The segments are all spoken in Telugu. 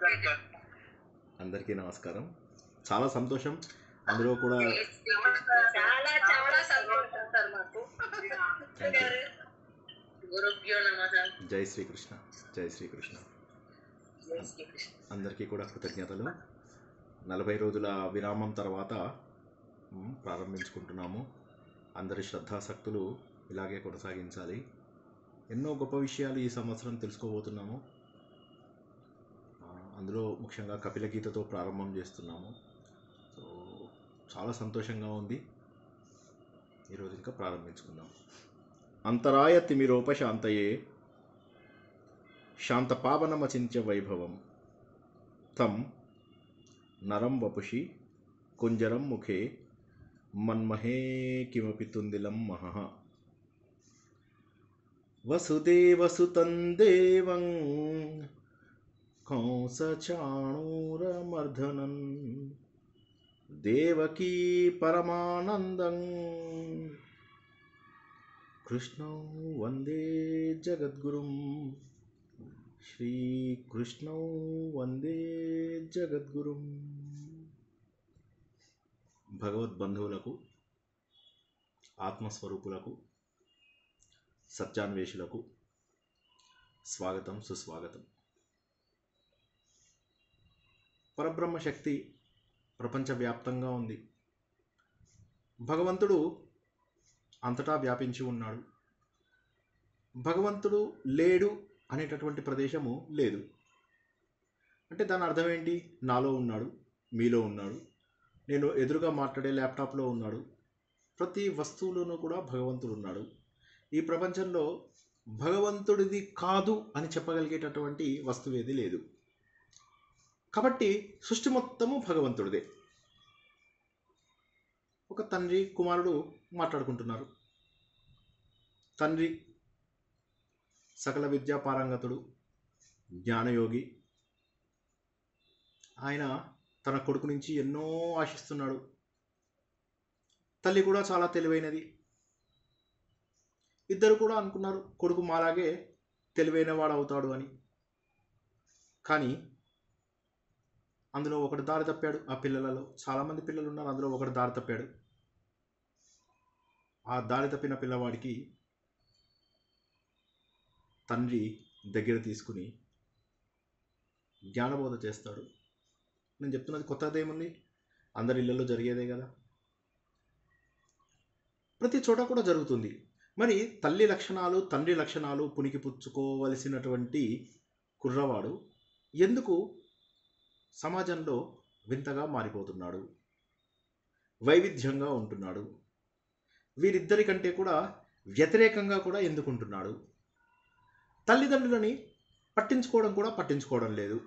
నమస్కారం సార్ అందరికీ నమస్కారం చాలా సంతోషం అందులో కూడా చాలా చాలా సంతోషం సార్ మాకు థ్యాంక్ యూ గురుభ్యో నమః జై శ్రీకృష్ణ జై శ్రీకృష్ణ జై శ్రీకృష్ణ అందరికీ కూడా కృతజ్ఞతలు నలభై రోజుల విరామం తర్వాత మ్, ప్రారంభించుకుంటున్నాము అందరి శ్రద్ధాసక్తులు ఇలాగే కొనసాగించాలి ఎన్నో గొప్ప విషయాలు ఈ సంవత్సరం తెలుసుకోబోతున్నాము ఆ, అందులో ముఖ్యంగా కపిల గీతతో ప్రారంభం చేస్తున్నాము సో చాలా సంతోషంగా ఉంది ఈరోజు ఇంకా ప్రారంభించుకుందాం అంతరాయ తిమిరోపశాంతయే శాంతపావనమచింత్య వైభవం తం నరం వపుషి కుంజరం ముఖే మన్మహే కిమపి తుందిలం మహః వసుదేవసుతం దేవం కంసచాణూరమర్ధనం దేవకీ పరమానందం కృష్ణం వందే జగద్గురుం శ్రీకృష్ణం వందే జగద్గురుం భగవద్బంధువులకు ఆత్మస్వరూపులకు సత్యాన్వేషులకు స్వాగతం సుస్వాగతం పరబ్రహ్మ శక్తి ప్రపంచవ్యాప్తంగా ఉంది భగవంతుడు అంతటా వ్యాపించి ఉన్నాడు భగవంతుడు లేడు అనేటటువంటి ప్రదేశము లేదు అంటే దాని అర్థం ఏంటి నాలో ఉన్నాడు మీలో ఉన్నాడు నేను ఎదురుగా మాట్లాడే ల్యాప్టాప్లో ఉన్నాడు ప్రతి వస్తువులోనూ కూడా భగవంతుడు ఉన్నాడు ఈ ప్రపంచంలో భగవంతుడిది కాదు అని చెప్పగలిగేటటువంటి వస్తువు ఏది లేదు కాబట్టి సృష్టి మొత్తము భగవంతుడిదే ఒక తండ్రి కుమారుడు మాట్లాడుకుంటున్నారు తండ్రి సకల విద్యా పారంగతుడు జ్ఞానయోగి ఆయన తన కొడుకు నుంచి ఎన్నో ఆశిస్తున్నాడు తల్లి కూడా చాలా తెలివైనది ఇద్దరు కూడా అనుకున్నారు కొడుకు మాలాగే తెలివైన వాడు అవుతాడు అని కానీ అందులో ఒకడు దారి తప్పాడు ఆ పిల్లలలో చాలామంది పిల్లలు ఉన్నారు అందులో ఒకడు దారి తప్పాడు ఆ దారి తప్పిన పిల్లవాడికి తండ్రి దగ్గర తీసుకుని జ్ఞానబోధ చేస్తాడు నేను చెప్తున్నది కొత్తదేముంది అందరి ఇళ్ళల్లో జరిగేదే కదా ప్రతి చోట కూడా జరుగుతుంది మరి తల్లి లక్షణాలు తండ్రి లక్షణాలు పునికి పుచ్చుకోవలసినటువంటి కుర్రవాడు ఎందుకు సమాజంలో వింతగా మారిపోతున్నాడు వైవిధ్యంగా ఉంటున్నాడు వీరిద్దరి కంటే కూడా వ్యతిరేకంగా కూడా ఎందుకుంటున్నాడు తల్లిదండ్రులని పట్టించుకోవడం కూడా పట్టించుకోవడం లేదు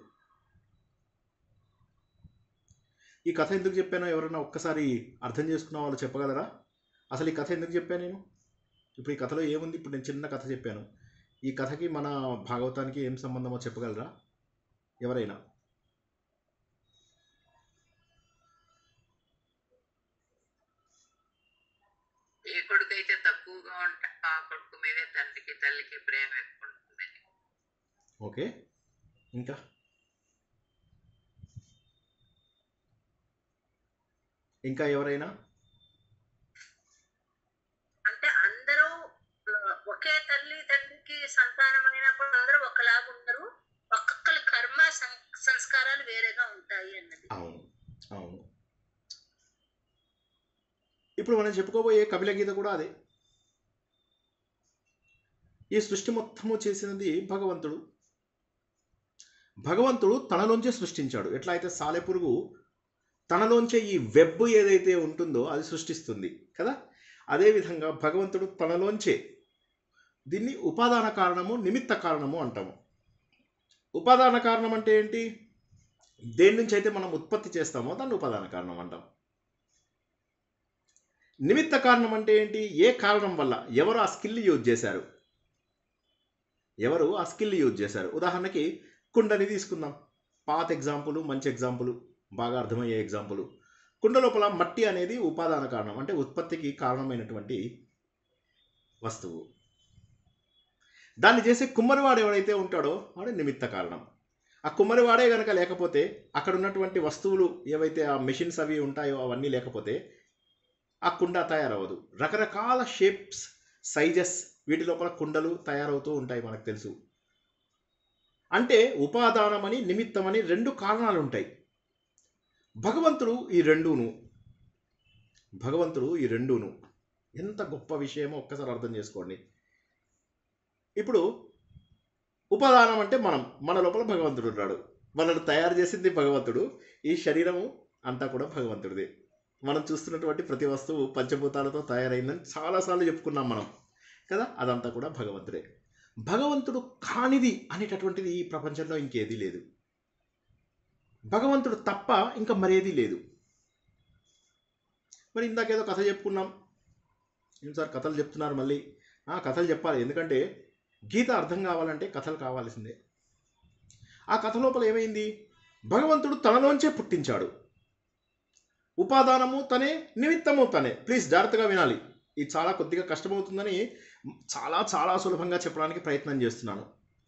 ఈ కథ ఎందుకు చెప్పానో ఎవరైనా ఒక్కసారి అర్థం చేసుకున్న వాళ్ళు చెప్పగలరా అసలు ఈ కథ ఎందుకు చెప్పాను నేను ఇప్పుడు ఈ కథలో ఏముంది ఇప్పుడు నేను చిన్న కథ చెప్పాను ఈ కథకి మన భాగవతానికి ఏం సంబంధమో చెప్పగలరా ఎవరైనా ఏ కొడుకు అయితే తక్కువగా ఉంటే ఆ కొడుకు మీదే తండ్రికి తల్లికి ప్రేమ ఎక్కువ ఉంటుందని ఓకే ఇంకా ఇంకా ఎవరైనా అంటే అందరూ ఆ, ఒకే తల్లి తండ్రికి సంతానమైనా కూడా అందరూ ఒకలాగా ఉండరు ఒక్కొక్కరి కర్మ సం- సంస్కారాలు వేరేగా ఉంటాయి అన్నది అవును అవును ఇప్పుడు మనం చెప్పుకోబోయే కపిల గీత కూడా అదే ఈ సృష్టి మొత్తము చేసినది భగవంతుడు భగవంతుడు తనలోంచే సృష్టించాడు ఎట్లా అయితే సాలెపురుగు తనలోంచే ఈ వెబ్ ఏదైతే ఉంటుందో అది సృష్టిస్తుంది కదా అదేవిధంగా భగవంతుడు తనలోంచే దీన్ని ఉపాదాన కారణము నిమిత్త కారణము అంటాము ఉపాదాన కారణం అంటే ఏంటి దేని నుంచి అయితే మనం ఉత్పత్తి చేస్తామో దాన్ని ఉపాదాన కారణం అంటాం నిమిత్త కారణం అంటే ఏంటి ఏ కారణం వల్ల ఎవరు ఆ స్కిల్ యూజ్ చేశారు ఎవరు ఆ స్కిల్ యూజ్ చేశారు ఉదాహరణకి కుండని తీసుకుందాం పాత ఎగ్జాంపుల్ మంచి ఎగ్జాంపుల్ బాగా అర్థమయ్యే ఎగ్జాంపుల్ కుండ లోపల మట్టి అనేది ఉపాదాన కారణం అంటే ఉత్పత్తికి కారణమైనటువంటి వస్తువు దాన్ని చేసే కుమ్మరివాడు ఎవడైతే ఉంటాడో వాడు నిమిత్త కారణం ఆ కుమ్మరి వాడే కనుక లేకపోతే అక్కడ ఉన్నటువంటి వస్తువులు ఏవైతే ఆ మెషిన్స్ అవి ఉంటాయో అవన్నీ లేకపోతే ఆ కుండ తయారవ్వదు రకరకాల షేప్స్ సైజెస్ వీటి లోపల కుండలు తయారవుతూ ఉంటాయి మనకు తెలుసు అంటే ఉపాదానమని నిమిత్తమని రెండు కారణాలు ఉంటాయి భగవంతుడు ఈ రెండును భగవంతుడు ఈ రెండును ఎంత గొప్ప విషయమో ఒక్కసారి అర్థం చేసుకోండి ఇప్పుడు ఉపాదానం అంటే మనం మన లోపల భగవంతుడు ఉన్నాడు మనల్ని తయారు చేసింది భగవంతుడు ఈ శరీరము అంతా కూడా భగవంతుడిదే మనం చూస్తున్నటువంటి ప్రతి వస్తువు పంచభూతాలతో తయారైందని చాలాసార్లు చెప్పుకున్నాం మనం కదా అదంతా కూడా భగవంతుడే భగవంతుడు కానిది అనేటటువంటిది ఈ ప్రపంచంలో ఇంకేదీ లేదు భగవంతుడు తప్ప ఇంకా మరేదీ లేదు మరి ఇందాకేదో కథ చెప్పుకున్నాం ఏం సార్ కథలు చెప్తున్నారు మళ్ళీ ఆ, కథలు చెప్పాలి ఎందుకంటే గీత అర్థం కావాలంటే కథలు కావాల్సిందే ఆ కథ లోపల ఏమైంది భగవంతుడు తనలోంచే పుట్టించాడు ఉపాదానము తనే నిమిత్తము తనే ప్లీజ్ జాగ్రత్తగా వినాలి ఇది చాలా కొద్దిగా కష్టమవుతుందని చాలా చాలా సులభంగా చెప్పడానికి ప్రయత్నం చేస్తున్నాను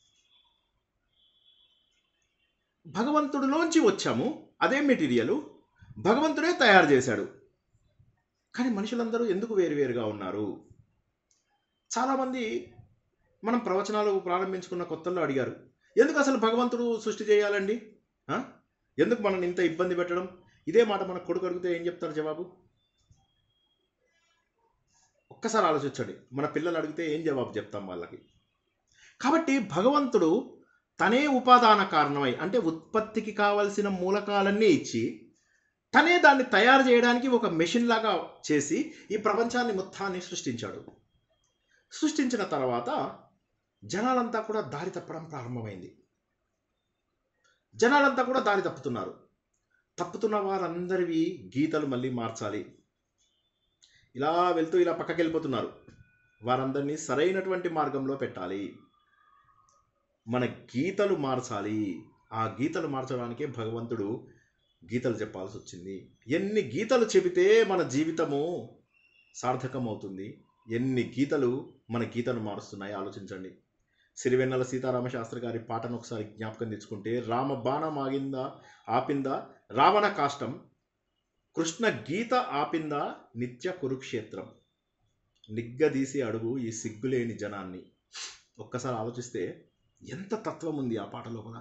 భగవంతుడిలోంచి వచ్చాము అదే మెటీరియల్ భగవంతుడే తయారు చేశాడు కానీ మనుషులందరూ ఎందుకు వేరువేరుగా ఉన్నారు చాలామంది మనం ప్రవచనాలు ప్రారంభించుకున్న కొత్తల్లో అడిగారు ఎందుకు అసలు భగవంతుడు సృష్టి చేయాలండి ఆ? ఎందుకు మనం ఇంత ఇబ్బంది పెట్టడం ఇదే మాట మన కొడుకు అడిగితే ఏం చెప్తారు జవాబు ఒక్కసారి ఆలోచించండి మన పిల్లలు అడిగితే ఏం జవాబు చెప్తాం వాళ్ళకి కాబట్టి భగవంతుడు తనే ఉపాదాన కారణమై అంటే ఉత్పత్తికి కావలసిన మూలకాలన్నీ ఇచ్చి తనే దాన్ని తయారు చేయడానికి ఒక మెషిన్ లాగా చేసి ఈ ప్రపంచాన్ని మొత్తాన్ని సృష్టించాడు సృష్టించిన తర్వాత జనాలంతా కూడా దారి తప్పడం ప్రారంభమైంది జనాలంతా కూడా దారి తప్పుతున్నారు తప్పుతున్న వారందరివి గీతలు మళ్ళీ మార్చాలి ఇలా వెళ్తూ ఇలా పక్కకి వెళ్ళిపోతున్నారు వారందరినీ సరైనటువంటి మార్గంలో పెట్టాలి మన గీతలు మార్చాలి ఆ గీతలు మార్చడానికే భగవంతుడు గీతలు చెప్పాల్సి వచ్చింది ఎన్ని గీతలు చెబితే మన జీవితము సార్థకమవుతుంది ఎన్ని గీతలు మన గీతను మారుస్తున్నాయి ఆలోచించండి సిరివెన్నెల సీతారామ శాస్త్రి గారి పాటను ఒకసారి జ్ఞాపకం తెచ్చుకుంటే రామ బాణం ఆగిందా ఆపిందా రావణ కాష్టం కృష్ణ గీత ఆపిందా నిత్య కురుక్షేత్రం నిగ్గదీసి అడుగు ఈ సిగ్గులేని జనాన్ని ఒక్కసారి ఆలోచిస్తే ఎంత తత్వం ఉంది ఆ పాట లోపల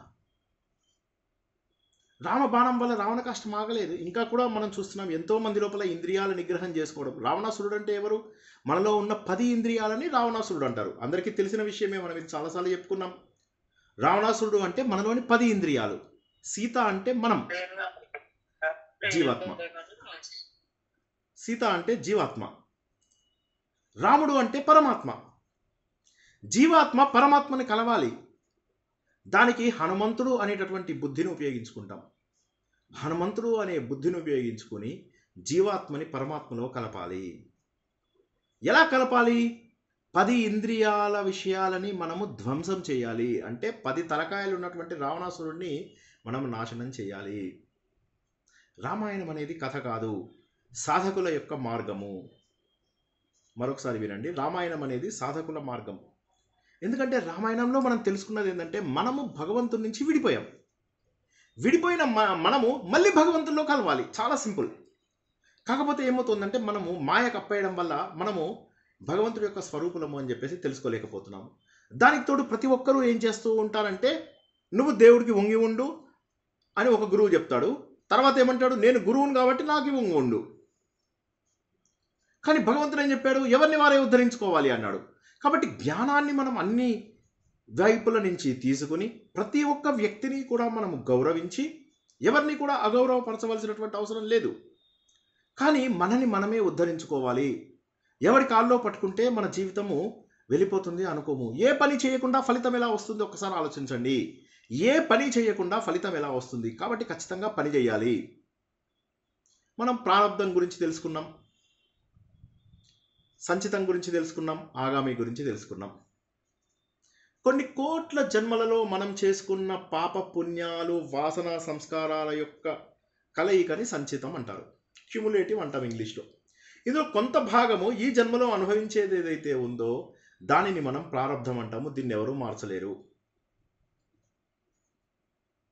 రామ బాణం వల్ల రావణ కష్టం ఆగలేదు ఇంకా కూడా మనం చూస్తున్నాం ఎంతో మంది లోపల ఇంద్రియాల నిగ్రహం చేసుకోవడం రావణాసురుడు అంటే ఎవరు మనలో ఉన్న పది ఇంద్రియాలని రావణాసురుడు అంటారు అందరికీ తెలిసిన విషయమే మనం ఇది చాలాసార్లు చెప్పుకున్నాం రావణాసురుడు అంటే మనలోని పది ఇంద్రియాలు సీత అంటే మనం జీవాత్మ. సీత అంటే జీవాత్మ రాముడు అంటే పరమాత్మ జీవాత్మ పరమాత్మని కలవాలి దానికి హనుమంతుడు అనేటటువంటి బుద్ధిని ఉపయోగించుకుంటాం హనుమంతుడు అనే బుద్ధిని ఉపయోగించుకొని జీవాత్మని పరమాత్మలో కలపాలి ఎలా కలపాలి పది ఇంద్రియాల విషయాలని మనము ధ్వంసం చేయాలి అంటే పది తలకాయలు ఉన్నటువంటి రావణాసురుడిని మనం నాశనం చేయాలి రామాయణం అనేది కథ కాదు సాధకుల యొక్క మార్గము మరొకసారి వినండి రామాయణం అనేది సాధకుల మార్గం ఎందుకంటే రామాయణంలో మనం తెలుసుకున్నది ఏంటంటే మనము భగవంతుడి నుంచి విడిపోయాం విడిపోయిన మ- మనము మళ్ళీ భగవంతుల్లో కలవాలి చాలా సింపుల్ కాకపోతే ఏమవుతుందంటే మనము మాయ కప్పేయడం వల్ల మనము భగవంతుడి యొక్క స్వరూపులము అని చెప్పేసి తెలుసుకోలేకపోతున్నాము దానికి తోడు ప్రతి ఒక్కరూ ఏం చేస్తూ ఉంటారంటే నువ్వు దేవుడికి వంగి ఉండు అని ఒక గురువు చెప్తాడు తర్వాత ఏమంటాడు నేను గురువుని కాబట్టి నాకు వంగి ఉండు కానీ భగవంతుడు ఏం చెప్పాడు ఎవరిని వారే ఉద్ధరించుకోవాలి అన్నాడు కాబట్టి జ్ఞానాన్ని మనం అన్ని వైపుల నుంచి తీసుకుని ప్రతి ఒక్క వ్యక్తిని కూడా మనం గౌరవించి ఎవరిని కూడా అగౌరవపరచవలసినటువంటి అవసరం లేదు కానీ మనని మనమే ఉద్ధరించుకోవాలి ఎవరి కాల్లో పట్టుకుంటే మన జీవితము వెళ్ళిపోతుంది అనుకోము ఏ పని చేయకుండా ఫలితం ఎలా వస్తుంది ఒక్కసారి ఆలోచించండి ఏ పని చేయకుండా ఫలితం ఎలా వస్తుంది కాబట్టి ఖచ్చితంగా పని చేయాలి మనం ప్రారంధం గురించి తెలుసుకున్నాం సంచితం గురించి తెలుసుకున్నాం ఆగామి గురించి తెలుసుకున్నాం కొన్ని కోట్ల జన్మలలో మనం చేసుకున్న పాప పుణ్యాలు వాసన సంస్కారాల యొక్క కలయికని సంచితం అంటారు క్యుములేటివ్ అంటాం ఇంగ్లీష్లో ఇందులో కొంత భాగము ఈ జన్మలో అనుభవించేది ఏదైతే ఉందో దానిని మనం ప్రారంధం అంటాము దీన్ని ఎవరూ మార్చలేరు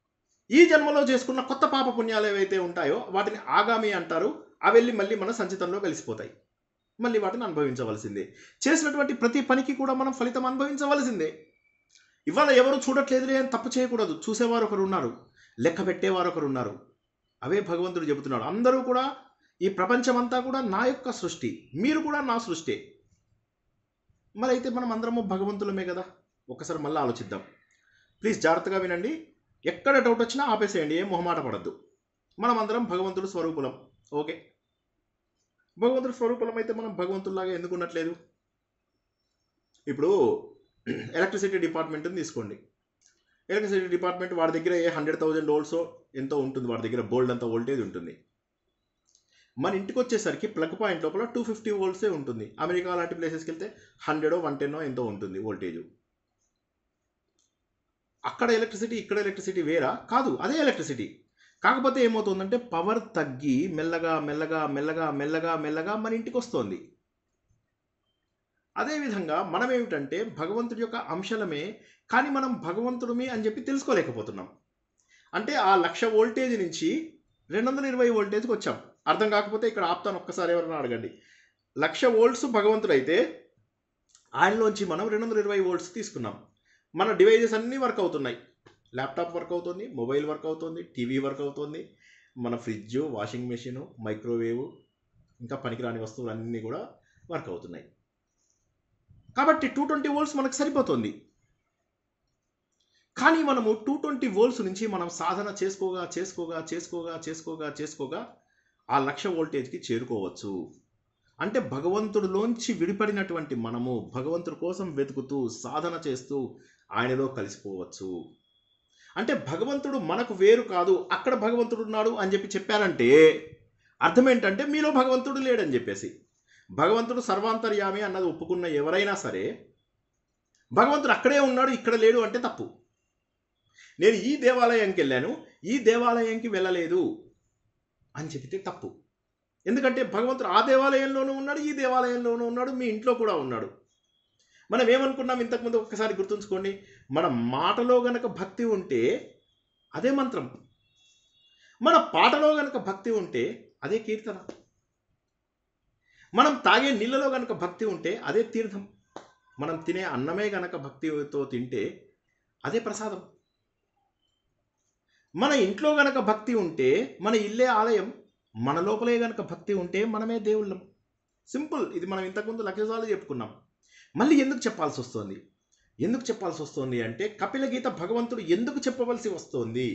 ఈ జన్మలో చేసుకున్న కొత్త పాప పుణ్యాలు ఏవైతే ఉంటాయో వాటిని ఆగామి అంటారు అవి వెళ్ళి మళ్ళీ మన సంచితంలో కలిసిపోతాయి మళ్ళీ వాటిని అనుభవించవలసిందే చేసినటువంటి ప్రతి పనికి కూడా మనం ఫలితం అనుభవించవలసిందే ఇవాళ ఎవరు చూడట్లేదులే అని తప్పు చేయకూడదు చూసేవారు ఒకరు ఉన్నారు లెక్క పెట్టేవారు ఒకరు ఉన్నారు అవే భగవంతుడు చెబుతున్నాడు అందరూ కూడా ఈ ప్రపంచమంతా కూడా నా యొక్క సృష్టి మీరు కూడా నా సృష్టి మరి అయితే మనం అందరము భగవంతులమే కదా ఒకసారి మళ్ళీ ఆలోచిద్దాం ప్లీజ్ జాగ్రత్తగా వినండి ఎక్కడ డౌట్ వచ్చినా ఆపేసేయండి ఏం మొహమాట పడద్దు మనం అందరం భగవంతుడు స్వరూపులం ఓకే భగవంతుడు స్వరూపులం అయితే మనం భగవంతుడిలాగా ఎందుకు ఉండట్లేదు ఇప్పుడు ఎలక్ట్రిసిటీ డిపార్ట్మెంట్ని తీసుకోండి ఎలక్ట్రిసిటీ డిపార్ట్మెంట్ వాడి దగ్గర ఏ హండ్రెడ్ థౌజండ్ వోల్ట్స్ ఎంతో ఉంటుంది వాడి దగ్గర బోల్డ్ అంత వోల్టేజ్ ఉంటుంది మన ఇంటికి వచ్చేసరికి ప్లగ్ పాయింట్ లోపల టూ ఫిఫ్టీ వోల్ట్సే ఉంటుంది అమెరికా లాంటి ప్లేసెస్కి వెళ్తే హండ్రెడ్ వన్ టెన్నో ఎంతో ఉంటుంది వోల్టేజ్ అక్కడ ఎలక్ట్రిసిటీ ఇక్కడ ఎలక్ట్రిసిటీ వేరా కాదు అదే ఎలక్ట్రిసిటీ కాకపోతే ఏమవుతుందంటే పవర్ తగ్గి మెల్లగా మెల్లగా మెల్లగా మెల్లగా మెల్లగా మన ఇంటికి వస్తుంది అదేవిధంగా మనం ఏమిటంటే భగవంతుడి యొక్క అంశలమే కానీ మనం భగవంతుడిమి అని చెప్పి తెలుసుకోలేకపోతున్నాం అంటే ఆ లక్ష వోల్టేజ్ నుంచి రెండు వందల ఇరవై వోల్టేజ్కి వచ్చాం అర్థం కాకపోతే ఇక్కడ ఆపుతాను ఒక్కసారి ఎవరైనా అడగండి లక్ష వోల్ట్స్ భగవంతుడు అయితే ఆయనలోంచి మనం రెండు వందల ఇరవై వోల్ట్స్ తీసుకున్నాం మన డివైజెస్ అన్నీ వర్క్ అవుతున్నాయి ల్యాప్టాప్ వర్క్ అవుతుంది మొబైల్ వర్క్ అవుతుంది టీవీ వర్క్ అవుతుంది మన ఫ్రిడ్జ్ వాషింగ్ మెషిన్ మైక్రోవేవ్ ఇంకా పనికిరాని వస్తువులు అన్నీ కూడా వర్క్ అవుతున్నాయి కాబట్టి టూ ట్వంటీ వోల్ట్స్ మనకు సరిపోతుంది కానీ మనము టూ ట్వంటీ వోల్ట్స్ నుంచి మనం సాధన చేసుకోగా చేసుకోగా చేసుకోగా చేసుకోగా చేసుకోగా ఆ లక్ష వోల్టేజ్కి చేరుకోవచ్చు అంటే భగవంతుడిలోంచి విడిపడినటువంటి మనము భగవంతుడి కోసం వెతుకుతూ సాధన చేస్తూ ఆయనలో కలిసిపోవచ్చు అంటే భగవంతుడు మనకు వేరు కాదు అక్కడ భగవంతుడు ఉన్నాడు అని చెప్పి చెప్పారంటే అర్థం ఏంటంటే మీలో భగవంతుడు లేడని చెప్పేసి భగవంతుడు సర్వాంతర్యామి అన్నది ఒప్పుకున్న ఎవరైనా సరే భగవంతుడు అక్కడే ఉన్నాడు ఇక్కడ లేడు అంటే తప్పు నేను ఈ దేవాలయంకి వెళ్ళాను ఈ దేవాలయంకి వెళ్ళలేదు అని చెబితే తప్పు ఎందుకంటే భగవంతుడు ఆ దేవాలయంలోనూ ఉన్నాడు ఈ దేవాలయంలోనూ ఉన్నాడు మీ ఇంట్లో కూడా ఉన్నాడు మనం ఏమనుకున్నాం ఇంతకుముందు ఒక్కసారి గుర్తుంచుకోండి మన మాటలో గనక భక్తి ఉంటే అదే మంత్రం మన పాటలో గనక భక్తి ఉంటే అదే కీర్తన మనం తాగే నీళ్ళలో గనక భక్తి ఉంటే అదే తీర్థం మనం తినే అన్నమే గనక భక్తితో తింటే అదే ప్రసాదం మన ఇంట్లో గనక భక్తి ఉంటే మన ఇల్లే ఆలయం మన లోపలే గనక భక్తి ఉంటే మనమే దేవుళ్ళం సింపుల్ ఇది మనం ఇంతకుముందు లక్షసార్లు చెప్పుకున్నాం మళ్ళీ ఎందుకు చెప్పాల్సి వస్తుంది ఎందుకు చెప్పాల్సి వస్తుంది అంటే కపిల గీత భగవంతుడు ఎందుకు చెప్పవలసి వస్తుంది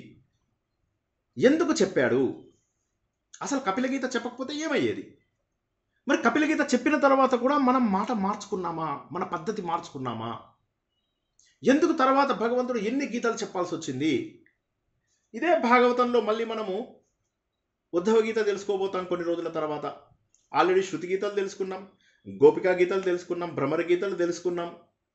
ఎందుకు చెప్పాడు అసలు కపిల గీత చెప్పకపోతే ఏమయ్యేది మరి కపిల గీత చెప్పిన తర్వాత కూడా మనం మాట మార్చుకున్నామా మన పద్ధతి మార్చుకున్నామా ఎందుకు తర్వాత భగవంతుడు ఎన్ని గీతాలు చెప్పాల్సి వచ్చింది ఇదే భాగవతంలో మళ్ళీ మనము ఉద్ధవ గీత తెలుసుకోబోతాం కొన్ని రోజుల తర్వాత ఆల్రెడీ శృతి గీతాలు తెలుసుకున్నాం గోపికా గీతాలు తెలుసుకున్నాం భ్రమర గీతాలు తెలుసుకున్నాం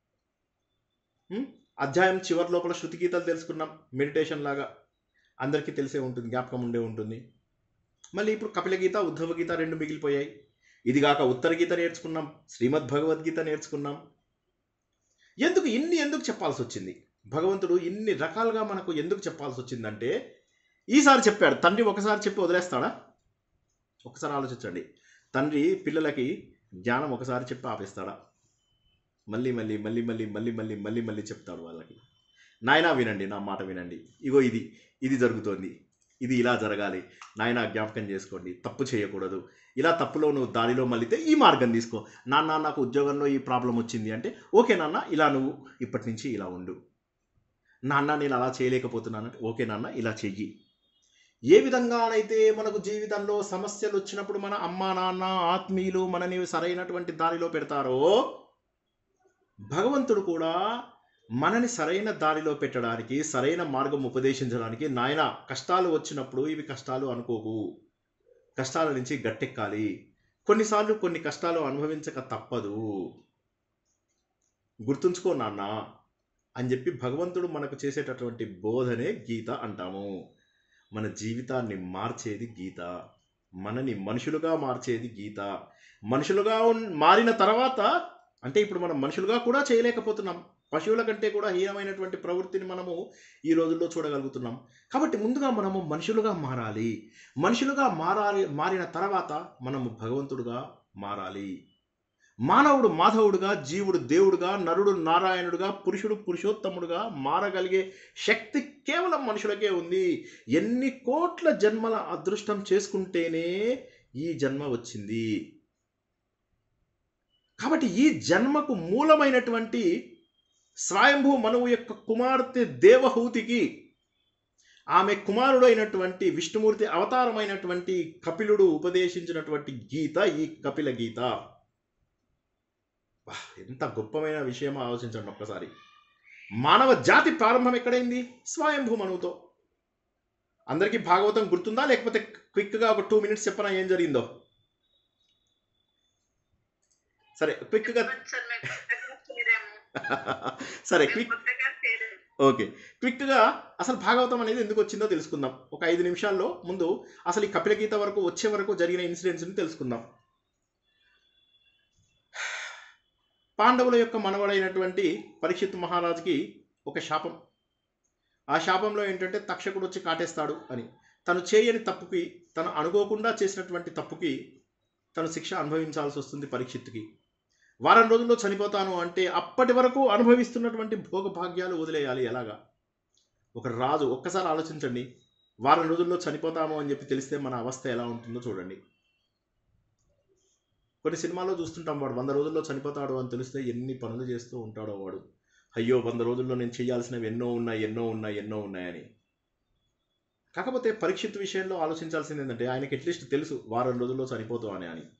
ఉం? అధ్యాయం చివరి లోపల శృతి గీతాలు తెలుసుకున్నాం మెడిటేషన్ లాగా అందరికీ తెలిసే ఉంటుంది జ్ఞాపకం ఉండే ఉంటుంది మళ్ళీ ఇప్పుడు కపిల గీత ఉద్ధవ గీత రెండు మిగిలిపోయాయి ఇదిగాక ఉత్తర గీత నేర్చుకున్నాం శ్రీమద్ భగవద్గీత నేర్చుకున్నాం ఎందుకు ఇన్ని ఎందుకు చెప్పాల్సి వచ్చింది భగవంతుడు ఇన్ని రకాలుగా మనకు ఎందుకు చెప్పాల్సి వచ్చిందంటే ఈసారి చెప్పాడు తండ్రి ఒకసారి చెప్పి వదిలేస్తాడా ఒకసారి ఆలోచించండి తండ్రి పిల్లలకి జ్ఞానం ఒకసారి చెప్పి ఆపేస్తాడా మళ్ళీ మళ్ళీ మళ్ళీ మళ్ళీ మళ్ళీ మళ్ళీ మళ్ళీ మళ్ళీ చెప్తాడు వాళ్ళకి నాయనా వినండి నా మాట వినండి ఇగో ఇది ఇది జరుగుతోంది ఇది ఇలా జరగాలి నాయన జ్ఞాపకం చేసుకోండి తప్పు చేయకూడదు ఇలా తప్పులో నువ్వు దానిలో మళ్ళీతే ఈ మార్గం తీసుకో నాన్న నాకు ఉద్యోగంలో ఈ ప్రాబ్లం వచ్చింది అంటే ఓకే నాన్న ఇలా నువ్వు ఇప్పటి నుంచి ఇలా ఉండు నాన్న నేను అలా చేయలేకపోతున్నానంటే ఓకే నాన్న ఇలా చెయ్యి ఏ విధంగానైతే మనకు జీవితంలో సమస్యలు వచ్చినప్పుడు మన అమ్మ నాన్న ఆత్మీయులు మనని సరైనటువంటి దారిలో పెడతారో భగవంతుడు కూడా మనని సరైన దారిలో పెట్టడానికి సరైన మార్గం ఉపదేశించడానికి నాయన కష్టాలు వచ్చినప్పుడు ఇవి కష్టాలు అనుకోకు కష్టాల నుంచి గట్టెక్కాలి కొన్నిసార్లు కొన్ని కష్టాలు అనుభవించక తప్పదు గుర్తుంచుకో నాన్న అని చెప్పి భగవంతుడు మనకు చేసేటటువంటి బోధనే గీత అంటాము మన జీవితాన్ని మార్చేది గీత మనని మనుషులుగా మార్చేది గీత మనుషులుగా ఉన్- మారిన తర్వాత అంటే ఇప్పుడు మనం మనుషులుగా కూడా చేయలేకపోతున్నాం పశువుల కంటే కూడా హీనమైనటువంటి ప్రవృత్తిని మనము ఈ రోజుల్లో చూడగలుగుతున్నాం కాబట్టి ముందుగా మనము మనుషులుగా మారాలి మనుషులుగా మారాలి మారిన తర్వాత మనము భగవంతుడుగా మారాలి మానవుడు మాధవుడుగా జీవుడు దేవుడుగా నరుడు నారాయణుడుగా పురుషుడు పురుషోత్తముడుగా మారగలిగే శక్తి కేవలం మనుషులకే ఉంది ఎన్ని కోట్ల జన్మల అదృష్టం చేసుకుంటేనే ఈ జన్మ వచ్చింది కాబట్టి ఈ జన్మకు మూలమైనటువంటి స్వయంభూ మనువు యొక్క కుమార్తె దేవహూతికి ఆమె కుమారుడు అయినటువంటి విష్ణుమూర్తి అవతారమైనటువంటి కపిలుడు ఉపదేశించినటువంటి గీత ఈ కపిల గీత వా, ఎంత గొప్పమైన విషయం ఆలోచించండి ఒక్కసారి మానవ జాతి ప్రారంభం ఎక్కడైంది స్వయంభూ మనువుతో అందరికీ భాగవతం గుర్తుందా లేకపోతే క్విక్గా ఒక టూ మినిట్స్ చెప్పనా ఏం జరిగిందో సరే క్విక్గా సార్ మేము కొత్తగా చేరాము సరే మేము క్విక్ కొత్తగా చేరాము ఓకే క్విక్గా అసలు భాగవతం అనేది ఎందుకు వచ్చిందో తెలుసుకుందాం ఒక ఐదు నిమిషాల్లో ముందు అసలు ఈ కపిల గీత వరకు వచ్చే వరకు జరిగిన ఇన్సిడెంట్స్ని తెలుసుకుందాం పాండవుల యొక్క మనవడైనటువంటి పరీక్షిత్ మహారాజుకి ఒక శాపం ఆ శాపంలో ఏంటంటే తక్షకుడు వచ్చి కాటేస్తాడు అని తను చేయని తప్పుకి తను అనుకోకుండా చేసినటువంటి తప్పుకి తను శిక్ష అనుభవించాల్సి వస్తుంది పరీక్షిత్తుకి వారం రోజుల్లో చనిపోతాను అంటే అప్పటి వరకు అనుభవిస్తున్నటువంటి భోగభాగ్యాలు వదిలేయాలి ఎలాగా ఒక రాజు ఒక్కసారి ఆలోచించండి వారం రోజుల్లో చనిపోతాము అని చెప్పి తెలిస్తే మన అవస్థ ఎలా ఉంటుందో చూడండి కొన్ని సినిమాల్లో చూస్తుంటాం వాడు వంద రోజుల్లో చనిపోతాడు అని తెలిస్తే ఎన్ని పనులు చేస్తూ ఉంటాడో వాడు అయ్యో వంద రోజుల్లో నేను చేయాల్సినవి ఎన్నో ఉన్నాయి ఎన్నో ఉన్నాయి ఎన్నో ఉన్నాయని కాకపోతే పరీక్షిత్ విషయంలో ఆలోచించాల్సింది ఏంటంటే ఆయనకి అట్లీస్ట్ తెలుసు వారం రోజుల్లో చనిపోతాం అని అని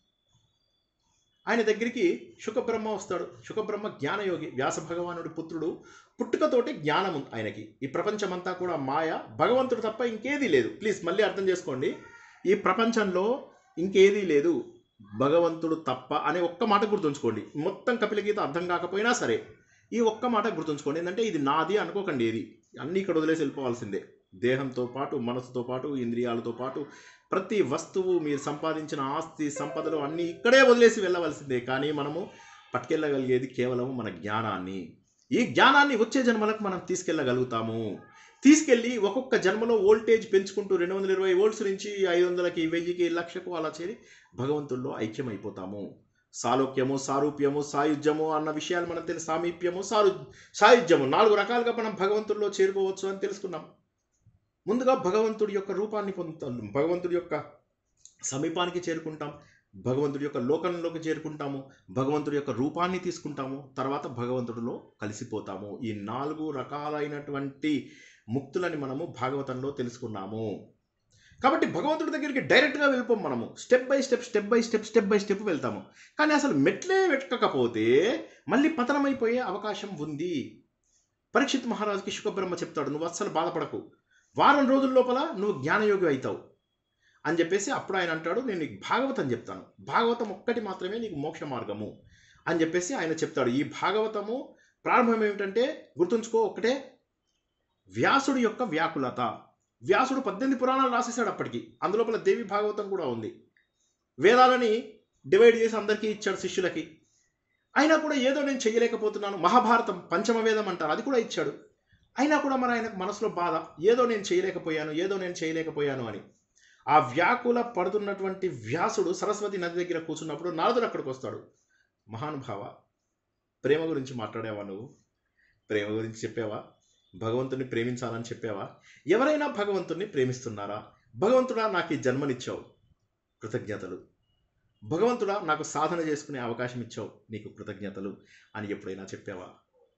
ఆయన దగ్గరికి శుకబ్రహ్మ వస్తాడు శుకబ్రహ్మ జ్ఞానయోగి వ్యాస భగవానుడి పుత్రుడు పుట్టుకతోటి జ్ఞానం ఉంది ఆయనకి ఈ ప్రపంచమంతా కూడా మాయ భగవంతుడు తప్ప ఇంకేదీ లేదు ప్లీజ్ మళ్ళీ అర్థం చేసుకోండి ఈ ప్రపంచంలో ఇంకేదీ లేదు భగవంతుడు తప్ప అనే ఒక్క మాట గుర్తుంచుకోండి మొత్తం కపిల గీత అర్థం కాకపోయినా సరే ఈ ఒక్క మాట గుర్తుంచుకోండి ఏంటంటే ఇది నాది అనుకోకండి ఇది అన్నీ ఇక్కడ వదిలేసి వెళ్ళిపోవాల్సిందే దేహంతో పాటు మనసుతో పాటు ఇంద్రియాలతో పాటు ప్రతి వస్తువు మీరు సంపాదించిన ఆస్తి సంపదలు అన్నీ ఇక్కడే వదిలేసి వెళ్ళవలసిందే కానీ మనము పట్టుకెళ్ళగలిగేది కేవలం మన జ్ఞానాన్ని ఈ జ్ఞానాన్ని వచ్చే జన్మలకు మనం తీసుకెళ్ళగలుగుతాము తీసుకెళ్ళి ఒక్కొక్క జన్మలో వోల్టేజ్ పెంచుకుంటూ రెండు వందల ఇరవై వోల్ట్స్ నుంచి ఐదు వందలకి వెయ్యికి లక్షకు అలా చేరి భగవంతుల్లో ఐక్యమైపోతాము సాలోక్యము సారూప్యము సాయుధ్యము అన్న విషయాలు మనం తెలుసు సామీప్యము సారు సాయుధ్యము నాలుగు రకాలుగా మనం భగవంతుల్లో చేరుకోవచ్చు అని తెలుసుకున్నాం ముందుగా భగవంతుడి యొక్క రూపాన్ని పొందుతాం భగవంతుడి యొక్క సమీపానికి చేరుకుంటాం భగవంతుడి యొక్క లోకంలోకి చేరుకుంటాము భగవంతుడి యొక్క రూపాన్ని తీసుకుంటాము తర్వాత భగవంతుడిలో కలిసిపోతాము ఈ నాలుగు రకాలైనటువంటి ముక్తులని మనము భాగవతంలో తెలుసుకున్నాము కాబట్టి భగవంతుడి దగ్గరికి డైరెక్ట్గా వెళ్ళిపోం మనము step by step step by step step by step వెళ్తాము కానీ అసలు మెట్లే వెతకకపోతే మళ్ళీ పతనమైపోయే అవకాశం ఉంది పరీక్షిత్ మహారాజుకి శుకబ్రహ్మ చెప్తాడు నువ్వు అస్సలు బాధపడకు వారం రోజుల లోపల నువ్వు జ్ఞానయోగి అవుతావు అని చెప్పేసి అప్పుడు ఆయన అంటాడు నేను నీకు భాగవతం చెప్తాను భాగవతం ఒక్కటి మాత్రమే నీకు మోక్ష మార్గము అని చెప్పేసి ఆయన చెప్తాడు ఈ భాగవతము ప్రారంభం ఏమిటంటే గుర్తుంచుకో ఒకటే వ్యాసుడి యొక్క వ్యాకులత వ్యాసుడు పద్దెనిమిది పురాణాలు రాసేసాడు అప్పటికి అందులోపల దేవి భాగవతం కూడా ఉంది వేదాలని డివైడ్ చేసి అందరికీ ఇచ్చాడు శిష్యులకి అయినా కూడా ఏదో నేను చెయ్యలేకపోతున్నాను మహాభారతం పంచమ వేదం అంటారు అది కూడా ఇచ్చాడు అయినా కూడా మరి ఆయనకు మనసులో బాధ ఏదో నేను చేయలేకపోయాను ఏదో నేను చేయలేకపోయాను అని ఆ వ్యాకుల పడుతున్నటువంటి వ్యాసుడు సరస్వతి నది దగ్గర కూర్చున్నప్పుడు నారదుడు అక్కడికి వస్తాడు మహానుభావ ప్రేమ గురించి మాట్లాడావా నువ్వు ప్రేమ గురించి చెప్పావా భగవంతుని ప్రేమించాలని చెప్పావా ఎవరైనా భగవంతుణ్ణి ప్రేమిస్తున్నారా భగవంతుడా నాకు ఈ జన్మనిచ్చావు కృతజ్ఞతలు భగవంతుడా నాకు సాధన చేసుకునే అవకాశం ఇచ్చావు నీకు కృతజ్ఞతలు అని ఎప్పుడైనా చెప్పావా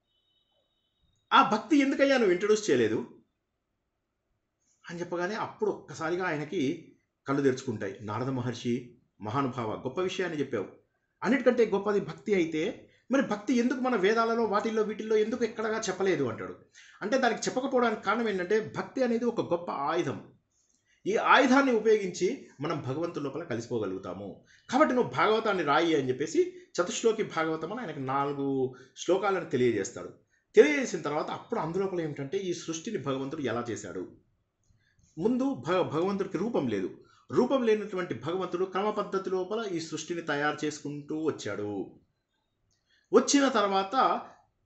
ఆ భక్తి ఎందుకయ్యా నువ్వు ఇంట్రడ్యూస్ చేయలేదు అని చెప్పగానే అప్పుడు ఒక్కసారిగా ఆయనకి కళ్ళు తెరుచుకుంటాయి నారద మహర్షి మహానుభావ గొప్ప విషయాన్ని చెప్పావు అన్నిటికంటే గొప్పది భక్తి అయితే మరి భక్తి ఎందుకు మన వేదాలలో వాటిల్లో వీటిల్లో ఎందుకు ఎక్కడగా చెప్పలేదు అంటాడు అంటే దానికి చెప్పకపోవడానికి కారణం ఏంటంటే భక్తి అనేది ఒక గొప్ప ఆయుధం ఈ ఆయుధాన్ని ఉపయోగించి మనం భగవంతు లోపల కలిసిపోగలుగుతాము కాబట్టి నువ్వు భాగవతాన్ని రాయి అని చెప్పేసి చతుశ్లోకి భాగవతం అని ఆయనకు నాలుగు శ్లోకాలను తెలియజేస్తాడు తెలియజేసిన తర్వాత అప్పుడు అందులోపల ఏమిటంటే ఈ సృష్టిని భగవంతుడు ఎలా చేశాడు ముందు భగ భగవంతుడికి రూపం లేదు రూపం లేనటువంటి భగవంతుడు క్రమ పద్ధతి లోపల ఈ సృష్టిని తయారు చేసుకుంటూ వచ్చాడు వచ్చిన తర్వాత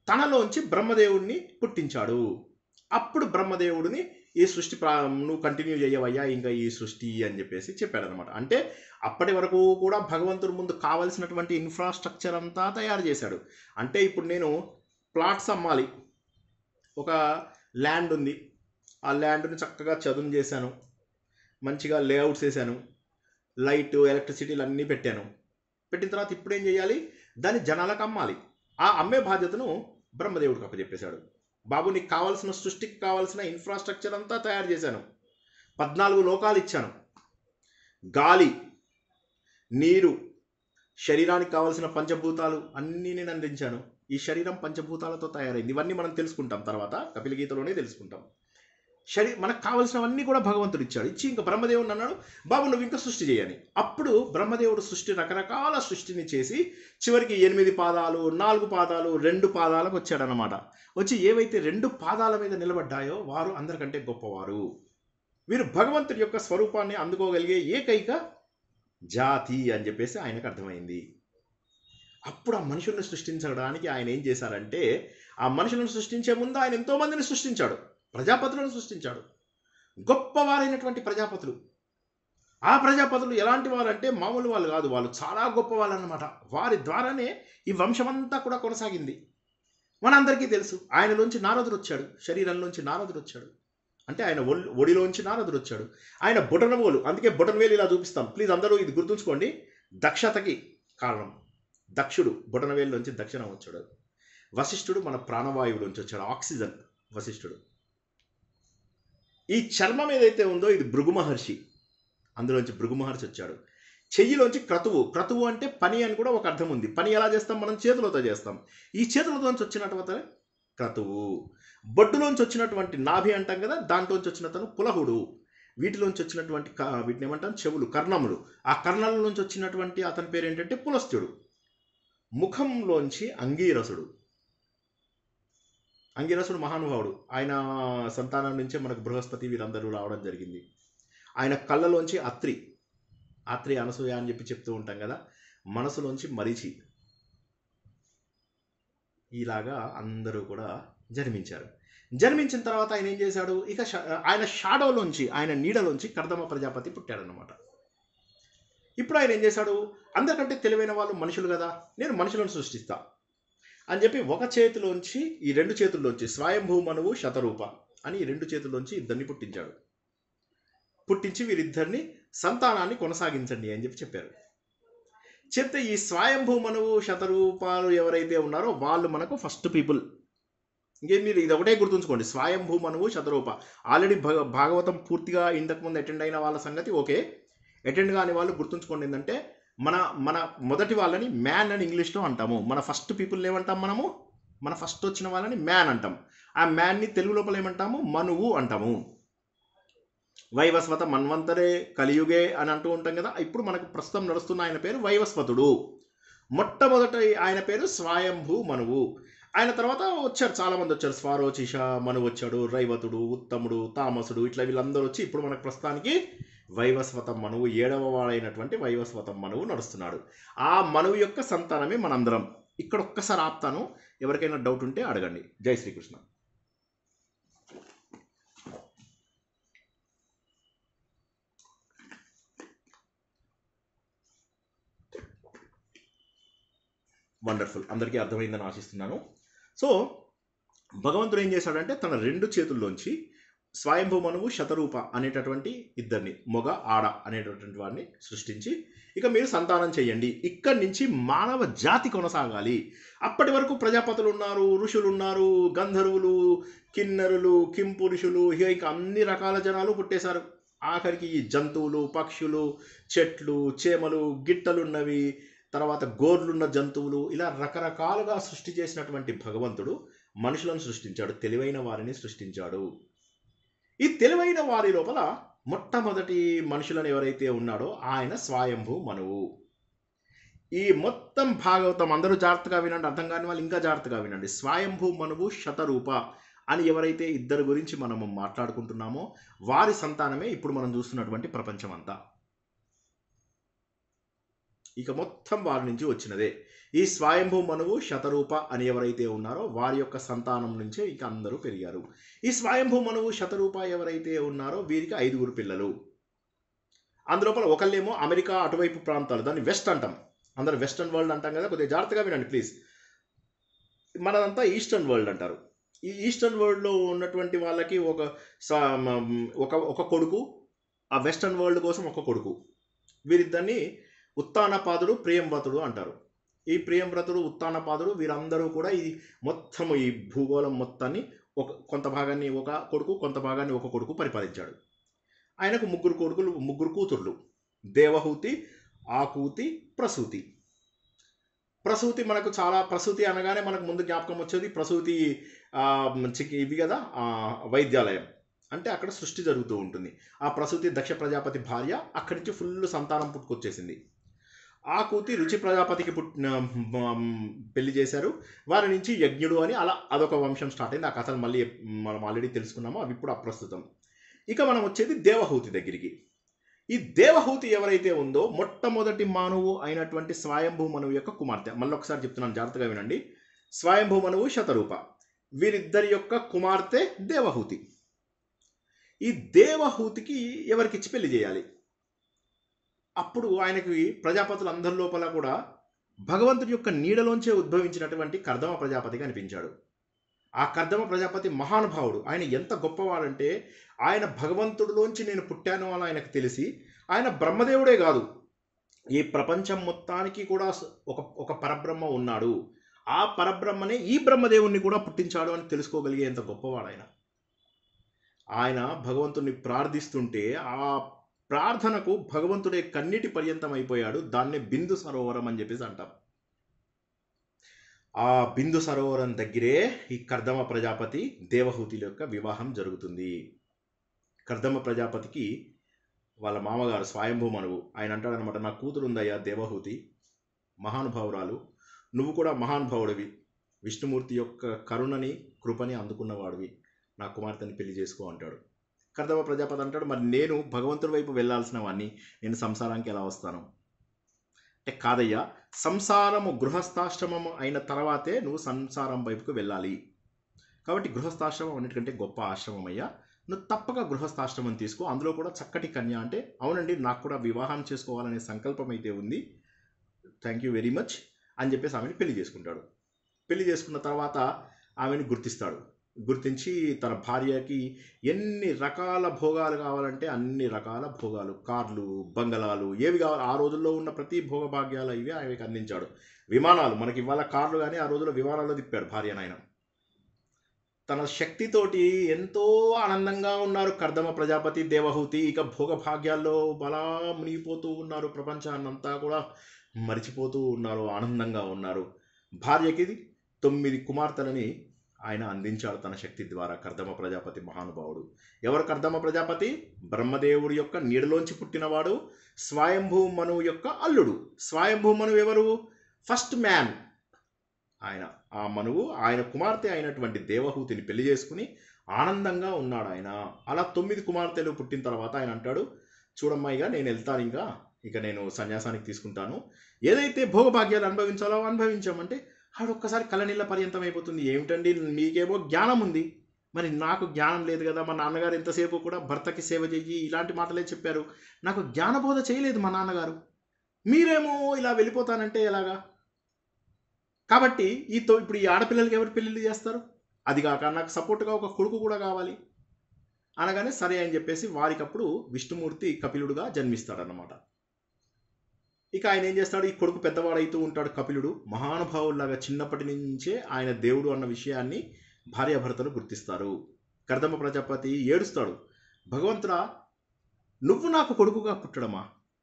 తనలోంచి బ్రహ్మదేవుడిని పుట్టించాడు అప్పుడు బ్రహ్మదేవుడిని ఈ సృష్టి ప్రా నువ్వు కంటిన్యూ చేయవయ్యా ఇంకా ఈ సృష్టి అని చెప్పేసి చెప్పాడనమాట అంటే అప్పటి వరకు కూడా భగవంతుడి ముందు కావలసినటువంటి ఇన్ఫ్రాస్ట్రక్చర్ అంతా తయారు చేశాడు అంటే ఇప్పుడు నేను ప్లాట్స్ అమ్మాలి ఒక ల్యాండ్ ఉంది ఆ ల్యాండ్ని చక్కగా చదును చేశాను మంచిగా లేఅవుట్స్ వేసాను లైట్ ఎలక్ట్రిసిటీలు అన్నీ పెట్టాను పెట్టిన తర్వాత ఇప్పుడు ఏం చేయాలి దాన్ని జనాలకు అమ్మాలి ఆ అమ్మే బాధ్యతను బ్రహ్మదేవుడికి అప్పచెప్పేశాడు బాబు నీకు కావాల్సిన సృష్టికి కావాల్సిన ఇన్ఫ్రాస్ట్రక్చర్ అంతా తయారు చేశాను పద్నాలుగు లోకాలు ఇచ్చాను గాలి నీరు శరీరానికి కావాల్సిన పంచభూతాలు అన్నీ నేను అందించాను ఈ శరీరం పంచభూతాలతో తయారైంది ఇవన్నీ మనం తెలుసుకుంటాం తర్వాత కపిల గీతలోనే తెలుసుకుంటాం శరీ మనకు కావలసినవన్నీ కూడా భగవంతుడు ఇచ్చాడు ఇచ్చి ఇంకా బ్రహ్మదేవుడు అన్నాడు బాబు నువ్వు ఇంకా సృష్టి చేయని అప్పుడు బ్రహ్మదేవుడు సృష్టి రకరకాల సృష్టిని చేసి చివరికి ఎనిమిది పాదాలు నాలుగు పాదాలు రెండు పాదాలకు వచ్చాడనమాట వచ్చి ఏవైతే రెండు పాదాల మీద నిలబడ్డాయో వారు అందరికంటే గొప్పవారు వీరు భగవంతుడి యొక్క స్వరూపాన్ని అందుకోగలిగే ఏకైక జాతి అని చెప్పేసి ఆయనకు అర్థమైంది అప్పుడు ఆ మనుషుల్ని సృష్టించడానికి ఆయన ఏం చేశారంటే ఆ మనుషులను సృష్టించే ముందు ఆయన ఎంతో మందిని సృష్టించాడు ప్రజాపతులను సృష్టించాడు గొప్పవారైనటువంటి ప్రజాపతులు ఆ ప్రజాపతులు ఎలాంటి వారంటే మామూలు వాళ్ళు కాదు వాళ్ళు చాలా గొప్ప వాళ్ళు అన్నమాట వారి ద్వారానే ఈ వంశమంతా కూడా కొనసాగింది మనందరికీ తెలుసు ఆయనలోంచి నారదుడు వచ్చాడు శరీరంలోంచి నారదుడు వచ్చాడు అంటే ఆయన ఒల్- ఒడిలోంచి నారదుడు వచ్చాడు ఆయన బొటనవేలు అందుకే బొటనవేలు ఇలా చూపిస్తాం ప్లీజ్ అందరూ ఇది గుర్తుంచుకోండి దక్షతకి కారణం దక్షుడు బొటనవేలులోంచి దక్షిణం వచ్చాడు వశిష్ఠుడు మన ప్రాణవాయువులోంచి వచ్చాడు ఆక్సిజన్ వశిష్ఠుడు ఈ చర్మం ఏదైతే ఉందో ఇది భృగు మహర్షి అందులోంచి భృగు మహర్షి వచ్చాడు చెయ్యిలోంచి క్రతువు క్రతువు అంటే పని అని కూడా ఒక అర్థం ఉంది పని ఎలా చేస్తాం మనం చేతులతో చేస్తాం ఈ చేతులతోంచి వచ్చినటువంటి క్రతువు బొడ్డులోంచి వచ్చినటువంటి నాభి అంటాం కదా దాంట్లోంచి వచ్చినతను పులహుడు వీటిలోంచి వచ్చినటువంటి క- వీటిని ఏమంటాం చెవులు కర్ణములు ఆ కర్ణాల నుంచి వచ్చినటువంటి అతని పేరు ఏంటంటే పులస్త్యుడు ముఖంలోంచి అంగీరసుడు అంగిరసుడు మహానుభావుడు ఆయన సంతానం నుంచే మనకు బృహస్పతి వీరందరూ రావడం జరిగింది ఆయన కళ్ళలోంచి అత్రి అత్రి అనసూయ అని చెప్పి చెప్తూ ఉంటాం కదా మనసులోంచి మరిచి ఇలాగా అందరూ కూడా జన్మించారు జన్మించిన తర్వాత ఆయన ఏం చేశాడు ఇక ష- ఆయన షాడోలోంచి ఆయన నీడలోంచి కర్దమ ప్రజాపతి పుట్టాడనమాట ఇప్పుడు ఆయన ఏం చేశాడు అందరికంటే తెలివైన వాళ్ళు మనుషులు కదా నేను మనుషులను సృష్టిస్తా అని చెప్పి ఒక చేతిలోంచి ఈ రెండు చేతుల్లోంచి స్వయంభూ మనువు శతరూప అని ఈ రెండు చేతుల్లోంచి ఇద్దరిని పుట్టించాడు పుట్టించి వీరిద్దరిని సంతానాన్ని కొనసాగించండి అని చెప్పి చెప్పారు చెప్తే ఈ స్వయంభూ మనువు శతరూపాలు ఎవరైతే ఉన్నారో వాళ్ళు మనకు ఫస్ట్ పీపుల్ ఇంకేం మీరు ఇది ఒకటే గుర్తుంచుకోండి స్వయంభూ మనువు శతరూప ఆల్రెడీ భగ భాగవతం పూర్తిగా ఇంతకుముందు అటెండ్ అయిన వాళ్ళ సంగతి ఓకే అటెండ్ కాని వాళ్ళు గుర్తుంచుకోండి ఏంటంటే మన మన మొదటి వాళ్ళని మ్యాన్ అని ఇంగ్లీష్లో అంటాము మన ఫస్ట్ పీపుల్ ఏమంటాం మనము మన ఫస్ట్ వచ్చిన వాళ్ళని మ్యాన్ అంటాం ఆ మ్యాన్ని తెలుగు లోపల ఏమంటాము మనువు అంటాము వైవస్వత మన్వంతరే కలియుగే అని అంటూ ఉంటాం కదా ఇప్పుడు మనకు ప్రస్తుతం నడుస్తున్న ఆయన పేరు వైవస్వతుడు మొట్టమొదట ఆయన పేరు స్వయంభూ మనువు ఆయన తర్వాత వచ్చారు చాలా మంది వచ్చారు స్వారోచిష మను వచ్చాడు రైవతుడు ఉత్తముడు తామసుడు ఇట్లా వీళ్ళందరూ వచ్చి ఇప్పుడు మనకు ప్రస్తుతానికి వైవస్వతం మనువు ఏడవ వాడైనటువంటి వైవస్వతం మనువు నడుస్తున్నాడు ఆ మనువు యొక్క సంతానమే మనందరం ఇక్కడ ఒక్కసారి ఆపుతాను ఎవరికైనా డౌట్ ఉంటే అడగండి జై శ్రీకృష్ణ వండర్ఫుల్ అందరికీ అర్థమైందని ఆశిస్తున్నాను సో భగవంతుడు ఏం చేశాడంటే తన రెండు చేతుల్లోంచి స్వయంభూ మనువు శతరూప అనేటటువంటి ఇద్దరిని మొగ ఆడ అనేటటువంటి వాడిని సృష్టించి ఇక మీరు సంతానం చేయండి ఇక్కడి నుంచి మానవ జాతి కొనసాగాలి అప్పటి వరకు ప్రజాపతులు ఉన్నారు ఋషులు ఉన్నారు గంధర్వులు కిన్నరులు కింపురుషులు ఇక ఇంకా అన్ని రకాల జనాలు పుట్టేశారు ఆఖరికి ఈ జంతువులు పక్షులు చెట్లు చేమలు గిట్టలున్నవి తర్వాత గోర్లున్న జంతువులు ఇలా రకరకాలుగా సృష్టి చేసినటువంటి భగవంతుడు మనుషులను సృష్టించాడు తెలివైన వారిని సృష్టించాడు ఈ తెలివైన వారి లోపల మొట్టమొదటి మనుషులను ఎవరైతే ఉన్నాడో ఆయన స్వయంభూ మనువు ఈ మొత్తం భాగవతం అందరూ జాగ్రత్తగా వినండి అర్థం కాని వాళ్ళు ఇంకా జాగ్రత్తగా వినండి స్వయంభూ మనువు శతరూప అని ఎవరైతే ఇద్దరు గురించి మనము మాట్లాడుకుంటున్నామో వారి సంతానమే ఇప్పుడు మనం చూస్తున్నటువంటి ప్రపంచం అంతా ఇక మొత్తం వారి నుంచి వచ్చినదే ఈ స్వయంభూ మనువు శతరూప అని ఎవరైతే ఉన్నారో వారి యొక్క సంతానం నుంచే ఇక అందరూ పెరిగారు ఈ స్వయంభూ మనువు శతరూప ఎవరైతే ఉన్నారో వీరికి ఐదుగురు పిల్లలు అందులోపల ఒకళ్ళేమో అమెరికా అటువైపు ప్రాంతాలు దాన్ని వెస్ట్ అంటాం అందరు వెస్టర్న్ వరల్డ్ అంటాం కదా కొద్దిగా జాగ్రత్తగా వినండి ప్లీజ్ మనదంతా ఈస్టర్న్ వరల్డ్ అంటారు ఈ ఈస్టర్న్ వరల్డ్లో ఉన్నటువంటి వాళ్ళకి ఒక స- మ- ఒక ఒక కొడుకు ఆ వెస్టర్న్ వరల్డ్ కోసం ఒక కొడుకు వీరిద్దరిని ఉత్తానపాదుడు ప్రియంవ్రతుడు అంటారు ఈ ప్రియంవ్రతుడు ఉత్తానపాదుడు వీరందరూ కూడా ఈ మొత్తం ఈ భూగోళం మొత్తాన్ని ఒక కొంత భాగాన్ని ఒక కొడుకు కొంత భాగాన్ని ఒక కొడుకు పరిపాలించాడు ఆయనకు ముగ్గురు కొడుకులు ముగ్గురు కూతుర్లు దేవహూతి ఆకూతి ప్రసూతి ప్రసూతి మనకు చాలా ప్రసూతి అనగానే మనకు ముందు జ్ఞాపకం వచ్చేది ప్రసూతి ఆ, చికి ఇవి కదా ఆ, వైద్యాలయం అంటే అక్కడ సృష్టి జరుగుతూ ఉంటుంది ఆ ప్రసూతి దక్ష ప్రజాపతి భార్య అక్కడి నుంచి ఫుల్ సంతానం పుట్టుకొచ్చేసింది ఆ కూతి రుచి ప్రజాపతికి పుట్టిన మ్, పెళ్లి చేశారు వారి నుంచి యజ్ఞుడు అని అలా అదొక వంశం స్టార్ట్ అయింది ఆ కథలు మళ్ళీ మనం ఆల్రెడీ తెలుసుకున్నాము అవి ఇప్పుడు అప్రస్తుతం ఇక మనం వచ్చేది దేవహూతి దగ్గరికి ఈ దేవహూతి ఎవరైతే ఉందో మొట్టమొదటి మానవు అయినటువంటి స్వయంభూ మనువు యొక్క కుమార్తె మళ్ళీ ఒకసారి చెప్తున్నాను జాగ్రత్తగా వినండి స్వయంభూ మనువు శతరూప వీరిద్దరి యొక్క కుమార్తె దేవహూతి ఈ దేవహూతికి ఎవరికి ఇచ్చి పెళ్లి చేయాలి అప్పుడు ఆయనకి ప్రజాపతులు అందరి లోపల కూడా భగవంతుడి యొక్క నీడలోంచే ఉద్భవించినటువంటి కర్దమ ప్రజాపతి కనిపించాడు ఆ కర్దమ ప్రజాపతి మహానుభావుడు ఆయన ఎంత గొప్పవాడంటే ఆయన భగవంతుడిలోంచి నేను పుట్టాను అని ఆయనకు తెలిసి ఆయన బ్రహ్మదేవుడే కాదు ఈ ప్రపంచం మొత్తానికి కూడా ఒక ఒక పరబ్రహ్మ ఉన్నాడు ఆ పరబ్రహ్మనే ఈ బ్రహ్మదేవుణ్ణి కూడా పుట్టించాడు అని తెలుసుకోగలిగేంత గొప్పవాడు ఆయన ఆయన భగవంతుణ్ణి ప్రార్థిస్తుంటే ఆ ప్రార్థనకు భగవంతుడే కన్నీటి పర్యంతం అయిపోయాడు దాన్నే బిందు సరోవరం అని చెప్పేసి అంటాం ఆ బిందు సరోవరం దగ్గరే ఈ కర్దమ ప్రజాపతి దేవహూతి యొక్క వివాహం జరుగుతుంది కర్దమ ప్రజాపతికి వాళ్ళ మామగారు స్వయంభూ మనువు ఆయన అంటాడనమాట నా కూతురు ఉందయ్యా దేవహూతి మహానుభావురాలు నువ్వు కూడా మహానుభావుడివి విష్ణుమూర్తి యొక్క కరుణని కృపని అందుకున్నవాడివి నా కుమార్తెని పెళ్లి చేసుకో అంటాడు కర్దవ ప్రజాపతి అంటాడు మరి నేను భగవంతుడి వైపు వెళ్ళాల్సిన వాడిని నేను సంసారానికి ఎలా వస్తాను అంటే కాదయ్యా సంసారము గృహస్థాశ్రమం అయిన తర్వాతే నువ్వు సంసారం వైపుకు వెళ్ళాలి కాబట్టి గృహస్థాశ్రమం అన్నిటికంటే గొప్ప ఆశ్రమం అయ్యా నువ్వు తప్పక గృహస్థాశ్రమం తీసుకో అందులో కూడా చక్కటి కన్య అంటే అవునండి నాకు కూడా వివాహం చేసుకోవాలనే సంకల్పం అయితే ఉంది థ్యాంక్ యూ వెరీ మచ్ అని చెప్పేసి ఆమెను పెళ్లి చేసుకుంటాడు పెళ్లి చేసుకున్న తర్వాత ఆమెను గుర్తిస్తాడు గుర్తించి తన భార్యకి ఎన్ని రకాల భోగాలు కావాలంటే అన్ని రకాల భోగాలు కార్లు బంగళాలు ఏవి కావాలి ఆ రోజుల్లో ఉన్న ప్రతి భోగభాగ్యాలు ఇవి ఆయనకి అందించాడు విమానాలు మనకి ఇవాళ కార్లు కానీ ఆ రోజుల్లో విమానాల్లో తిప్పాడు భార్య నాయన తన శక్తితోటి ఎంతో ఆనందంగా ఉన్నారు కర్దమ ప్రజాపతి దేవహూతి ఇక భోగభాగ్యాల్లో బలా మునిగిపోతూ ఉన్నారు ప్రపంచాన్నంతా కూడా మరిచిపోతూ ఉన్నారు ఆనందంగా ఉన్నారు భార్యకి తొమ్మిది కుమార్తెలని ఆయన అందించాడు తన శక్తి ద్వారా కర్దమ ప్రజాపతి మహానుభావుడు ఎవరు కర్దమ ప్రజాపతి బ్రహ్మదేవుడి యొక్క నీడలోంచి పుట్టినవాడు స్వయంభూ మనువు యొక్క అల్లుడు స్వయంభూ మనువు ఎవరు ఫస్ట్ మ్యాన్ ఆయన ఆ మనువు ఆయన కుమార్తె అయినటువంటి దేవహూతిని పెళ్లి చేసుకుని ఆనందంగా ఉన్నాడు ఆయన అలా తొమ్మిది కుమార్తెలు పుట్టిన తర్వాత ఆయన అంటాడు చూడమ్మాయిగా నేను వెళ్తాను ఇంకా ఇక నేను సన్యాసానికి తీసుకుంటాను ఏదైతే భోగభాగ్యాలు అనుభవించాలో అనుభవించామంటే ఆవిడ ఒక్కసారి కళ్ళనీళ్ళ పర్యంతం అయిపోతుంది ఏమిటండి మీకేమో జ్ఞానం ఉంది మరి నాకు జ్ఞానం లేదు కదా మా నాన్నగారు ఎంతసేపు కూడా భర్తకి సేవ చెయ్యి ఇలాంటి మాటలే చెప్పారు నాకు జ్ఞానబోధ చేయలేదు మా నాన్నగారు మీరేమో ఇలా వెళ్ళిపోతానంటే ఎలాగా కాబట్టి ఈ తో ఇప్పుడు ఈ ఆడపిల్లలకి ఎవరు పెళ్ళిళ్ళు చేస్తారు అది కాక నాకు సపోర్ట్గా ఒక కొడుకు కూడా కావాలి అనగానే సరే అని చెప్పేసి వారికప్పుడు విష్ణుమూర్తి కపిలుడుగా జన్మిస్తాడన్నమాట ఇక ఆయన ఏం చేస్తాడు ఈ కొడుకు పెద్దవాడైతూ ఉంటాడు కపిలుడు మహానుభావుల్లాగా చిన్నప్పటి నుంచే ఆయన దేవుడు అన్న విషయాన్ని భార్యాభర్తలు గుర్తిస్తారు కర్దమ ప్రజాపతి ఏడుస్తాడు భగవంతుడా నువ్వు నాకు కొడుకుగా పుట్టడమా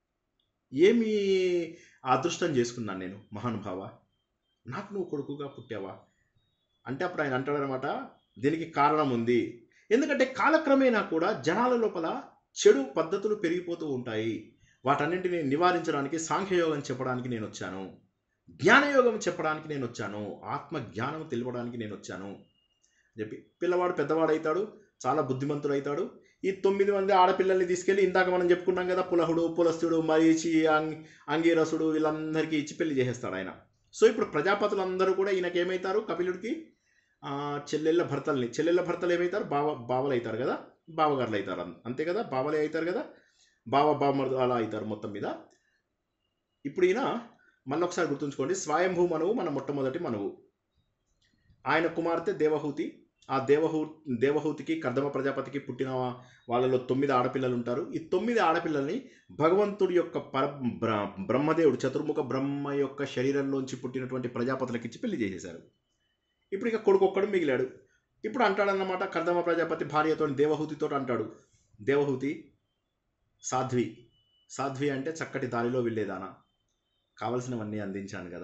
ఏమి అదృష్టం చేసుకున్నాను నేను మహానుభావ నాకు నువ్వు కొడుకుగా పుట్టావా అంటే అప్పుడు ఆయన అంటాడనమాట దీనికి కారణం ఉంది ఎందుకంటే కాలక్రమేణా కూడా జనాల లోపల చెడు పద్ధతులు పెరిగిపోతూ ఉంటాయి వాటన్నింటిని నివారించడానికి సాంఖ్యయోగం చెప్పడానికి నేను వచ్చాను జ్ఞానయోగం చెప్పడానికి నేను వచ్చాను ఆత్మ జ్ఞానం తెలియడానికి నేను వచ్చాను అని చెప్పి పిల్లవాడు పెద్దవాడు అవుతాడు చాలా బుద్ధిమంతుడు అవుతాడు ఈ తొమ్మిది మంది ఆడపిల్లల్ని తీసుకెళ్ళి ఇందాక మనం చెప్పుకున్నాం కదా పులహుడు పులస్తుడు మరీచి అంగ్ అంగీరసుడు వీళ్ళందరికీ ఇచ్చి పెళ్లి చేసేస్తాడు ఆయన సో ఇప్పుడు ప్రజాపతులందరూ కూడా ఈయనకి ఏమవుతారు కపిలుడికి ఆ, చెల్లెళ్ళ భర్తల్ని చెల్లెళ్ళ భర్తలు ఏమవుతారు బావ బావలు అవుతారు కదా బావగారులు అవుతారు అన్- అంతే కదా బావలే అవుతారు కదా బావ బావమరుదు అలా అవుతారు మొత్తం మీద ఇప్పుడు ఈయన మళ్ళీ ఒకసారి గుర్తుంచుకోండి స్వయంభూ మనువు మన మొట్టమొదటి మనువు ఆయన కుమార్తె దేవహూతి ఆ దేవహూ దేవహూతికి కర్దమ ప్రజాపతికి పుట్టిన వాళ్ళలో తొమ్మిది ఆడపిల్లలు ఉంటారు ఈ తొమ్మిది ఆడపిల్లల్ని భగవంతుడి యొక్క పర బ్ర- బ్రహ్మదేవుడు చతుర్ముఖ బ్రహ్మ యొక్క శరీరంలోంచి పుట్టినటువంటి ప్రజాపతులకి ఇచ్చి పెళ్లి చేసేశారు ఇప్పుడు ఇక కొడుకు ఒక్కడు మిగిలాడు ఇప్పుడు అంటాడన్నమాట కర్దమ ప్రజాపతి భార్యతో దేవహూతితో అంటాడు దేవహూతి సాధ్వి సాధ్వి అంటే చక్కటి దారిలో వెళ్ళేదానా కావలసినవన్నీ అందించాను కదా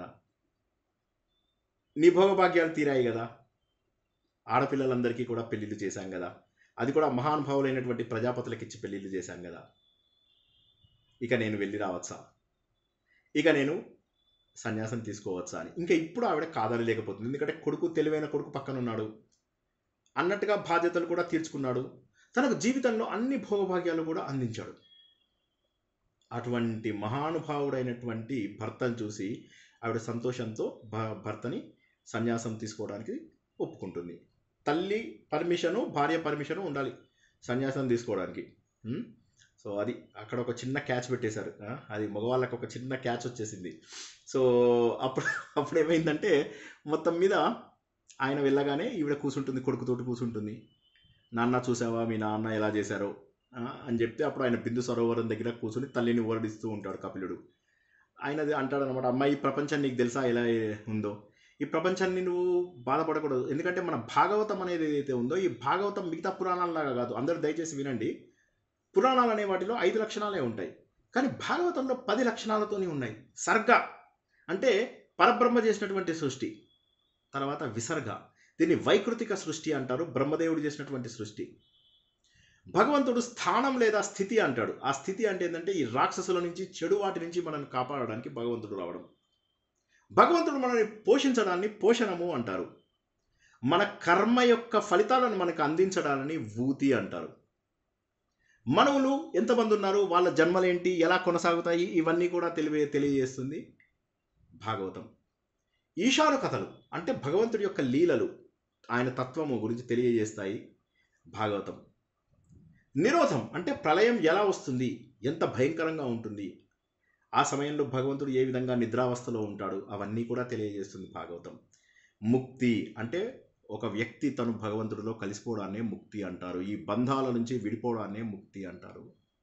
నీ భోగభాగ్యాలు తీరాయి కదా ఆడపిల్లలందరికీ కూడా పెళ్లిళ్ళు చేశాం కదా అది కూడా మహానుభావులైనటువంటి ప్రజాపతులకు ఇచ్చి పెళ్లిళ్ళు చేశాం కదా ఇక నేను వెళ్ళి రావచ్చా ఇక నేను సన్యాసం తీసుకోవచ్చా అని ఇంకా ఇప్పుడు ఆవిడ కాదనలేకపోతుంది ఎందుకంటే కొడుకు తెలివైన కొడుకు పక్కన ఉన్నాడు అన్నట్టుగా బాధ్యతలు కూడా తీర్చుకున్నాడు తనకు జీవితంలో అన్ని భోగభాగ్యాలు కూడా అందించాడు అటువంటి మహానుభావుడైనటువంటి భర్తను చూసి ఆవిడ సంతోషంతో భ- భర్తని సన్యాసం తీసుకోవడానికి ఒప్పుకుంటుంది తల్లి పర్మిషను భార్య పర్మిషను ఉండాలి సన్యాసం తీసుకోవడానికి ఉం? సో అది అక్కడ ఒక చిన్న క్యాచ్ పెట్టేశారు ఆ, అది మగవాళ్ళకి ఒక చిన్న క్యాచ్ వచ్చేసింది సో అప్పుడు అప్పుడు ఏమైందంటే మొత్తం మీద ఆయన వెళ్ళగానే ఈవిడ కూర్చుంటుంది కొడుకుతోటి కూర్చుంటుంది నాన్న చూసావా మీ నాన్న ఎలా చేశారో ఆ, అని చెప్తే అప్పుడు ఆయన బిందు సరోవరం దగ్గర కూర్చుని తల్లిని ఊరడిస్తూ ఉంటాడు కపిలుడు ఆయనది అంటాడనమాట అమ్మాయి ఈ ప్రపంచం నీకు తెలుసా ఎలా ఉందో ఈ ప్రపంచాన్ని నువ్వు బాధపడకూడదు ఎందుకంటే మన భాగవతం అనేది ఏదైతే ఉందో ఈ భాగవతం మిగతా పురాణాలలాగా కాదు అందరూ దయచేసి వినండి పురాణాలు అనే వాటిలో ఐదు లక్షణాలే ఉంటాయి కానీ భాగవతంలో పది లక్షణాలతోనే ఉన్నాయి సర్గ అంటే పరబ్రహ్మ చేసినటువంటి సృష్టి తర్వాత విసర్గ దీన్ని వైకృతిక సృష్టి అంటారు బ్రహ్మదేవుడు చేసినటువంటి సృష్టి భగవంతుడు స్థానం లేదా స్థితి అంటాడు ఆ స్థితి అంటే ఏంటంటే ఈ రాక్షసుల నుంచి చెడు వాటి నుంచి మనల్ని కాపాడడానికి భగవంతుడు రావడం భగవంతుడు మనల్ని పోషించడాన్ని పోషణము అంటారు మన కర్మ యొక్క ఫలితాలను మనకు అందించడాన్ని వూతి అంటారు మనవులు ఎంతమంది ఉన్నారు వాళ్ళ జన్మలేంటి ఎలా కొనసాగుతాయి ఇవన్నీ కూడా తెలివే తెలియజేస్తుంది భాగవతం ఈశాను కథలు అంటే భగవంతుడి యొక్క లీలలు ఆయన తత్వము గురించి తెలియజేస్తాయి భాగవతం నిరోధం అంటే ప్రళయం ఎలా వస్తుంది ఎంత భయంకరంగా ఉంటుంది ఆ సమయంలో భగవంతుడు ఏ విధంగా నిద్రావస్థలో ఉంటాడు అవన్నీ కూడా తెలియజేస్తుంది భాగవతం ముక్తి అంటే ఒక వ్యక్తి తను భగవంతుడిలో కలిసిపోవడాన్నే ముక్తి అంటారు ఈ బంధాల నుంచి విడిపోవడాన్నే ముక్తి అంటారు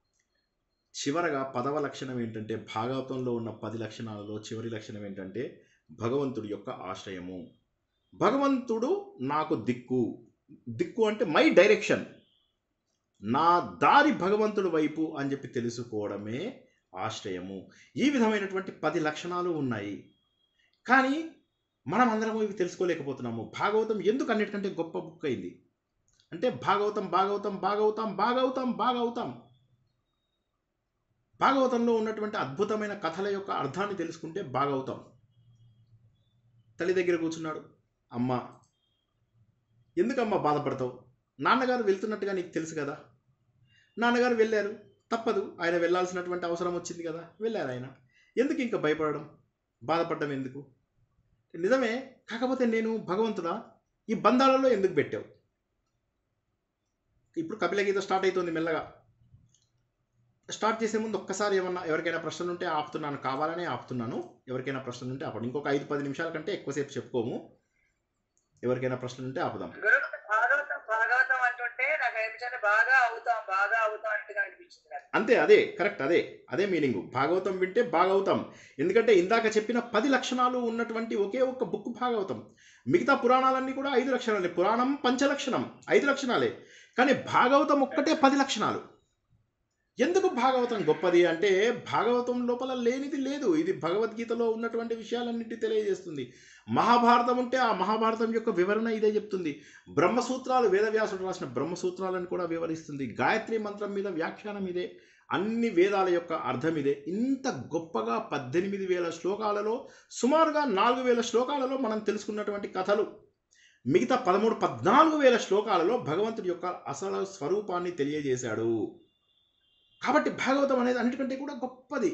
చివరగా పదవ లక్షణం ఏంటంటే భాగవతంలో ఉన్న పది లక్షణాలలో చివరి లక్షణం ఏంటంటే భగవంతుడి యొక్క ఆశ్రయము భగవంతుడు నాకు దిక్కు దిక్కు అంటే మై డైరెక్షన్ నా దారి భగవంతుడి వైపు అని చెప్పి తెలుసుకోవడమే ఆశ్రయము ఈ విధమైనటువంటి పది లక్షణాలు ఉన్నాయి కానీ మనం అందరం ఇవి తెలుసుకోలేకపోతున్నాము భాగవతం ఎందుకు అన్నిటికంటే గొప్ప బుక్ అయింది అంటే భాగవతం భాగవతం భాగవతం భాగవతం భాగవతం భాగవతంలో ఉన్నటువంటి అద్భుతమైన కథల యొక్క అర్థాన్ని తెలుసుకుంటే భాగవతం తల్లి దగ్గర కూర్చున్నాడు అమ్మ ఎందుకమ్మా బాధపడతావు నాన్నగారు వెళ్తున్నట్టుగా నీకు తెలుసు కదా నాన్నగారు వెళ్ళారు తప్పదు ఆయన వెళ్ళాల్సినటువంటి అవసరం వచ్చింది కదా వెళ్ళారు ఆయన ఎందుకు ఇంకా భయపడడం బాధపడడం ఎందుకు నిజమే కాకపోతే నేను భగవంతుడా ఈ బంధాలలో ఎందుకు పెట్టావు ఇప్పుడు కపిల గీత స్టార్ట్ అవుతుంది మెల్లగా స్టార్ట్ చేసే ముందు ఒక్కసారి ఏమన్నా ఎవరికైనా ప్రశ్నలు ఉంటే ఆపుతున్నాను కావాలనే ఆపుతున్నాను ఎవరికైనా ప్రశ్నలు ఉంటే ఆపండి ఇంకొక ఐదు పది నిమిషాల కంటే ఎక్కువసేపు చెప్పుకోము ఎవరికైనా ప్రశ్నలు ఉంటే ఆపుదాం గురువు భాగవతం భాగవతం అంటుంటే నాకు ఏమిటంటే బాగా అవుతాం బాగా అవుతాం అన్నట్టుగా అనిపించింది నాకు అంతే అదే కరెక్ట్ అదే అదే మీనింగ్ భాగవతం వింటే భాగవతం ఎందుకంటే ఇందాక చెప్పిన పది లక్షణాలు ఉన్నటువంటి ఒకే ఒక్క బుక్ భాగవతం మిగతా పురాణాలన్నీ కూడా ఐదు లక్షణాలే పురాణం పంచలక్షణం ఐదు లక్షణాలే కానీ భాగవతం ఒక్కటే పది లక్షణాలు ఎందుకు భాగవతం గొప్పది అంటే భాగవతం లోపల లేనిది లేదు ఇది భగవద్గీతలో ఉన్నటువంటి విషయాలన్నిటి తెలియజేస్తుంది మహాభారతం ఉంటే ఆ మహాభారతం యొక్క వివరణ ఇదే చెప్తుంది బ్రహ్మసూత్రాలు వేదవ్యాసుడు రాసిన బ్రహ్మసూత్రాలను కూడా వివరిస్తుంది గాయత్రి మంత్రం మీద వ్యాఖ్యానం ఇదే అన్ని వేదాల యొక్క అర్థం ఇదే ఇంత గొప్పగా పద్దెనిమిది వేల శ్లోకాలలో సుమారుగా నాలుగు వేల శ్లోకాలలో మనం తెలుసుకున్నటువంటి కథలు మిగతా పదమూడు పద్నాలుగు వేల శ్లోకాలలో భగవంతుడి యొక్క అసలు స్వరూపాన్ని తెలియజేశాడు కాబట్టి భాగవతం అనేది అన్నిటికంటే కూడా గొప్పది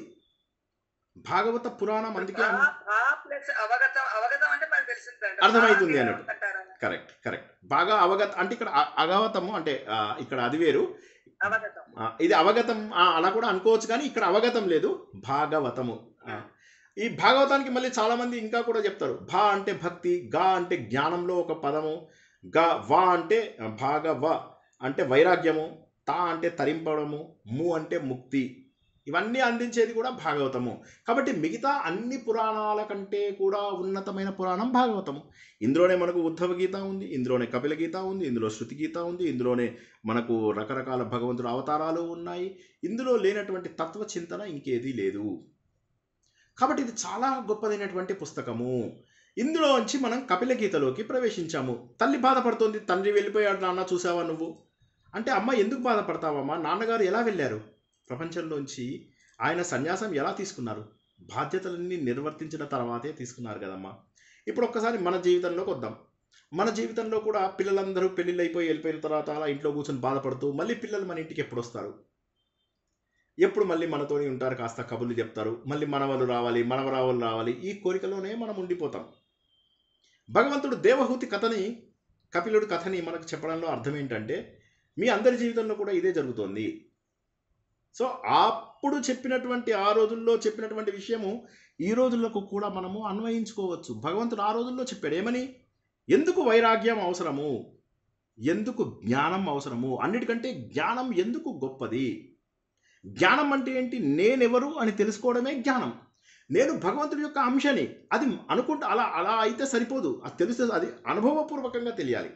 భాగవత పురాణం అందుకే భా భా ప్లస్ అవగతం అవగతం అంటే మనకు తెలిసిందండి అర్థమవుతుంది భా అన్నట్టు. అంటారు. కరెక్ట్ కరెక్ట్ బాగా అవగత అంటే ఇక్కడ అ- అగవతము అంటే ఆ, ఇక్కడ అది వేరు అవగతం ఆ, ఇది అవగతం ఆ, అలా కూడా అనుకోవచ్చు కానీ ఇక్కడ అవగతం లేదు భాగవతము ఆ, ఈ భాగవతానికి మళ్ళీ చాలా మంది ఇంకా కూడా చెప్తారు భా అంటే భక్తి గా అంటే జ్ఞానంలో ఒక పదము గ వా అంటే భాగవ అంటే వైరాగ్యము తా అంటే తరింపడము ము అంటే ముక్తి ఇవన్నీ అందించేది కూడా భాగవతము కాబట్టి మిగతా అన్ని పురాణాల కంటే కూడా ఉన్నతమైన పురాణం భాగవతము ఇందులోనే మనకు ఉద్ధవ గీత ఉంది ఇందులోనే కపిల గీత ఉంది ఇందులో శృతి గీత ఉంది ఇందులోనే మనకు రకరకాల భగవంతుడు అవతారాలు ఉన్నాయి ఇందులో లేనటువంటి తత్వ చింతన ఇంకేదీ లేదు కాబట్టి ఇది చాలా గొప్పదైనటువంటి పుస్తకము ఇందులోంచి మనం కపిల గీతలోకి ప్రవేశించాము తల్లి బాధపడుతోంది తండ్రి వెళ్ళిపోయాడు నాన్న చూసావా నువ్వు అంటే అమ్మ ఎందుకు బాధపడతావమ్మా నాన్నగారు ఎలా వెళ్ళారు ప్రపంచంలోంచి ఆయన సన్యాసం ఎలా తీసుకున్నారు బాధ్యతలన్నీ నిర్వర్తించిన తర్వాతే తీసుకున్నారు కదమ్మా ఇప్పుడు ఒక్కసారి మన జీవితంలోకి వద్దాం మన జీవితంలో కూడా పిల్లలందరూ పెళ్ళిళ్ళు అయిపోయి వెళ్ళిపోయిన తర్వాత అలా ఇంట్లో కూర్చొని బాధపడుతూ మళ్ళీ పిల్లలు మన ఇంటికి ఎప్పుడు వస్తారు ఎప్పుడు మళ్ళీ మనతోని ఉంటారు కాస్త కబుర్లు చెప్తారు మళ్ళీ మనవలు రావాలి మనవరావులు రావాలి ఈ కోరికలోనే మనం ఉండిపోతాం భగవంతుడు దేవహూతి కథని కపిలుడి కథని మనకు చెప్పడంలో అర్థం ఏంటంటే మీ అందరి జీవితంలో కూడా ఇదే జరుగుతోంది సో అప్పుడు చెప్పినటువంటి ఆ రోజుల్లో చెప్పినటువంటి విషయము ఈ రోజులకు కూడా మనము అన్వయించుకోవచ్చు భగవంతుడు ఆ రోజుల్లో చెప్పాడు ఏమని ఎందుకు వైరాగ్యం అవసరము ఎందుకు జ్ఞానం అవసరము అన్నిటికంటే జ్ఞానం ఎందుకు గొప్పది జ్ఞానం అంటే ఏంటి నేనెవరు అని తెలుసుకోవడమే జ్ఞానం నేను భగవంతుడి యొక్క అంశని అది అనుకుంటా అలా అలా అయితే సరిపోదు అది తెలిస్తే అది అనుభవపూర్వకంగా తెలియాలి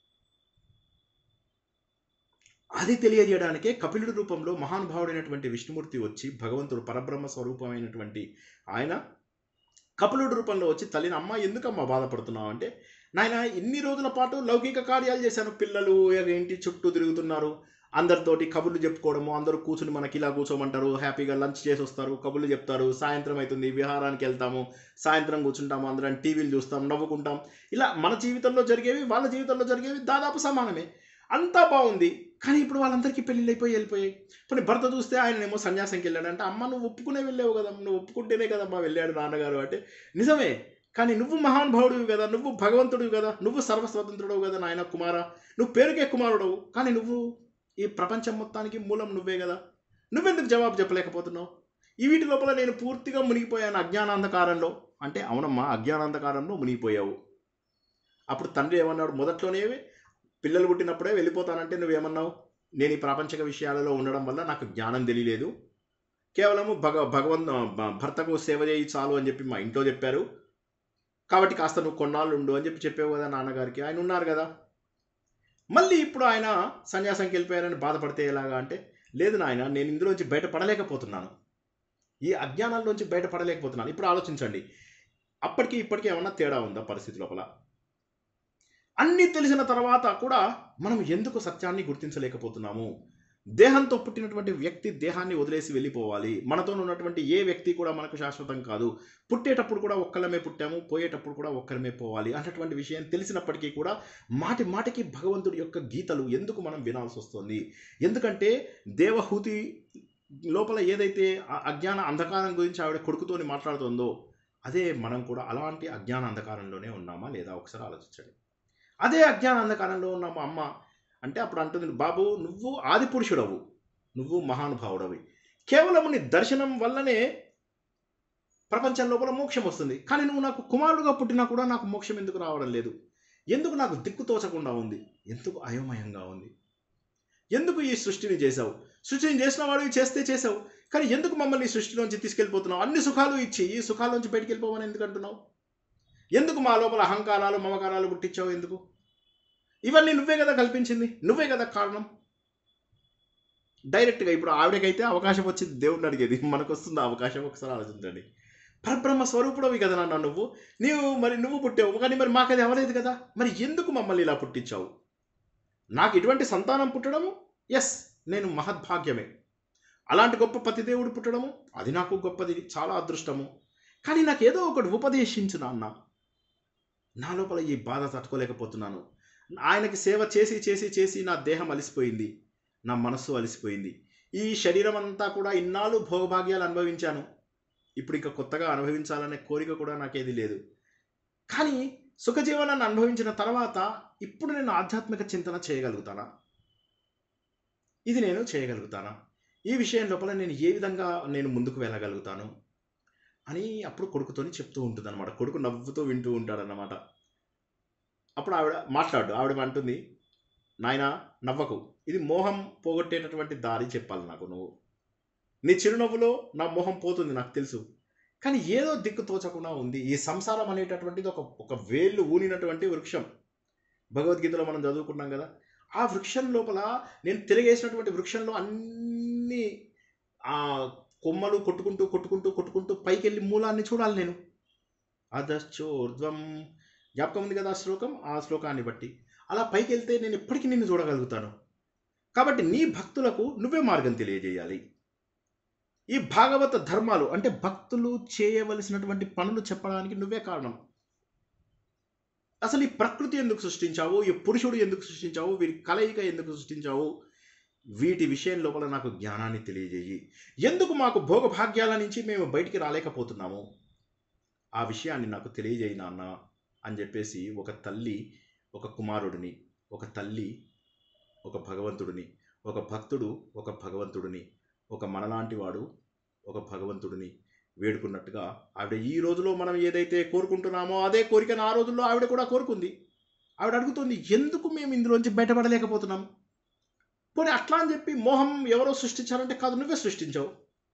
అది తెలియజేయడానికే కపిలుడి రూపంలో మహానుభావుడైనటువంటి విష్ణుమూర్తి వచ్చి భగవంతుడు పరబ్రహ్మ స్వరూపమైనటువంటి ఆయన కపిలుడి రూపంలో వచ్చి తల్లిని అమ్మ ఎందుకమ్మా బాధపడుతున్నావు అంటే నాయన ఇన్ని రోజుల పాటు లౌకిక కార్యాలు చేశాను పిల్లలు ఏంటి చుట్టూ తిరుగుతున్నారు అందరితోటి కబుర్లు చెప్పుకోవడము అందరూ కూర్చుని మనకి ఇలా కూర్చోమంటారు హ్యాపీగా లంచ్ చేసి వస్తారు కబుర్లు చెప్తారు సాయంత్రం అవుతుంది విహారానికి వెళ్తాము సాయంత్రం కూర్చుంటాము అందరం టీవీలు చూస్తాం నవ్వుకుంటాం ఇలా మన జీవితంలో జరిగేవి వాళ్ళ జీవితంలో జరిగేవి దాదాపు సమానమే అంతా బాగుంది కానీ ఇప్పుడు వాళ్ళందరికీ పెళ్ళిళ్ళు అయిపోయి వెళ్ళిపోయాయి ఇప్పుడు భర్త చూస్తే ఆయనేమో సన్యాసంకి వెళ్ళాడంటే అమ్మ నువ్వు ఒప్పుకునే వెళ్ళావు కదా నువ్వు ఒప్పుకుంటేనే కదమ్మా వెళ్ళాడు నాన్నగారు అంటే నిజమే కానీ నువ్వు మహానుభావుడివి కదా నువ్వు భగవంతుడివి కదా నువ్వు సర్వస్వతంత్రుడవు కదా నాయన కుమార నువ్వు పేరుకే కుమారుడవు కానీ నువ్వు ఈ ప్రపంచం మొత్తానికి మూలం నువ్వే కదా నువ్వెందుకు జవాబు చెప్పలేకపోతున్నావు ఈ వీటి లోపల నేను పూర్తిగా మునిగిపోయాను అజ్ఞానాంధకారంలో అంటే అవునమ్మా అజ్ఞానాంధకారంలో మునిగిపోయావు అప్పుడు తండ్రి ఏమన్నాడు మొదట్లోనే పిల్లలు పుట్టినప్పుడే వెళ్ళిపోతానంటే నువ్వేమన్నావు నేను ఈ ప్రాపంచిక విషయాలలో ఉండడం వల్ల నాకు జ్ఞానం తెలియలేదు కేవలము భగ భగవంత్ భర్తకు సేవ చేయి చాలు అని చెప్పి మా ఇంట్లో చెప్పారు కాబట్టి కాస్త నువ్వు కొన్నాళ్ళు ఉండు అని చెప్పి చెప్పావు కదా నాన్నగారికి ఆయన ఉన్నారు కదా మళ్ళీ ఇప్పుడు ఆయన సన్యాసంకి వెళ్ళిపోయారని బాధపడితే ఎలాగా అంటే లేదు నాయన నేను ఇందులోంచి బయటపడలేకపోతున్నాను ఈ అజ్ఞానాల్లోంచి బయటపడలేకపోతున్నాను ఇప్పుడు ఆలోచించండి అప్పటికి ఇప్పటికీ ఏమన్నా తేడా ఉందా పరిస్థితి లోపల అన్నీ తెలిసిన తర్వాత కూడా మనం ఎందుకు సత్యాన్ని గుర్తించలేకపోతున్నాము దేహంతో పుట్టినటువంటి వ్యక్తి దేహాన్ని వదిలేసి వెళ్ళిపోవాలి మనతో ఉన్నటువంటి ఏ వ్యక్తి కూడా మనకు శాశ్వతం కాదు పుట్టేటప్పుడు కూడా ఒక్కలమే పుట్టాము పోయేటప్పుడు కూడా ఒక్కరమే పోవాలి అన్నటువంటి విషయం తెలిసినప్పటికీ కూడా మాటి మాటికి భగవంతుడి యొక్క గీతలు ఎందుకు మనం వినాల్సి వస్తుంది ఎందుకంటే దేవహూతి లోపల ఏదైతే ఆ అజ్ఞాన అంధకారం గురించి ఆవిడ కొడుకుతోని మాట్లాడుతుందో అదే మనం కూడా అలాంటి అజ్ఞాన అంధకారంలోనే ఉన్నామా లేదా ఒకసారి ఆలోచించండి అదే అజ్ఞాన అంధకారంలో ఉన్న మా అమ్మ అంటే అప్పుడు అంటుంది బాబు నువ్వు ఆది పురుషుడవు నువ్వు మహానుభావుడవి కేవలం నీ దర్శనం వల్లనే ప్రపంచం లోపల మోక్షం వస్తుంది కానీ నువ్వు నాకు కుమారుడుగా పుట్టినా కూడా నాకు మోక్షం ఎందుకు రావడం లేదు ఎందుకు నాకు దిక్కు తోచకుండా ఉంది ఎందుకు అయోమయంగా ఉంది ఎందుకు ఈ సృష్టిని చేసావు సృష్టిని చేసిన వాడు చేస్తే చేసావు కానీ ఎందుకు మమ్మల్ని ఈ సృష్టిలోంచి తీసుకెళ్ళిపోతున్నావు అన్ని సుఖాలు ఇచ్చి ఈ సుఖాల్లోంచి బయటికి వెళ్ళిపోమని ఎందుకు అంటున్నావు ఎందుకు మా లోపల అహంకారాలు మమకారాలు పుట్టించావు ఎందుకు ఇవన్నీ నువ్వే కదా కల్పించింది నువ్వే కదా కారణం డైరెక్ట్గా ఇప్పుడు ఆవిడకైతే అవకాశం వచ్చింది దేవుడిని అడిగేది మనకు వస్తుంది ఆ అవకాశం ఒకసారి ఆలోచించండి పరబ్రహ్మ స్వరూపుడవి కదా నాన్న నువ్వు నీవు మరి నువ్వు పుట్టావు కానీ మరి మాకు అది అవ్వలేదు కదా మరి ఎందుకు మమ్మల్ని ఇలా పుట్టించావు నాకు ఇటువంటి సంతానం పుట్టడము ఎస్ నేను మహద్భాగ్యమే అలాంటి గొప్ప పతిదేవుడు పుట్టడము అది నాకు గొప్పది చాలా అదృష్టము కానీ నాకు ఏదో ఒకటి ఉపదేశించు నాన్న నా లోపల ఈ బాధ తట్టుకోలేకపోతున్నాను ఆయనకి సేవ చేసి చేసి చేసి నా దేహం అలసిపోయింది నా మనస్సు అలసిపోయింది ఈ శరీరం అంతా కూడా ఇన్నాళ్ళు భోగభాగ్యాలు అనుభవించాను ఇప్పుడు ఇంకా కొత్తగా అనుభవించాలనే కోరిక కూడా నాకేది లేదు కానీ సుఖజీవనాన్ని అనుభవించిన తర్వాత ఇప్పుడు నేను ఆధ్యాత్మిక చింతన చేయగలుగుతానా ఇది నేను చేయగలుగుతానా ఈ విషయం లోపల నేను ఏ విధంగా నేను ముందుకు వెళ్ళగలుగుతాను అని అప్పుడు కొడుకుతోని చెప్తూ ఉంటుంది అనమాట కొడుకు నవ్వుతూ వింటూ ఉంటాడన్నమాట అప్పుడు ఆవిడ మాట్లాడు ఆవిడ అంటుంది నాయన నవ్వకు ఇది మోహం పోగొట్టేటటువంటి దారి చెప్పాలి నాకు నువ్వు నీ చిరునవ్వులో నా మోహం పోతుంది నాకు తెలుసు కానీ ఏదో దిక్కు తోచకుండా ఉంది ఈ సంసారం అనేటటువంటిది ఒక ఒక వేళ్ళు ఊనినటువంటి వృక్షం భగవద్గీతలో మనం చదువుకున్నాం కదా ఆ వృక్షం లోపల నేను తిరిగేసినటువంటి వృక్షంలో అన్ని ఆ కొమ్మలు కొట్టుకుంటూ కొట్టుకుంటూ కొట్టుకుంటూ పైకి వెళ్ళి మూలాన్ని చూడాలి నేను అధశ్చోర్ధ్వం జ్ఞాపకం ఉంది కదా ఆ శ్లోకం ఆ శ్లోకాన్ని బట్టి అలా పైకి వెళ్తే నేను ఎప్పటికీ నిన్ను చూడగలుగుతాను కాబట్టి నీ భక్తులకు నువ్వే మార్గం తెలియజేయాలి ఈ భాగవత ధర్మాలు అంటే భక్తులు చేయవలసినటువంటి పనులు చెప్పడానికి నువ్వే కారణం అసలు ఈ ప్రకృతి ఎందుకు సృష్టించావు ఈ పురుషుడు ఎందుకు సృష్టించావు వీరి కలయిక ఎందుకు సృష్టించావు వీటి విషయం లోపల నాకు జ్ఞానాన్ని తెలియజేయి ఎందుకు మాకు భోగభాగ్యాల నుంచి మేము బయటికి రాలేకపోతున్నాము ఆ విషయాన్ని నాకు తెలియజేయి నాన్న అని చెప్పేసి ఒక తల్లి ఒక కుమారుడిని ఒక తల్లి ఒక భగవంతుడిని ఒక భక్తుడు ఒక భగవంతుడిని ఒక మనలాంటి వాడు ఒక భగవంతుడిని వేడుకున్నట్టుగా ఆవిడ ఈ రోజులో మనం ఏదైతే కోరుకుంటున్నామో అదే కోరికను ఆ రోజుల్లో ఆవిడ కూడా కోరుకుంది ఆవిడ అడుగుతుంది ఎందుకు మేము ఇందులోంచి బయటపడలేకపోతున్నాం పోనీ అట్లా అని చెప్పి మోహం ఎవరో సృష్టించారంటే కాదు నువ్వే సృష్టించావు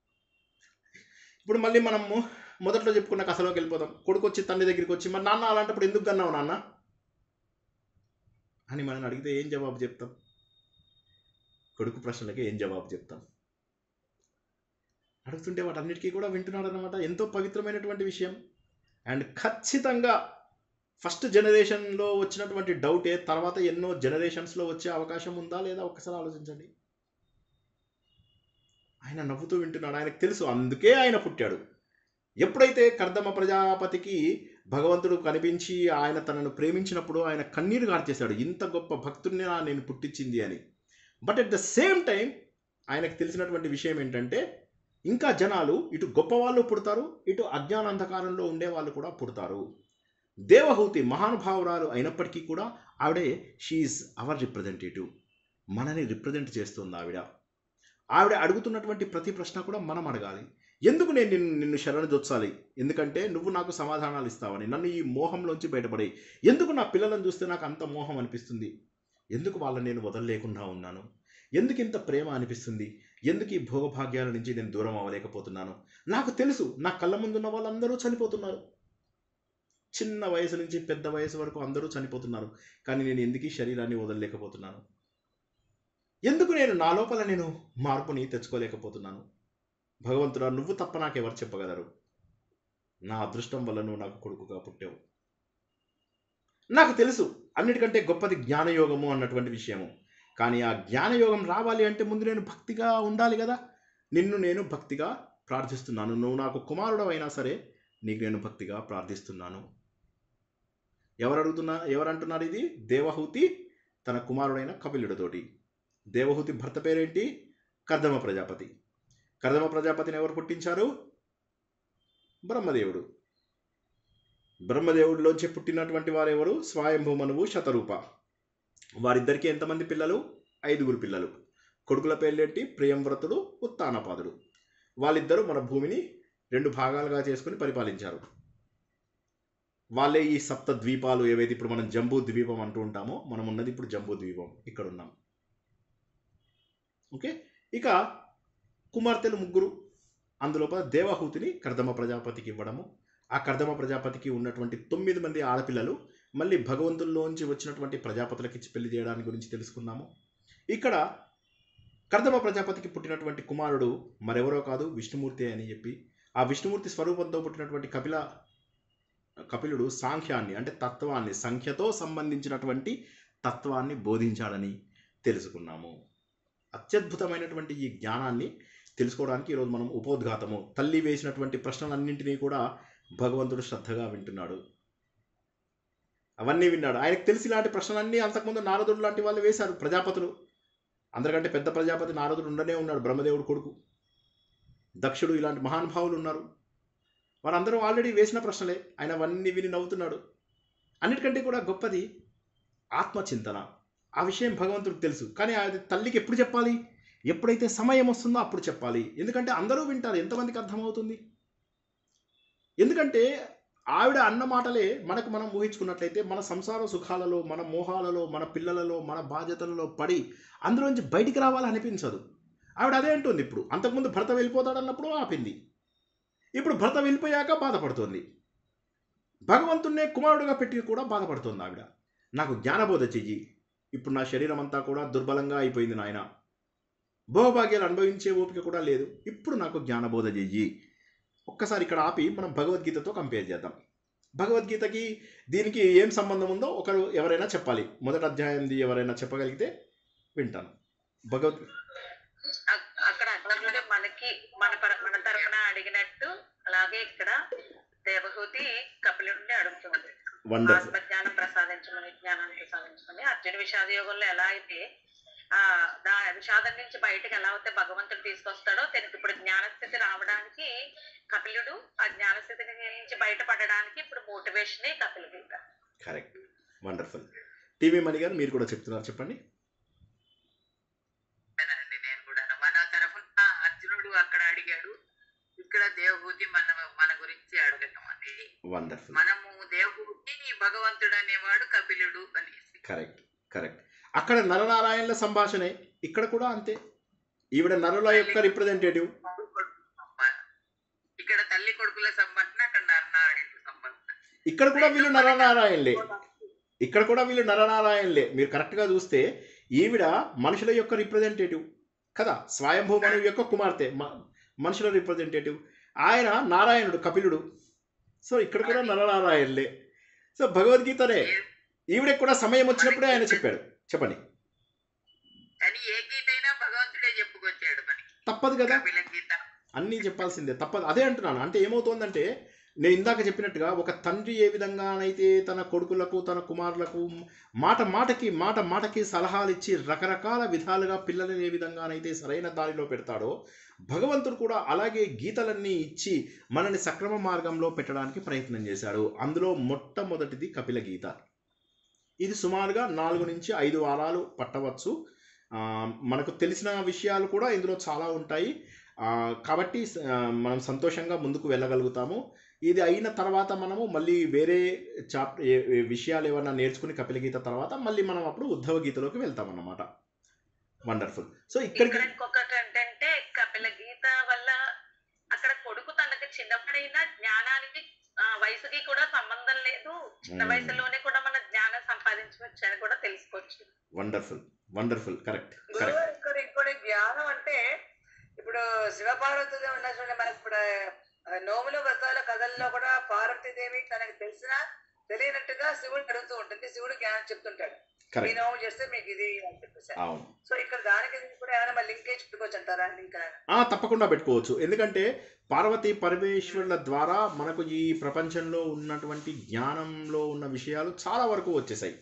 ఇప్పుడు మళ్ళీ మనము మొదట్లో చెప్పుకున్న కథలోకి వెళ్ళిపోతాం కొడుకు వచ్చి తండ్రి దగ్గరికి వచ్చి మరి నాన్న అలాంటప్పుడు ఎందుకు కన్నావు నాన్న అని మనం అడిగితే ఏం జవాబు చెప్తాం కొడుకు ప్రశ్నలకి ఏం జవాబు చెప్తాం అడుగుతుంటే వాటన్నిటికీ కూడా వింటున్నాడు అనమాట ఎంతో పవిత్రమైనటువంటి విషయం అండ్ ఖచ్చితంగా ఫస్ట్ జనరేషన్లో వచ్చినటువంటి డౌటే తర్వాత ఎన్నో జనరేషన్స్లో వచ్చే అవకాశం ఉందా లేదా ఒక్కసారి ఆలోచించండి ఆయన నవ్వుతూ వింటున్నాడు ఆయనకు తెలుసు అందుకే ఆయన పుట్టాడు ఎప్పుడైతే కర్దమ ప్రజాపతికి భగవంతుడు కనిపించి ఆయన తనను ప్రేమించినప్పుడు ఆయన కన్నీరు గార్చేశాడు ఇంత గొప్ప భక్తుడిని నా నేను పుట్టించింది అని but at the same time ఆయనకు తెలిసినటువంటి విషయం ఏంటంటే ఇంకా జనాలు ఇటు గొప్పవాళ్ళు పుడతారు ఇటు అజ్ఞాన అంధకారంలో ఉండే వాళ్ళు కూడా పుడతారు దేవహూతి మహానుభావురాలు అయినప్పటికీ కూడా ఆవిడే షీఈ్ అవర్ రిప్రజెంటేటివ్ మనని రిప్రజెంట్ చేస్తుంది ఆవిడ ఆవిడ అడుగుతున్నటువంటి ప్రతి ప్రశ్న కూడా మనం అడగాలి ఎందుకు నేను నిన్ను నిన్ను శరణు దొచ్చాలి ఎందుకంటే నువ్వు నాకు సమాధానాలు ఇస్తావని నన్ను ఈ మోహంలోంచి బయటపడే ఎందుకు నా పిల్లలను చూస్తే నాకు అంత మోహం అనిపిస్తుంది ఎందుకు వాళ్ళని నేను వదలలేకుండా ఉన్నాను ఎందుకు ఇంత ప్రేమ అనిపిస్తుంది ఎందుకు ఈ భోగభాగ్యాల నుంచి నేను దూరం అవ్వలేకపోతున్నాను నాకు తెలుసు నా కళ్ళ ముందున్న వాళ్ళందరూ చనిపోతున్నారు చిన్న వయసు నుంచి పెద్ద వయసు వరకు అందరూ చనిపోతున్నారు కానీ నేను ఎందుకు ఈ శరీరాన్ని వదలలేకపోతున్నాను ఎందుకు నేను నా లోపల నేను మార్పుని తెచ్చుకోలేకపోతున్నాను భగవంతుడా నువ్వు తప్ప నాకెవరు చెప్పగలరు నా అదృష్టం వల్ల నువ్వు నాకు కొడుకుగా పుట్టావు నాకు తెలుసు అన్నిటికంటే గొప్పది జ్ఞానయోగము అన్నటువంటి విషయము కానీ ఆ జ్ఞానయోగం రావాలి అంటే ముందు నేను భక్తిగా ఉండాలి కదా నిన్ను నేను భక్తిగా ప్రార్థిస్తున్నాను నువ్వు నాకు కుమారుడు అయినా సరే నీకు నేను భక్తిగా ప్రార్థిస్తున్నాను ఎవరు అడుగుతున్నా ఎవరు అంటున్నారు ఇది దేవహూతి తన కుమారుడైన కపిలుడితోటి దేవహూతి భర్త పేరేంటి కర్దమ ప్రజాపతి కర్దమ ప్రజాపతిని ఎవరు పుట్టించారు బ్రహ్మదేవుడు బ్రహ్మదేవుడిలోంచి పుట్టినటువంటి వారు ఎవరు స్వయంభూమనువు శతరూప వారిద్దరికి ఎంతమంది పిల్లలు ఐదుగురు పిల్లలు కొడుకుల పేర్లేంటి ప్రియంవ్రతుడు ఉత్తానపాదుడు వాళ్ళిద్దరూ మన భూమిని రెండు భాగాలుగా చేసుకుని పరిపాలించారు వాళ్ళే ఈ సప్త ద్వీపాలు ఏవైతే ఇప్పుడు మనం జంబూ ద్వీపం అంటూ ఉంటామో మనం ఉన్నది ఇప్పుడు జంబూ ద్వీపం ఇక్కడ ఉన్నాం ఓకే ఇక కుమార్తెలు ముగ్గురు అందులోపల దేవహూతిని కర్దమ ప్రజాపతికి ఇవ్వడము ఆ కర్దమ ప్రజాపతికి ఉన్నటువంటి తొమ్మిది మంది ఆడపిల్లలు మళ్ళీ భగవంతుల్లోంచి వచ్చినటువంటి ప్రజాపతులకి ఇచ్చి పెళ్లి చేయడానికి గురించి తెలుసుకున్నాము ఇక్కడ కర్దమ ప్రజాపతికి పుట్టినటువంటి కుమారుడు మరెవరో కాదు విష్ణుమూర్తి అని చెప్పి ఆ విష్ణుమూర్తి స్వరూపంతో పుట్టినటువంటి కపిల కపిలుడు సాంఖ్యాన్ని అంటే తత్వాన్ని సంఖ్యతో సంబంధించినటువంటి తత్వాన్ని బోధించాడని తెలుసుకున్నాము అత్యద్భుతమైనటువంటి ఈ జ్ఞానాన్ని తెలుసుకోవడానికి ఈరోజు మనం ఉపోద్ఘాతము తల్లి వేసినటువంటి ప్రశ్నలన్నింటినీ కూడా భగవంతుడు శ్రద్ధగా వింటున్నాడు అవన్నీ విన్నాడు ఆయనకు తెలిసి ఇలాంటి ప్రశ్నలన్నీ అంతకుముందు నారదుడు లాంటి వాళ్ళు వేశారు ప్రజాపతులు అందరికంటే పెద్ద ప్రజాపతి నారదుడు ఉండనే ఉన్నాడు బ్రహ్మదేవుడు కొడుకు దక్షుడు ఇలాంటి మహానుభావులు ఉన్నారు వారందరూ ఆల్రెడీ వేసిన ప్రశ్నలే ఆయన అవన్నీ విని నవ్వుతున్నాడు అన్నిటికంటే కూడా గొప్పది ఆత్మచింతన ఆ విషయం భగవంతుడికి తెలుసు కానీ అది తల్లికి ఎప్పుడు చెప్పాలి ఎప్పుడైతే సమయం వస్తుందో అప్పుడు చెప్పాలి ఎందుకంటే అందరూ వింటారు ఎంతమందికి అర్థమవుతుంది ఎందుకంటే ఆవిడ అన్న మాటలే మనకు మనం ఊహించుకున్నట్లయితే మన సంసార సుఖాలలో మన మోహాలలో మన పిల్లలలో మన బాధ్యతలలో పడి అందులోంచి బయటికి రావాలనిపించదు ఆవిడ అదే అంటుంది ఇప్పుడు అంతకుముందు భర్త వెళ్ళిపోతాడన్నప్పుడు ఆపింది ఇప్పుడు భర్త వెళ్ళిపోయాక బాధపడుతోంది భగవంతున్నే కుమారుడుగా పెట్టి కూడా బాధపడుతోంది ఆవిడ నాకు జ్ఞానబోధ చెయ్యి ఇప్పుడు నా శరీరం అంతా కూడా దుర్బలంగా అయిపోయింది నాయన భోగభాగ్యాలు అనుభవించే ఓపిక కూడా లేదు ఇప్పుడు నాకు జ్ఞానబోధ చెయ్యి ఒక్కసారి ఇక్కడ ఆపి మనం భగవద్గీతతో కంపేర్ చేద్దాం భగవద్గీతకి దీనికి ఏం సంబంధం ఉందో ఒకరు ఎవరైనా చెప్పాలి మొదటి అధ్యాయంది ఎవరైనా చెప్పగలిగితే వింటాను భగవద్ అక్- అక్కడ అర్జునుడు మనకి మన పర మన తరపున అడిగినట్టు అలాగే ఇక్కడ దేవహూతి కపిలుడిని అడుగుతుంది వండర్ఫుల్ ఆత్మజ్ఞానం ప్రసాదించమని జ్ఞానాన్ని ప్రసాదించమని అర్జున విషాద యోగంలో ఎలా అయితే ఆ దా విషాదం నుంచి బయటకు ఎలా అయితే భగవంతుడు తీసుకొస్తాడో తనకి ఇప్పుడు జ్ఞానస్థితి రావడానికి కపిలుడు ఆ జ్ఞానస్థితి నుంచి బయటపడడానికి ఇప్పుడు motivation Kapila Gita correct wonderful TV Mani garu మీరు కూడా చెప్తున్నారు చెప్పండి అండి నేను కూడా మన తరఫున అర్జునుడు అక్కడ అడిగాడు ఇక్కడ దేవహూతి మన మన గురించి అడగటం అనేది వండర్ఫుల్ మనము దేవహూతి భగవంతుడు అనేవాడు కపిలుడు అనేసి కరెక్ట్ కరెక్ట్ అక్కడ నరనారాయణల సంభాషణే ఇక్కడ కూడా అంతే ఈవిడ నరుల యొక్క రిప్రజెంటేటివ్ ఇక్కడ తల్లి కొడుకుల సంబంధం అక్కడ నరనారాయణ సంబంధం ఇక్కడ కూడా వీళ్ళు నరనారాయణలే ఇక్కడ కూడా వీళ్ళు నరనారాయణలే మీరు కరెక్ట్గా చూస్తే ఈవిడ మనుషుల యొక్క రిప్రజెంటేటివ్ కదా స్వయంభూ మనువు యొక్క కుమార్తె మ- మనుషుల రిప్రజెంటేటివ్ ఆయన నారాయణుడు కపిలుడు సో ఇక్కడ కూడా నరనారాయణలే సో భగవద్గీతనే ఈవిడకి కూడా సమయం వచ్చినప్పుడే ఆయన చెప్పాడు చెప్పండి కానీ ఏ గీత అయినా భగవంతుడే చెప్పుకొచ్చాడు మనకి తప్పదు కదా కపిల గీత అన్నీ చెప్పాల్సిందే తప్పదు అదే అంటున్నాను అంటే ఏమవుతోందంటే నేను ఇందాక చెప్పినట్టుగా ఒక తండ్రి ఏ విధంగానైతే తన కొడుకులకు తన కుమారులకు మాట మాటకి మాట మాటకి సలహాలు ఇచ్చి రకరకాల విధాలుగా పిల్లలను ఏ విధంగానైతే సరైన దారిలో పెడతాడో భగవంతుడు కూడా అలాగే గీతలన్నీ ఇచ్చి మనని సక్రమ మార్గంలో పెట్టడానికి ప్రయత్నం చేశాడు అందులో మొట్టమొదటిది కపిల గీత ఇది సుమారుగా నాలుగు నుంచి ఐదు వారాలు పట్టవచ్చు ఆ, మనకు తెలిసిన విషయాలు కూడా ఇందులో చాలా ఉంటాయి ఆ, కాబట్టి ఆ, మనం సంతోషంగా ముందుకు వెళ్ళగలుగుతాము ఇది అయిన తర్వాత మనము మళ్ళీ వేరే చాప్ ఏ- ఏ విషయాలు ఏమన్నా నేర్చుకుని కపిల గీత తర్వాత మళ్ళీ మనం అప్పుడు ఉద్ధవ గీతలోకి వెళ్తాం అన్నమాట వండర్ఫుల్ సో ఇక్కడ ఇక్కడికి ఇంకొకటి ఏంటంటే కపిల గీత వల్ల అక్కడ కొడుకు తనకి చిన్నప్పుడైన జ్ఞానానికి ఆ, వయసుకి కూడా సంబంధం లేదు చిన్న మ్మ్. వయసులోనే కూడా మన జ్ఞానం సంపాదించవచ్చు అని కూడా తెలుసుకోవచ్చు వండర్ఫుల్ వండర్ఫుల్ కరెక్ట్ గురువు కరెక్ట్ ఇక్కడ ఇంకోటి జ్ఞానం అంటే ఇప్పుడు శివపార్వతులు ఉన్న చూడండి మనకి ఇప్పుడు ఆ, నోముల వ్రతాల కథల్లో కూడా పార్వతీదేవి తనకు తెలిసిన తెలియనట్టుగా శివుడు అడుగుతూ ఉంటుంది శివుడు జ్ఞానం చెప్తుంటాడు ఈ కరెక్ట్ నోము చేస్తే మీకు ఇది అని చెప్పేసి అవును సో ఇక్కడ దానికి దీనికి కూడా ఏమైనా లింకేజ్ పెట్టుకోవచ్చు అంటారా లింక్ ఆ, తప్పకుండా పెట్టుకోవచ్చు ఎందుకంటే పార్వతీ పరమేశ్వరుల ద్వారా మనకు ఈ ప్రపంచంలో ఉన్నటువంటి జ్ఞానంలో ఉన్న విషయాలు చాలా వరకు వచ్చేసాయి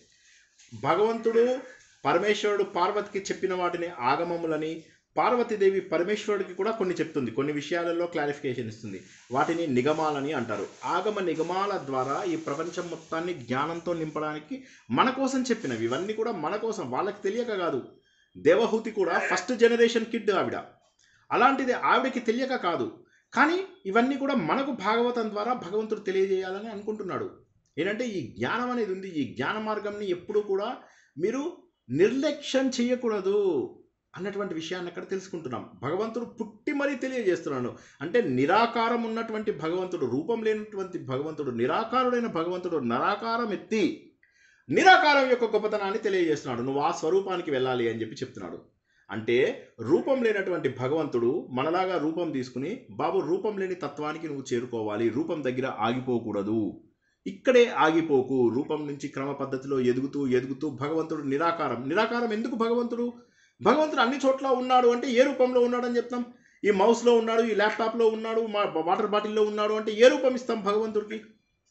భగవంతుడు పరమేశ్వరుడు పార్వతికి చెప్పిన వాటిని ఆగమములని పార్వతీదేవి పరమేశ్వరుడికి కూడా కొన్ని చెప్తుంది కొన్ని విషయాలలో క్లారిఫికేషన్ ఇస్తుంది వాటిని నిగమాలని అంటారు ఆగమ నిగమాల ద్వారా ఈ ప్రపంచం మొత్తాన్ని జ్ఞానంతో నింపడానికి మన కోసం చెప్పినవి ఇవన్నీ కూడా మన కోసం వాళ్ళకి తెలియక కాదు దేవహూతి కూడా ఫస్ట్ జనరేషన్ కిడ్ ఆవిడ అలాంటిది ఆవిడకి తెలియక కాదు కానీ ఇవన్నీ కూడా మనకు భాగవతం ద్వారా భగవంతుడు తెలియజేయాలని అనుకుంటున్నాడు ఏంటంటే ఈ జ్ఞానం అనేది ఉంది ఈ జ్ఞాన మార్గంని ఎప్పుడూ కూడా మీరు నిర్లక్ష్యం చేయకూడదు అన్నటువంటి విషయాన్ని అక్కడ తెలుసుకుంటున్నాం భగవంతుడు పుట్టి మరీ తెలియజేస్తున్నాడు అంటే నిరాకారం ఉన్నటువంటి భగవంతుడు రూపం లేనటువంటి భగవంతుడు నిరాకారుడైన భగవంతుడు నిరాకారం ఎత్తి నిరాకారం యొక్క గొప్పతనాన్ని తెలియజేస్తున్నాడు నువ్వు ఆ స్వరూపానికి వెళ్ళాలి అని చెప్పి చెప్తున్నాడు అంటే రూపం లేనటువంటి భగవంతుడు మనలాగా రూపం తీసుకుని బాబు రూపం లేని తత్వానికి నువ్వు చేరుకోవాలి రూపం దగ్గర ఆగిపోకూడదు ఇక్కడే ఆగిపోకు రూపం నుంచి క్రమ పద్ధతిలో ఎదుగుతూ ఎదుగుతూ భగవంతుడు నిరాకారం నిరాకారం ఎందుకు భగవంతుడు భగవంతుడు అన్ని చోట్ల ఉన్నాడు అంటే ఏ రూపంలో ఉన్నాడు అని చెప్తాం ఈ మౌస్లో ఉన్నాడు ఈ ల్యాప్టాప్లో ఉన్నాడు మా వాటర్ బాటిల్లో ఉన్నాడు అంటే ఏ రూపం ఇస్తాం భగవంతుడికి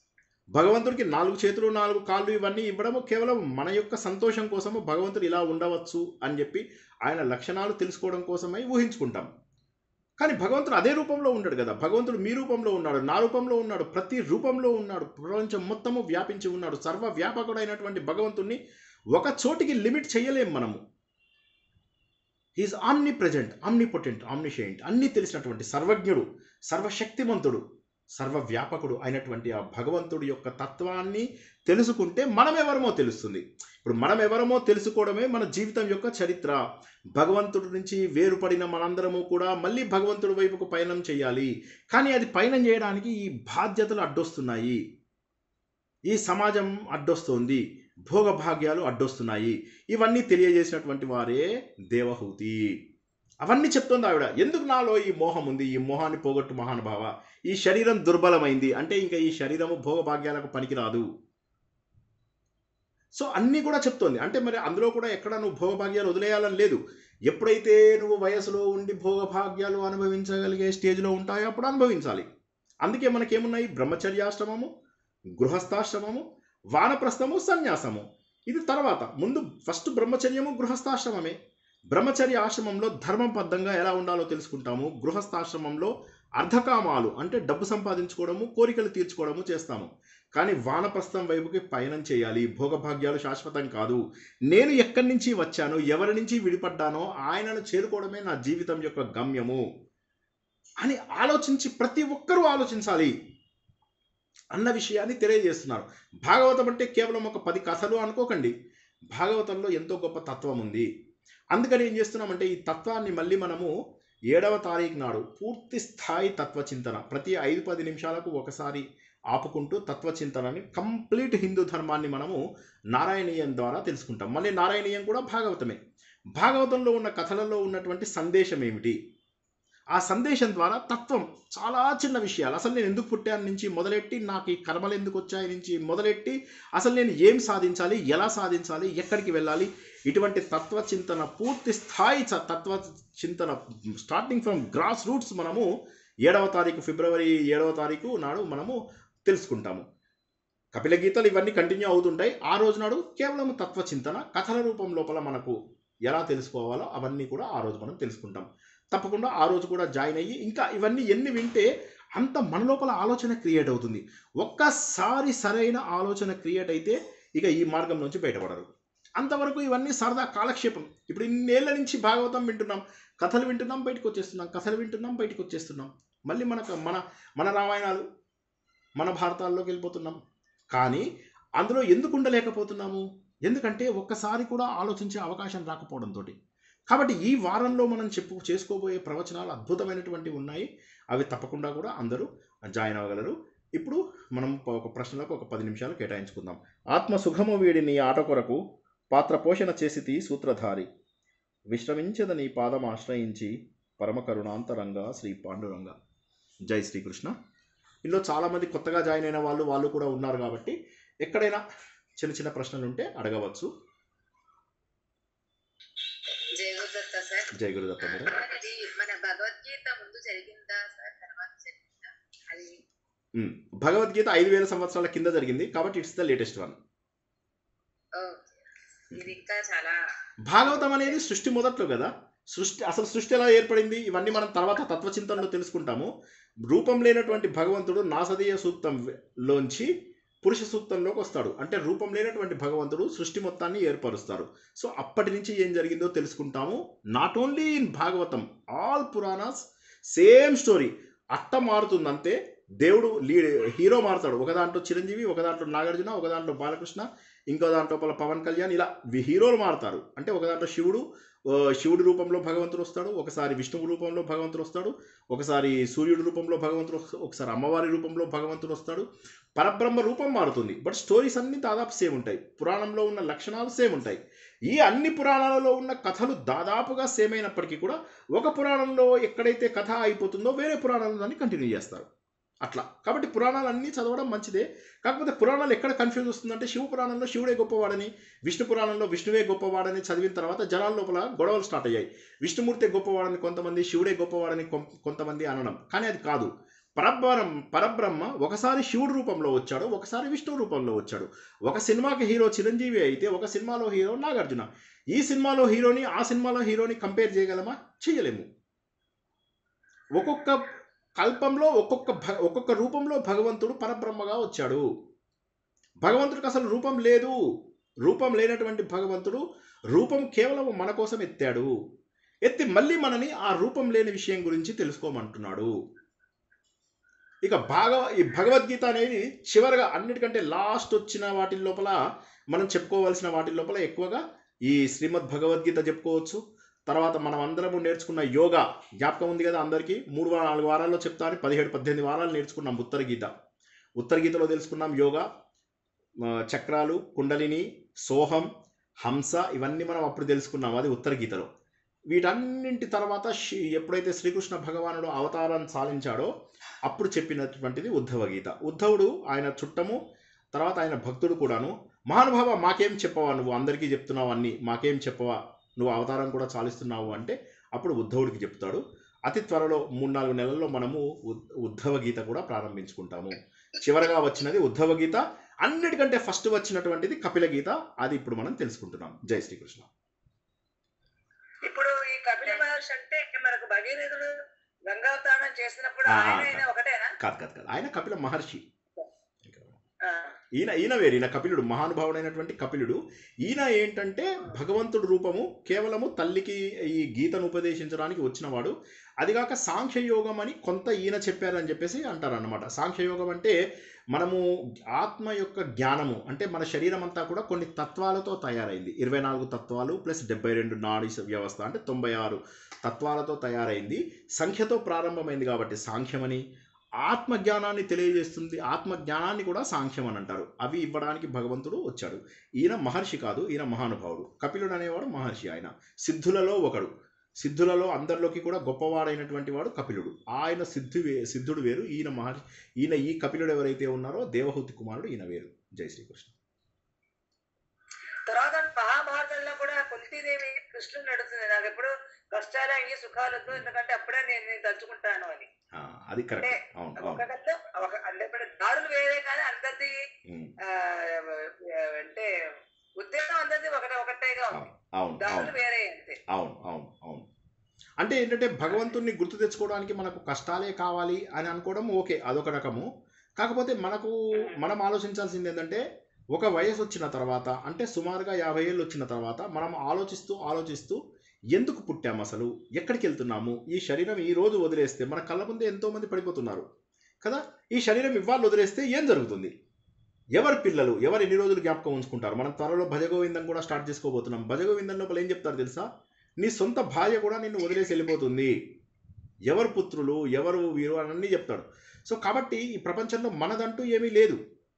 భగవంతుడికి నాలుగు చేతులు నాలుగు కాళ్ళు ఇవన్నీ ఇవ్వడము కేవలం మన యొక్క సంతోషం కోసము భగవంతుడు ఇలా ఉండవచ్చు అని చెప్పి ఆయన లక్షణాలు తెలుసుకోవడం కోసమై ఊహించుకుంటాం కానీ భగవంతుడు అదే రూపంలో ఉండడు కదా భగవంతుడు మీ రూపంలో ఉన్నాడు నా రూపంలో ఉన్నాడు ప్రతి రూపంలో ఉన్నాడు ప్రపంచం మొత్తము వ్యాపించి ఉన్నాడు సర్వ వ్యాపకుడైనటువంటి భగవంతుణ్ణి ఒక చోటికి లిమిట్ చేయలేం మనము he is omnipresent omnipotent omniscient అన్నీ తెలిసినటువంటి సర్వజ్ఞుడు సర్వశక్తిమంతుడు సర్వవ్యాపకుడు అయినటువంటి ఆ భగవంతుడి యొక్క తత్వాన్ని తెలుసుకుంటే మనం ఎవరమో తెలుస్తుంది ఇప్పుడు మనం ఎవరమో తెలుసుకోవడమే మన జీవితం యొక్క చరిత్ర భగవంతుడి నుంచి వేరుపడిన మనందరము కూడా మళ్ళీ భగవంతుడి వైపుకు పయనం చేయాలి కానీ అది పయనం చేయడానికి ఈ బాధ్యతలు అడ్డొస్తున్నాయి ఈ సమాజం అడ్డొస్తోంది భోగభాగ్యాలు అడ్డొస్తున్నాయి ఇవన్నీ తెలియజేసినటువంటి వారే దేవహూతి అవన్నీ చెప్తోంది ఆవిడ ఎందుకు నాలో ఈ మోహం ఉంది ఈ మోహాన్ని పోగొట్టు మహానుభావ ఈ శరీరం దుర్బలమైంది అంటే ఇంకా ఈ శరీరము భోగభాగ్యాలకు పనికిరాదు సో అన్నీ కూడా చెప్తోంది అంటే మరి అందులో కూడా ఎక్కడ నువ్వు భోగభాగ్యాలు వదిలేయాలని లేదు ఎప్పుడైతే నువ్వు వయసులో ఉండి భోగభాగ్యాలు అనుభవించగలిగే స్టేజ్లో ఉంటాయో అప్పుడు అనుభవించాలి అందుకే మనకేమున్నాయి బ్రహ్మచర్యాశ్రమము గృహస్థాశ్రమము వానప్రస్థము సన్యాసము ఇది తర్వాత ముందు ఫస్ట్ బ్రహ్మచర్యము గృహస్థాశ్రమమే బ్రహ్మచర్య ఆశ్రమంలో ధర్మబద్ధంగా ఎలా ఉండాలో తెలుసుకుంటాము గృహస్థాశ్రమంలో అర్ధకామాలు అంటే డబ్బు సంపాదించుకోవడము కోరికలు తీర్చుకోవడము చేస్తాము కానీ వానప్రస్థం వైపుకి పయనం చేయాలి భోగభాగ్యాలు శాశ్వతం కాదు నేను ఎక్కడి నుంచి వచ్చాను ఎవరి నుంచి విడిపడ్డానో ఆయనను చేరుకోవడమే నా జీవితం యొక్క గమ్యము అని ఆలోచించి ప్రతి ఒక్కరూ ఆలోచించాలి అన్న విషయాన్ని తెలియజేస్తున్నారు భాగవతం అంటే కేవలం ఒక పది కథలు అనుకోకండి భాగవతంలో ఎంతో గొప్ప తత్వం ఉంది అందుకని ఏం చేస్తున్నామంటే ఈ తత్వాన్ని మళ్ళీ మనము ఏడవ తారీఖు నాడు పూర్తి స్థాయి తత్వచింతన ప్రతి ఐదు పది నిమిషాలకు ఒకసారి ఆపుకుంటూ తత్వచింతనని కంప్లీట్ హిందూ ధర్మాన్ని మనము నారాయణీయం ద్వారా తెలుసుకుంటాం మళ్ళీ నారాయణీయం కూడా భాగవతమే భాగవతంలో ఉన్న కథలలో ఉన్నటువంటి సందేశం ఏమిటి ఆ సందేశం ద్వారా తత్వం చాలా చిన్న విషయాలు అసలు నేను ఎందుకు పుట్టాను నుంచి మొదలెట్టి నాకు ఈ కర్మలు ఎందుకు వచ్చాయి నుంచి మొదలెట్టి అసలు నేను ఏం సాధించాలి ఎలా సాధించాలి ఎక్కడికి వెళ్ళాలి ఇటువంటి తత్వ చింతన పూర్తి స్థాయి చ- తత్వ చింతన స్టార్టింగ్ ఫ్రమ్ గ్రాస్ రూట్స్ మనము ఏడవ తారీఖు ఫిబ్రవరి ఏడవ తారీఖు నాడు మనము తెలుసుకుంటాము కపిల గీతలు ఇవన్నీ కంటిన్యూ అవుతుంటాయి ఆ రోజు నాడు కేవలం తత్వ చింతన కథల రూపం లోపల మనకు ఎలా తెలుసుకోవాలో అవన్నీ కూడా ఆ రోజు మనం తెలుసుకుంటాం తప్పకుండా ఆ రోజు కూడా జాయిన్ అయ్యి ఇంకా ఇవన్నీ ఎన్ని వింటే అంత మన లోపల ఆలోచన క్రియేట్ అవుతుంది ఒక్కసారి సరైన ఆలోచన క్రియేట్ అయితే ఇక ఈ మార్గం నుంచి బయటపడరు అంతవరకు ఇవన్నీ సరదా కాలక్షేపం ఇప్పుడు ఇన్నేళ్ల నుంచి భాగవతం వింటున్నాం కథలు వింటున్నాం బయటకు వచ్చేస్తున్నాం కథలు వింటున్నాం బయటకు వచ్చేస్తున్నాం మళ్ళీ మనకు మన మన రామాయణాలు మన భారతాల్లోకి వెళ్ళిపోతున్నాం కానీ అందులో ఎందుకు ఉండలేకపోతున్నాము ఎందుకంటే ఒక్కసారి కూడా ఆలోచించే అవకాశం రాకపోవడంతో కాబట్టి ఈ వారంలో మనం చెప్పు చేసుకోబోయే ప్రవచనాలు అద్భుతమైనటువంటివి ఉన్నాయి అవి తప్పకుండా కూడా అందరూ జాయిన్ అవ్వగలరు ఇప్పుడు మనం ఒక ప్రశ్నలకు ఒక పది నిమిషాలు కేటాయించుకుందాం ఆత్మ సుఖము వీడిని ఆట కొరకు పాత్ర పోషణ చేసితి సూత్రధారి విశ్రమించద నీ పాదం ఆశ్రయించి పరమ కరుణాంతరంగా శ్రీ పాండురంగ జై శ్రీకృష్ణ ఇందులో చాలామంది కొత్తగా జాయిన్ అయిన వాళ్ళు వాళ్ళు కూడా ఉన్నారు కాబట్టి ఎక్కడైనా చిన్న చిన్న ప్రశ్నలు ఉంటే అడగవచ్చు జయ గురుదత్త సార్ జై గురుదత్త గారు అది మన భగవద్గీత ముందు జరిగిందా సార్ తర్వాత జరిగిందా అది ఉమ్, భగవద్గీత ఐదు వేల సంవత్సరాల కింద జరిగింది కాబట్టి it's the latest one okay ఇది ఇంకా చాలా భాగవతం అనేది సృష్టి మొదట్లో కదా సృష్టి అసలు సృష్టి ఎలా ఏర్పడింది ఇవన్నీ మనం తర్వాత తత్వచింతనలో తెలుసుకుంటాము రూపం లేనటువంటి భగవంతుడు నాసదీయ సూక్తం లోంచి పురుష సూక్తంలోకి వస్తాడు అంటే రూపం లేనటువంటి భగవంతుడు సృష్టి మొత్తాన్ని ఏర్పరుస్తాడు సో అప్పటి నుంచి ఏం జరిగిందో తెలుసుకుంటాము not only in Bhagavatam all Puranas same story అట్ట మారుతుంది అంతే దేవుడు లీడ్ హీరో మారుతాడు ఒక దాంట్లో చిరంజీవి ఒక దాంట్లో నాగార్జున ఒక దాంట్లో బాలకృష్ణ ఇంకో దాంట్లో పల పవన్ కళ్యాణ్ ఇలా వి- హీరోలు మారుతారు అంటే ఒక దాంట్లో శివుడు ఆ, శివుడి రూపంలో భగవంతుడు వస్తాడు ఒకసారి విష్ణువు రూపంలో భగవంతుడు వస్తాడు ఒకసారి సూర్యుడి రూపంలో భగవంతుడు వస్తాడు ఒకసారి అమ్మవారి రూపంలో భగవంతుడు వస్తాడు పరబ్రహ్మ రూపం మారుతుంది బట్ స్టోరీస్ అన్నీ దాదాపు సేమ్ ఉంటాయి పురాణంలో ఉన్న లక్షణాలు సేమ్ ఉంటాయి ఈ అన్ని పురాణాలలో ఉన్న కథలు దాదాపుగా సేమ్ అయినప్పటికీ కూడా ఒక పురాణంలో ఎక్కడైతే కథ అయిపోతుందో వేరే పురాణంలో దాన్ని కంటిన్యూ చేస్తారు అట్లా కాబట్టి పురాణాలు అన్నీ చదవడం మంచిదే కాకపోతే పురాణాలు ఎక్కడ కన్ఫ్యూజ్ వస్తుందంటే శివ పురాణంలో శివుడే గొప్పవాడని విష్ణు పురాణంలో విష్ణువే గొప్పవాడని చదివిన తర్వాత జనాల లోపల గొడవలు స్టార్ట్ అయ్యాయి విష్ణుమూర్తి గొప్పవాడని కొంతమంది శివుడే గొప్పవాడని కొం- కొంతమంది అనడం కానీ అది కాదు పరబ్రహ్మ పరబ్రహ్మ ఒకసారి శివుడు రూపంలో వచ్చాడు ఒకసారి విష్ణు రూపంలో వచ్చాడు ఒక సినిమాకి హీరో చిరంజీవి అయితే ఒక సినిమాలో హీరో నాగార్జున ఈ సినిమాలో హీరోని ఆ సినిమాలో హీరోని కంపేర్ చేయగలమా చేయలేము ఒక్కొక్క కల్పంలో ఒక్కొక్క భ ఒక్కొక్క రూపంలో భగవంతుడు పరబ్రహ్మగా వచ్చాడు భగవంతుడికి అసలు రూపం లేదు రూపం లేనటువంటి భగవంతుడు రూపం కేవలం మన కోసం ఎత్తాడు ఎత్తి మళ్ళీ మనని ఆ రూపం లేని విషయం గురించి తెలుసుకోమంటున్నాడు ఇక భాగ ఈ భగవద్గీత అనేది చివరగా అన్నిటికంటే లాస్ట్ వచ్చిన వాటి లోపల మనం చెప్పుకోవాల్సిన వాటి లోపల ఎక్కువగా ఈ శ్రీమద్ భగవద్గీత చెప్పుకోవచ్చు తర్వాత మనం అందరము నేర్చుకున్న యోగా జ్ఞాపకం ఉంది కదా అందరికీ మూడు వారాలు నాలుగు వారాల్లో చెప్తాను పదిహేడు పద్దెనిమిది వారాలు నేర్చుకున్నాం ఉత్తర గీత ఉత్తర గీతలో తెలుసుకున్నాం యోగా ఆ, చక్రాలు కుండలిని సోహం హంస ఇవన్నీ మనం అప్పుడు తెలుసుకున్నాం అది ఉత్తర గీతలో వీటన్నింటి తర్వాత శ్రీ- ఎప్పుడైతే శ్రీకృష్ణ భగవానుడు అవతారాన్ని సాధించాడో అప్పుడు చెప్పినటువంటిది ఉద్ధవ గీత ఉద్ధవుడు ఆయన చుట్టము తర్వాత ఆయన భక్తుడు కూడాను మహానుభావ మాకేం చెప్పవా నువ్వు అందరికీ చెప్తున్నావు అన్ని మాకేం చెప్పవా నువ్వు అవతారం కూడా చాలిస్తున్నావు అంటే అప్పుడు ఉద్ధవుడికి చెప్తాడు అతి త్వరలో మూడు నాలుగు నెలల్లో మనము ఉద్- ఉద్ధవ గీత కూడా ప్రారంభించుకుంటాము చివరగా వచ్చినది ఉద్ధవ గీత అన్నిటికంటే ఫస్ట్ వచ్చినటువంటిది కపిల గీత అది ఇప్పుడు మనం తెలుసుకుంటున్నాం జై శ్రీకృష్ణ ఇప్పుడు ఈ కపిల మహర్షి అంటే మనకు భగీరథుడు గంగావతారణం చేసినప్పుడు ఆ, ఆయన ఆయన ఒకటేనా కాదు కాదు కాదు ఆయన కపిల మహర్షి ఆ, ఈయన ఈయన వేరు ఈయన కపిలుడు మహానుభావుడైనటువంటి కపిలుడు ఈయన ఏంటంటే భగవంతుడు రూపము కేవలము తల్లికి ఈ గీతను ఉపదేశించడానికి వచ్చినవాడు అదిగాక సాంఖ్యయోగం అని కొంత ఈయన చెప్పారని చెప్పేసి అంటారు అనమాట సాంఖ్యయోగం అంటే మనము ఆత్మ యొక్క జ్ఞానము అంటే మన శరీరం అంతా కూడా కొన్ని తత్వాలతో తయారైంది ఇరవై నాలుగు తత్వాలు ప్లస్ డెబ్బై రెండు నాడీ వ్యవస్థ అంటే తొంభై ఆరు తత్వాలతో తయారైంది సంఖ్యతో ప్రారంభమైంది కాబట్టి సాంఖ్యమని ఆత్మ జ్ఞానాన్ని తెలియజేస్తుంది ఆత్మ జ్ఞానాన్ని కూడా సాంఖ్యం అని అంటారు అవి ఇవ్వడానికి భగవంతుడు వచ్చాడు ఈయన మహర్షి కాదు ఈయన మహానుభావుడు కపిలుడు అనేవాడు మహర్షి ఆయన సిద్ధులలో ఒకడు సిద్ధులలో అందరిలోకి కూడా గొప్పవాడైనటువంటి వాడు కపిలుడు ఆయన సిద్ధు వే సిద్ధుడు వేరు ఈయన మహర్షి ఈయన ఈ కపిలుడు ఎవరైతే ఉన్నారో దేవహూతి కుమారుడు ఈయన వేరు జై శ్రీకృష్ణ తర్వాత మహాభారతంలో కూడా కుంతీదేవి కృష్ణుని అడుగుతుంది నాకు ఎప్పుడు కష్టాలు అయ్యి సుఖాలు వద్దు ఎందుకంటే అప్పుడే నేను నేను తలుచుకుంటాను అని ఆ, అది కరెక్ట్ అవును అవును ఒకటంటే ఒక అంటే ఇప్పుడు దారులు వేరే కానీ అందరిది ఉమ్, ఆ, అంటే ఉద్దేశం అందరిది ఒకటే ఒకటేగా ఉంది అవును అవును దారులు అవును వేరే అంతే అవును అవును అవును అంటే ఏంటంటే భగవంతుణ్ణి గుర్తు తెచ్చుకోవడానికి మనకు కష్టాలే కావాలి అని అనుకోవడం ఓకే అదొక రకము కాకపోతే మనకు మనం ఆలోచించాల్సింది ఏంటంటే ఒక వయసు వచ్చిన తర్వాత అంటే సుమారుగా యాభై ఏళ్ళు వచ్చిన తర్వాత మనం ఆలోచిస్తూ ఆలోచిస్తూ ఎందుకు పుట్టాము అసలు ఎక్కడికి వెళ్తున్నాము ఈ శరీరం ఈ రోజు వదిలేస్తే మన కళ్ళ ముందే ఎంతోమంది పడిపోతున్నారు కదా ఈ శరీరం ఇవాళ వదిలేస్తే ఏం జరుగుతుంది ఎవరి పిల్లలు ఎవరు ఎన్ని రోజులు జ్ఞాపకం ఉంచుకుంటారు మనం త్వరలో భజగోవిందం కూడా స్టార్ట్ చేసుకోబోతున్నాం భజగోవిందం లోపల ఏం చెప్తారు తెలుసా నీ సొంత భార్య కూడా నిన్ను వదిలేసి వెళ్ళిపోతుంది ఎవరు పుత్రులు ఎవరు వీరు అని అన్నీ చెప్తాడు సో కాబట్టి ఈ ప్రపంచంలో మనదంటూ ఏమీ లేదు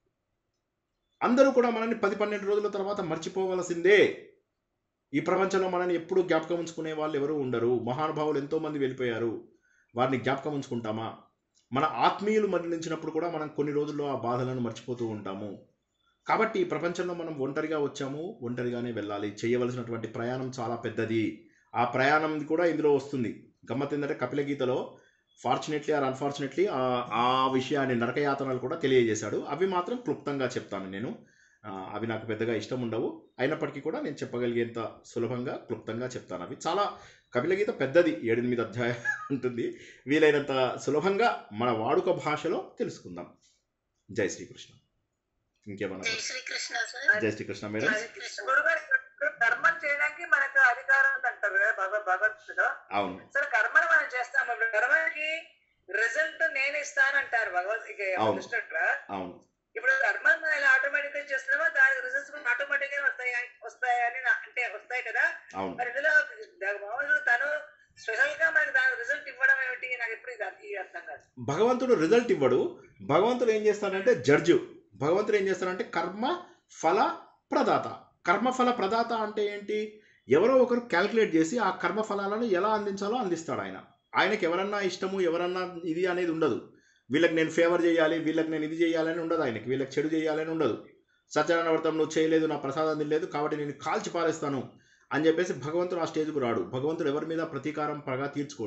అందరూ కూడా మనల్ని పది పన్నెండు రోజుల తర్వాత మర్చిపోవలసిందే ఈ ప్రపంచంలో మనల్ని ఎప్పుడూ జ్ఞాపకం ఉంచుకునే వాళ్ళు ఎవరు ఉండరు మహానుభావులు ఎంతోమంది వెళ్ళిపోయారు వారిని జ్ఞాపకం ఉంచుకుంటామా మన ఆత్మీయులు మరణించినప్పుడు కూడా మనం కొన్ని రోజుల్లో ఆ బాధలను మర్చిపోతూ ఉంటాము కాబట్టి ఈ ప్రపంచంలో మనం ఒంటరిగా వచ్చాము ఒంటరిగానే వెళ్ళాలి చేయవలసినటువంటి ప్రయాణం చాలా పెద్దది ఆ ప్రయాణం కూడా ఇందులో వస్తుంది గమ్మత్ ఏంటంటే కపిల గీతలో ఫార్చునేట్లీ ఆర్ అన్ఫార్చునేట్లీ ఆ విషయాన్ని నరకయాతనలు కూడా తెలియజేశాడు అవి మాత్రం క్లుప్తంగా చెప్తాను నేను ఆ, అవి నాకు పెద్దగా ఇష్టం ఉండవు అయినప్పటికీ కూడా నేను చెప్పగలిగేంత సులభంగా క్లుప్తంగా చెప్తాను అవి చాలా కపిల గీత పెద్దది ఏడెనిమిది అధ్యాయం ఉంటుంది వీలైనంత సులభంగా మన వాడుక భాషలో తెలుసుకుందాం జై శ్రీకృష్ణ ఇంకేమన్నా జై శ్రీకృష్ణ సార్ జై శ్రీకృష్ణ మేడం అది గురుగారు ఇప్పుడు కర్మం చేయడానికి మనకు అధికారం ఉంది అంటారు కదా భగ- భగవద్గీతలో అవును సరే కర్మను మనం చేస్తాము ఇప్పుడు కర్మకి రిజల్ట్ నేను ఇస్తానంటారు భగవద్గీత అవును. కృష్ణుడు అవును ఇప్పుడు కర్మను మనం ఇలా ఆటోమేటిక్ గా చేస్తున్నామో దానికి రిజల్ట్స్ కూడా ఆటోమేటిక్ గా వస్తాయి వస్తాయని నా- అంటే వస్తాయి కదా అవును మరి ఇందులో భగవంతుడు తను స్పెషల్ గా మనకి దాని రిజల్ట్ ఇవ్వడం ఏమిటి నాకు ఎప్పుడు ఇది అర్థం- ఇది అర్థం కాదు భగవంతుడు రిజల్ట్ ఇవ్వడు భగవంతుడు ఏం చేస్తాడంటే జడ్జు భగవంతుడు ఏం చేస్తాడంటే కర్మ ఫల ప్రదాత కర్మఫల ప్రదాత అంటే ఏంటి ఎవరో ఒకరు క్యాల్కులేట్ చేసి ఆ కర్మ ఫలాలను ఎలా అందించాలో అందిస్తాడు ఆయన ఆయనకి ఎవరన్నా ఇష్టము ఎవరన్నా ఇది అనేది ఉండదు వీళ్ళకి నేను ఫేవర్ చేయాలి వీళ్ళకి నేను ఇది చేయాలని ఉండదు ఆయనకి వీళ్ళకి చెడు చేయాలని ఉండదు సత్యనారాయణ వ్రతం నువ్వు చేయలేదు నా ప్రసాదం తినలేదు కాబట్టి నేను కాల్చి పారేస్తాను అని చెప్పేసి భగవంతుడు ఆ స్టేజ్కు రాడు భగవంతుడు ఎవరి మీద ప్రతీకారం పగ తీర్చుకోడు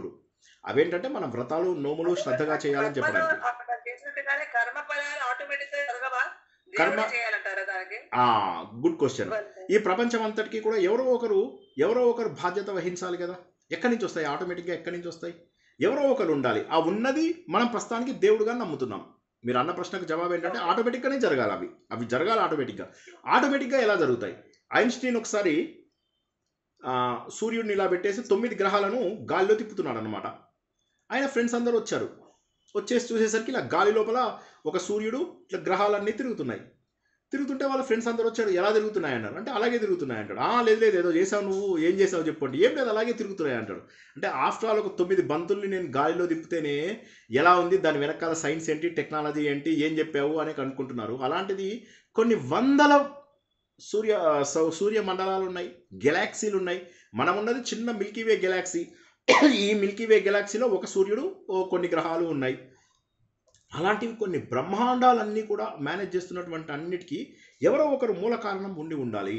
అవేంటంటే మన వ్రతాలు నోములు శ్రద్ధగా చేయాలని చెప్పడానికి కర్మలు అక్కడ చేసినట్టుగానే కర్మ ఫలాలు ఆటోమేటిక్ గా జరగవా కర్మ- దేవుడు చేయాలంటారా దానికి ఆ గుడ్ క్వశ్చన్ ఈ ప్రపంచం అంతటికీ కూడా ఎవరో ఒకరు ఎవరో ఒకరు బాధ్యత వహించాలి కదా ఎక్కడి నుంచి వస్తాయి ఆటోమేటిక్గా ఎక్కడి నుంచి వస్తాయి ఎవరో ఒకరు ఉండాలి ఆ ఉన్నది మనం ప్రస్తుతానికి దేవుడుగా నమ్ముతున్నాం మీరు అన్న ప్రశ్నకు జవాబు ఏంటంటే ఆటోమేటిక్గానే జరగాలి అవి అవి జరగాలి ఆటోమేటిక్గా ఆటోమేటిక్గా ఎలా జరుగుతాయి ఐన్స్టీన్ ఒకసారి ఆ, సూర్యుడిని ఇలా పెట్టేసి తొమ్మిది గ్రహాలను గాలిలో తిప్పుతున్నాడు అనమాట ఆయన ఫ్రెండ్స్ అందరూ వచ్చారు వచ్చేసి చూసేసరికి ఇలా గాలి లోపల ఒక సూర్యుడు ఇట్లా గ్రహాలన్నీ తిరుగుతున్నాయి తిరుగుతుంటే వాళ్ళ ఫ్రెండ్స్ అందరూ వచ్చారు ఎలా తిరుగుతున్నాయి అన్నారు అంటే అలాగే తిరుగుతున్నాయి అంటాడు ఆ లేదు లేదు ఏదో చేసావు నువ్వు ఏం చేసావు చెప్పండి ఏం లేదు అలాగే తిరుగుతున్నాయి అంటాడు అంటే ఆఫ్టర్ ఆల్ ఒక తొమ్మిది బంతుల్ని నేను గాలిలో తిప్పితేనే ఎలా ఉంది దాని వెనకాల సైన్స్ ఏంటి టెక్నాలజీ ఏంటి ఏం చెప్పావు అని అనుకుంటున్నారు అలాంటిది కొన్ని వందల సూర్య సౌ- సూర్య మండలాలు ఉన్నాయి గెలాక్సీలు ఉన్నాయి మనం ఉన్నది చిన్న మిల్కీవే గెలాక్సీ ఈ మిల్కీవే గెలాక్సీలో ఒక సూర్యుడు ఓ కొన్ని గ్రహాలు ఉన్నాయి అలాంటివి కొన్ని బ్రహ్మాండాలన్నీ కూడా మేనేజ్ చేస్తున్నటువంటి అన్నిటికీ ఎవరో ఒకరు మూల కారణం ఉండి ఉండాలి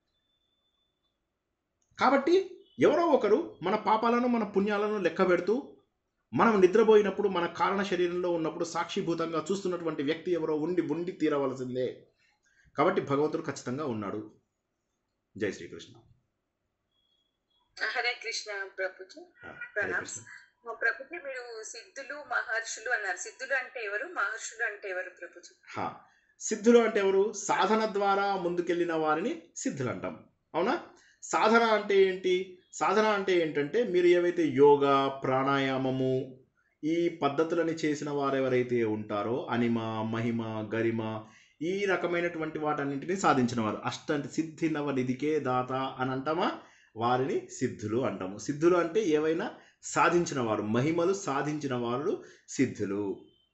కాబట్టి ఎవరో ఒకరు మన పాపాలను మన పుణ్యాలను లెక్క పెడుతూ మనం నిద్రపోయినప్పుడు మన కారణ శరీరంలో ఉన్నప్పుడు సాక్షిభూతంగా చూస్తున్నటువంటి వ్యక్తి ఎవరో ఉండి ఉండి తీరవలసిందే కాబట్టి భగవంతుడు ఖచ్చితంగా ఉన్నాడు జై శ్రీకృష్ణ హరే కృష్ణ ప్రభుజీ హరే ప్రణామ్. కృష్ణ. మా ప్రభుజీ మీరు సిద్ధులు మహర్షులు అన్నారు సిద్ధులు అంటే ఎవరు మహర్షులు అంటే ఎవరు ప్రభుజీ హా. సిద్ధులు అంటే ఎవరు సాధన ద్వారా ముందుకెళ్ళిన వారిని సిద్ధులు అంటాం అవునా సాధన అంటే ఏంటి సాధన అంటే ఏంటంటే మీరు ఏవైతే యోగా ప్రాణాయామము ఈ పద్ధతులని చేసిన వారు ఎవరైతే ఉంటారో అనిమ మహిమ గరిమ ఈ రకమైనటువంటి వాటన్నింటినీ సాధించిన వారు అష్ట సిద్ధి నవ నిధికే దాత అని అంటామా వారిని సిద్ధులు అంటాము సిద్ధులు అంటే ఏవైనా సాధించిన వారు మహిమలు సాధించిన వారు సిద్ధులు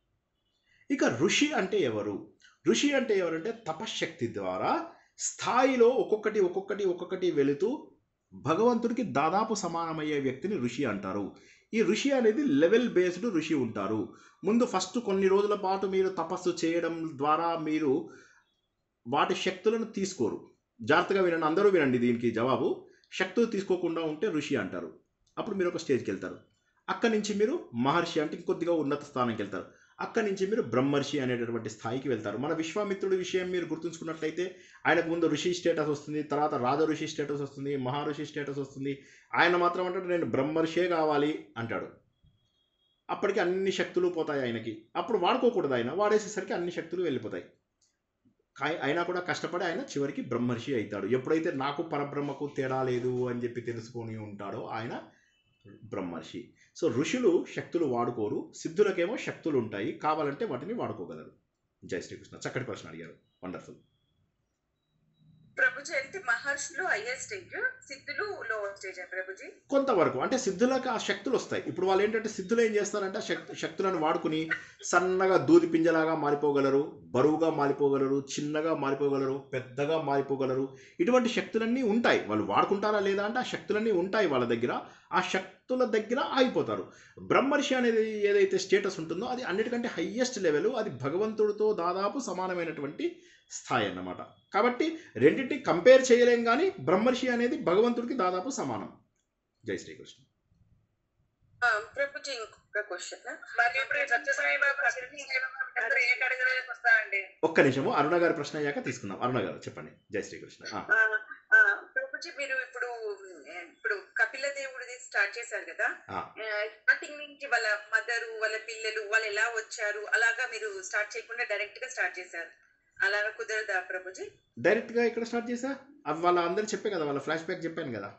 ఇక ఋషి అంటే ఎవరు ఋషి అంటే ఎవరంటే తపశ్శక్తి ద్వారా స్థాయిలో ఒక్కొక్కటి ఒక్కొక్కటి ఒక్కొక్కటి వెళుతూ భగవంతుడికి దాదాపు సమానమయ్యే వ్యక్తిని ఋషి అంటారు ఈ ఋషి అనేది లెవెల్ బేస్డ్ ఋషి ఉంటారు ముందు ఫస్ట్ కొన్ని రోజుల పాటు మీరు తపస్సు చేయడం ద్వారా మీరు వాటి శక్తులను తీసుకోరు జాగ్రత్తగా వినండి అందరూ వినండి దీనికి జవాబు శక్తులు తీసుకోకుండా ఉంటే ఋషి అంటారు అప్పుడు మీరు ఒక స్టేజ్కి వెళ్తారు అక్కడి నుంచి మీరు మహర్షి అంటే ఇంకొద్దిగా ఉన్నత స్థానానికి వెళ్తారు అక్కడి నుంచి మీరు బ్రహ్మర్షి అనేటటువంటి స్థాయికి వెళ్తారు మన విశ్వామిత్రుడి విషయం మీరు గుర్తుంచుకున్నట్లయితే ఆయనకు ముందు ఋషి స్టేటస్ వస్తుంది తర్వాత రాజ ఋషి స్టేటస్ వస్తుంది మహర్షి స్టేటస్ వస్తుంది ఆయన మాత్రం అంటాడు నేను బ్రహ్మర్షే కావాలి అంటాడు అప్పటికి అన్ని శక్తులు పోతాయి ఆయనకి అప్పుడు వాడుకోకూడదు ఆయన వాడేసేసరికి అన్ని శక్తులు వెళ్ళిపోతాయి కాయ- అయినా కూడా కష్టపడి ఆయన చివరికి బ్రహ్మర్షి అవుతాడు ఎప్పుడైతే నాకు పరబ్రహ్మకు తేడా లేదు అని చెప్పి తెలుసుకొని ఉంటాడో ఆయన బ్రహ్మర్షి సో ఋషులు శక్తులు వాడుకోరు సిద్ధులకేమో శక్తులు ఉంటాయి కావాలంటే వాటిని వాడుకోగలరు జై శ్రీకృష్ణ చక్కటి ప్రశ్న అడిగారు వండర్ఫుల్ ప్రభుజీ అంటే మహర్షులు హయ్యర్ స్టేజ్ సిద్ధులు లోవర్ స్టేజ్ ప్రభుజీ కొంతవరకు అంటే సిద్ధులకు ఆ శక్తులు వస్తాయి ఇప్పుడు వాళ్ళు ఏంటంటే సిద్ధులు ఏం చేస్తారంటే ఆ శక్ శక్తులను వాడుకుని సన్నగా దూది పింజలాగా మారిపోగలరు బరువుగా మారిపోగలరు చిన్నగా మారిపోగలరు పెద్దగా మారిపోగలరు ఇటువంటి శక్తులన్నీ ఉంటాయి వాళ్ళు వాడుకుంటారా లేదా అంటే ఆ శక్తులన్నీ ఉంటాయి వాళ్ళ దగ్గర ఆ శక్తుల దగ్గర ఆగిపోతారు బ్రహ్మర్షి అనేది ఏదైతే స్టేటస్ ఉంటుందో అది అన్నిటికంటే హయ్యెస్ట్ లెవెల్ అది భగవంతుడితో దాదాపు సమానమైనటువంటి స్థాయి అన్నమాట కాబట్టి రెండింటి కంపేర్ చేయలేం కానీ బ్రహ్మర్షి అనేది భగవంతుడికి దాదాపు సమానం జై శ్రీకృష్ణ ప్రభుజీ ఇంకొక క్వశ్చన్ మరి ఇప్పుడు ఈ సత్యసాయి బాబా షిరిడి సాయి బాబా వీళ్ళందరూ ఏ కేటగిరీలోకి వస్తారండి ఒక్క నిమిషము అరుణ గారి ప్రశ్న అయ్యాక తీసుకుందాం అరుణ గారు చెప్పండి జై శ్రీకృష్ణ ఆ, ప్రభుజీ మీరు ఇప్పుడు ఇప్పుడు కపిల దేవుడిది స్టార్ట్ చేశారు కదా ఆ. స్టార్టింగ్ నుంచి వాళ్ళ మదరు వాళ్ళ పిల్లలు వాళ్ళు ఎలా వచ్చారు అలాగా మీరు స్టార్ట్ చేయకుండా డైరెక్ట్ గా స్టార్ట్ చేశారు అలాగా కుదరదా ప్రభుజీ డైరెక్ట్గా ఇక్కడ స్టార్ట్ చేసా అవి వాళ్ళ అందరూ చెప్పే కదా వాళ్ళ ఫ్లాష్ బ్యాక్ చెప్పాను కదా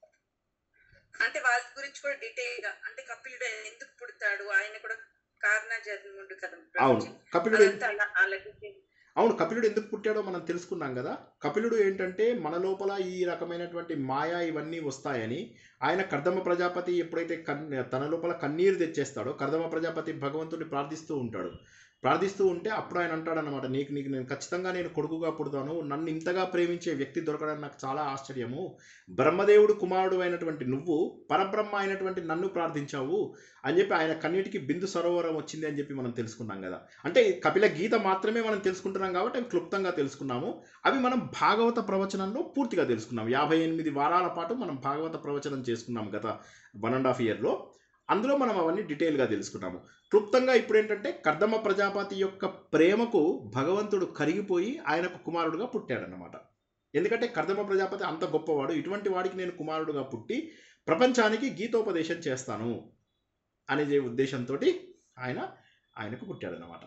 అంటే వాళ్ళ గురించి కూడా డీటెయిల్ గా అంటే కపిలుడు ఎందుకు పుడతాడు ఆయన కూడా కారణ జన్ముడు కదా అవును ప్రభుజీ కపిలుడు అదంతా అలా అలాగే అవును కపిలుడు ఎందుకు పుట్టాడో మనం తెలుసుకున్నాం కదా కపిలుడు ఏంటంటే మన లోపల ఈ రకమైనటువంటి మాయా ఇవన్నీ వస్తాయని ఆయన కర్దమ ప్రజాపతి ఎప్పుడైతే కన్ తన లోపల కన్నీరు తెచ్చేస్తాడో కర్దమ ప్రజాపతి భగవంతుడిని ప్రార్థిస్తూ ఉంటాడు ప్రార్థిస్తూ ఉంటే అప్పుడు ఆయన అంటాడనమాట నీకు నీకు నేను ఖచ్చితంగా నేను కొడుకుగా పుడతాను నన్ను ఇంతగా ప్రేమించే వ్యక్తి దొరకడం నాకు చాలా ఆశ్చర్యము బ్రహ్మదేవుడు కుమారుడు అయినటువంటి నువ్వు పరబ్రహ్మ అయినటువంటి నన్ను ప్రార్థించావు అని చెప్పి ఆయన కన్నీటికి బిందు సరోవరం వచ్చింది అని చెప్పి మనం తెలుసుకున్నాం కదా అంటే ఈ కపిల గీత మాత్రమే మనం తెలుసుకుంటున్నాం కాబట్టి అవి క్లుప్తంగా తెలుసుకున్నాము అవి మనం భాగవత ప్రవచనంలో పూర్తిగా తెలుసుకున్నాం యాభై ఎనిమిది వారాల పాటు మనం భాగవత ప్రవచనం చేసుకున్నాం గత వన్ అండ్ హాఫ్ ఇయర్లో అందులో మనం అవన్నీ డీటెయిల్గా తెలుసుకున్నాము క్లుప్తంగా ఇప్పుడు ఏంటంటే కర్దమ ప్రజాపతి యొక్క ప్రేమకు భగవంతుడు కరిగిపోయి ఆయనకు కుమారుడుగా పుట్టాడన్నమాట ఎందుకంటే కర్దమ ప్రజాపతి అంత గొప్పవాడు ఇటువంటి వాడికి నేను కుమారుడుగా పుట్టి ప్రపంచానికి గీతోపదేశం చేస్తాను అనే ఉద్దేశంతో ఆయన ఆయనకు పుట్టాడన్నమాట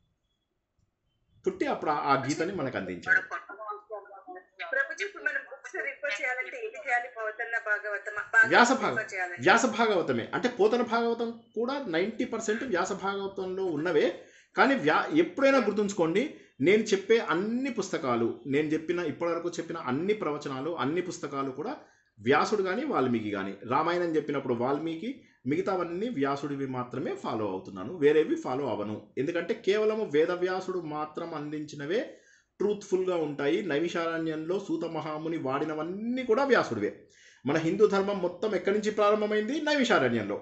పుట్టి అప్పుడు ఆ- ఆ గీతని మనకు అందించాడు ప్రభుజీ ఇప్పుడు మనం బుక్స్ రిఫర్ చేయాలంటే ఏది చేయాలి పౌతన్న భాగవతం వ్యాస భాగ- రిఫర్ చేయాలంటే వ్యాస భాగవతమే అంటే పోతన భాగవతం కూడా నైంటీ పర్సెంట్ వ్యాస భాగవతంలో ఉన్నవే కానీ వ్యా ఎప్పుడైనా గుర్తుంచుకోండి నేను చెప్పే అన్ని పుస్తకాలు నేను చెప్పిన ఇప్పటివరకు చెప్పిన అన్ని ప్రవచనాలు అన్ని పుస్తకాలు కూడా వ్యాసుడు కానీ వాల్మీకి కానీ రామాయణం చెప్పినప్పుడు వాల్మీకి మిగతావన్నీ వ్యాసుడివి మాత్రమే ఫాలో అవుతున్నాను వేరేవి ఫాలో అవను ఎందుకంటే కేవలము వేదవ్యాసుడు మాత్రం అందించినవే ట్రూత్ఫుల్గా ఉంటాయి నైమిషారణ్యంలో సూత మహాముని వాడినవన్నీ కూడా వ్యాసుడివే మన హిందూ ధర్మం మొత్తం ఎక్కడి నుంచి ప్రారంభమైంది నైమిషారణ్యంలో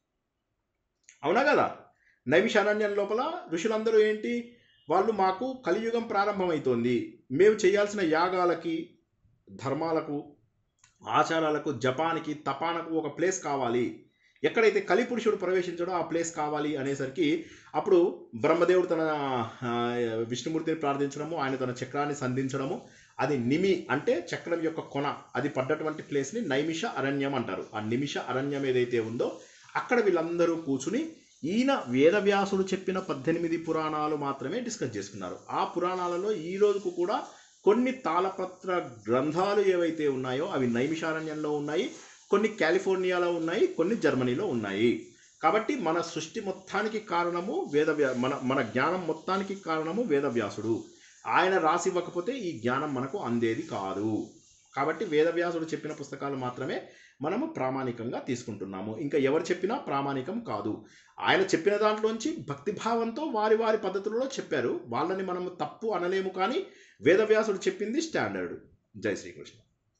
అవునా కదా నైమిషారణ్యం లోపల ఋషులందరూ ఏంటి వాళ్ళు మాకు కలియుగం ప్రారంభమవుతోంది మేము చేయాల్సిన యాగాలకి ధర్మాలకు ఆచారాలకు జపానికి తపానికి ఒక ప్లేస్ కావాలి ఎక్కడైతే కలిపురుషుడు ప్రవేశించడో ఆ ప్లేస్ కావాలి అనేసరికి అప్పుడు బ్రహ్మదేవుడు తన ఆ, విష్ణుమూర్తిని ప్రార్థించడము ఆయన తన చక్రాన్ని సంధించడము అది నిమి అంటే చక్రం యొక్క కొన అది పడ్డటువంటి ప్లేస్ని నైమిష అరణ్యం అంటారు ఆ నిమిష అరణ్యం ఏదైతే ఉందో అక్కడ వీళ్ళందరూ కూర్చుని ఈయన వేదవ్యాసుడు చెప్పిన పద్దెనిమిది పురాణాలు మాత్రమే డిస్కస్ చేసుకున్నారు ఆ పురాణాలలో ఈ రోజుకు కూడా కొన్ని తాళపత్ర గ్రంథాలు ఏవైతే ఉన్నాయో అవి నైమిషారణ్యంలో ఉన్నాయి కొన్ని కాలిఫోర్నియాలో ఉన్నాయి కొన్ని జర్మనీలో ఉన్నాయి కాబట్టి మన సృష్టి మొత్తానికి కారణము వేదవ్యా మన మన జ్ఞానం మొత్తానికి కారణము వేదవ్యాసుడు ఆయన రాసి ఇవ్వకపోతే ఈ జ్ఞానం మనకు అందేది కాదు కాబట్టి వేదవ్యాసుడు చెప్పిన పుస్తకాలు మాత్రమే మనము ప్రామాణికంగా తీసుకుంటున్నాము ఇంకా ఎవరు చెప్పినా ప్రామాణికం కాదు ఆయన చెప్పిన దాంట్లోంచి భక్తిభావంతో వారి వారి పద్ధతులలో చెప్పారు వాళ్ళని మనము తప్పు అనలేము కానీ వేదవ్యాసుడు చెప్పింది స్టాండర్డ్ జై శ్రీకృష్ణ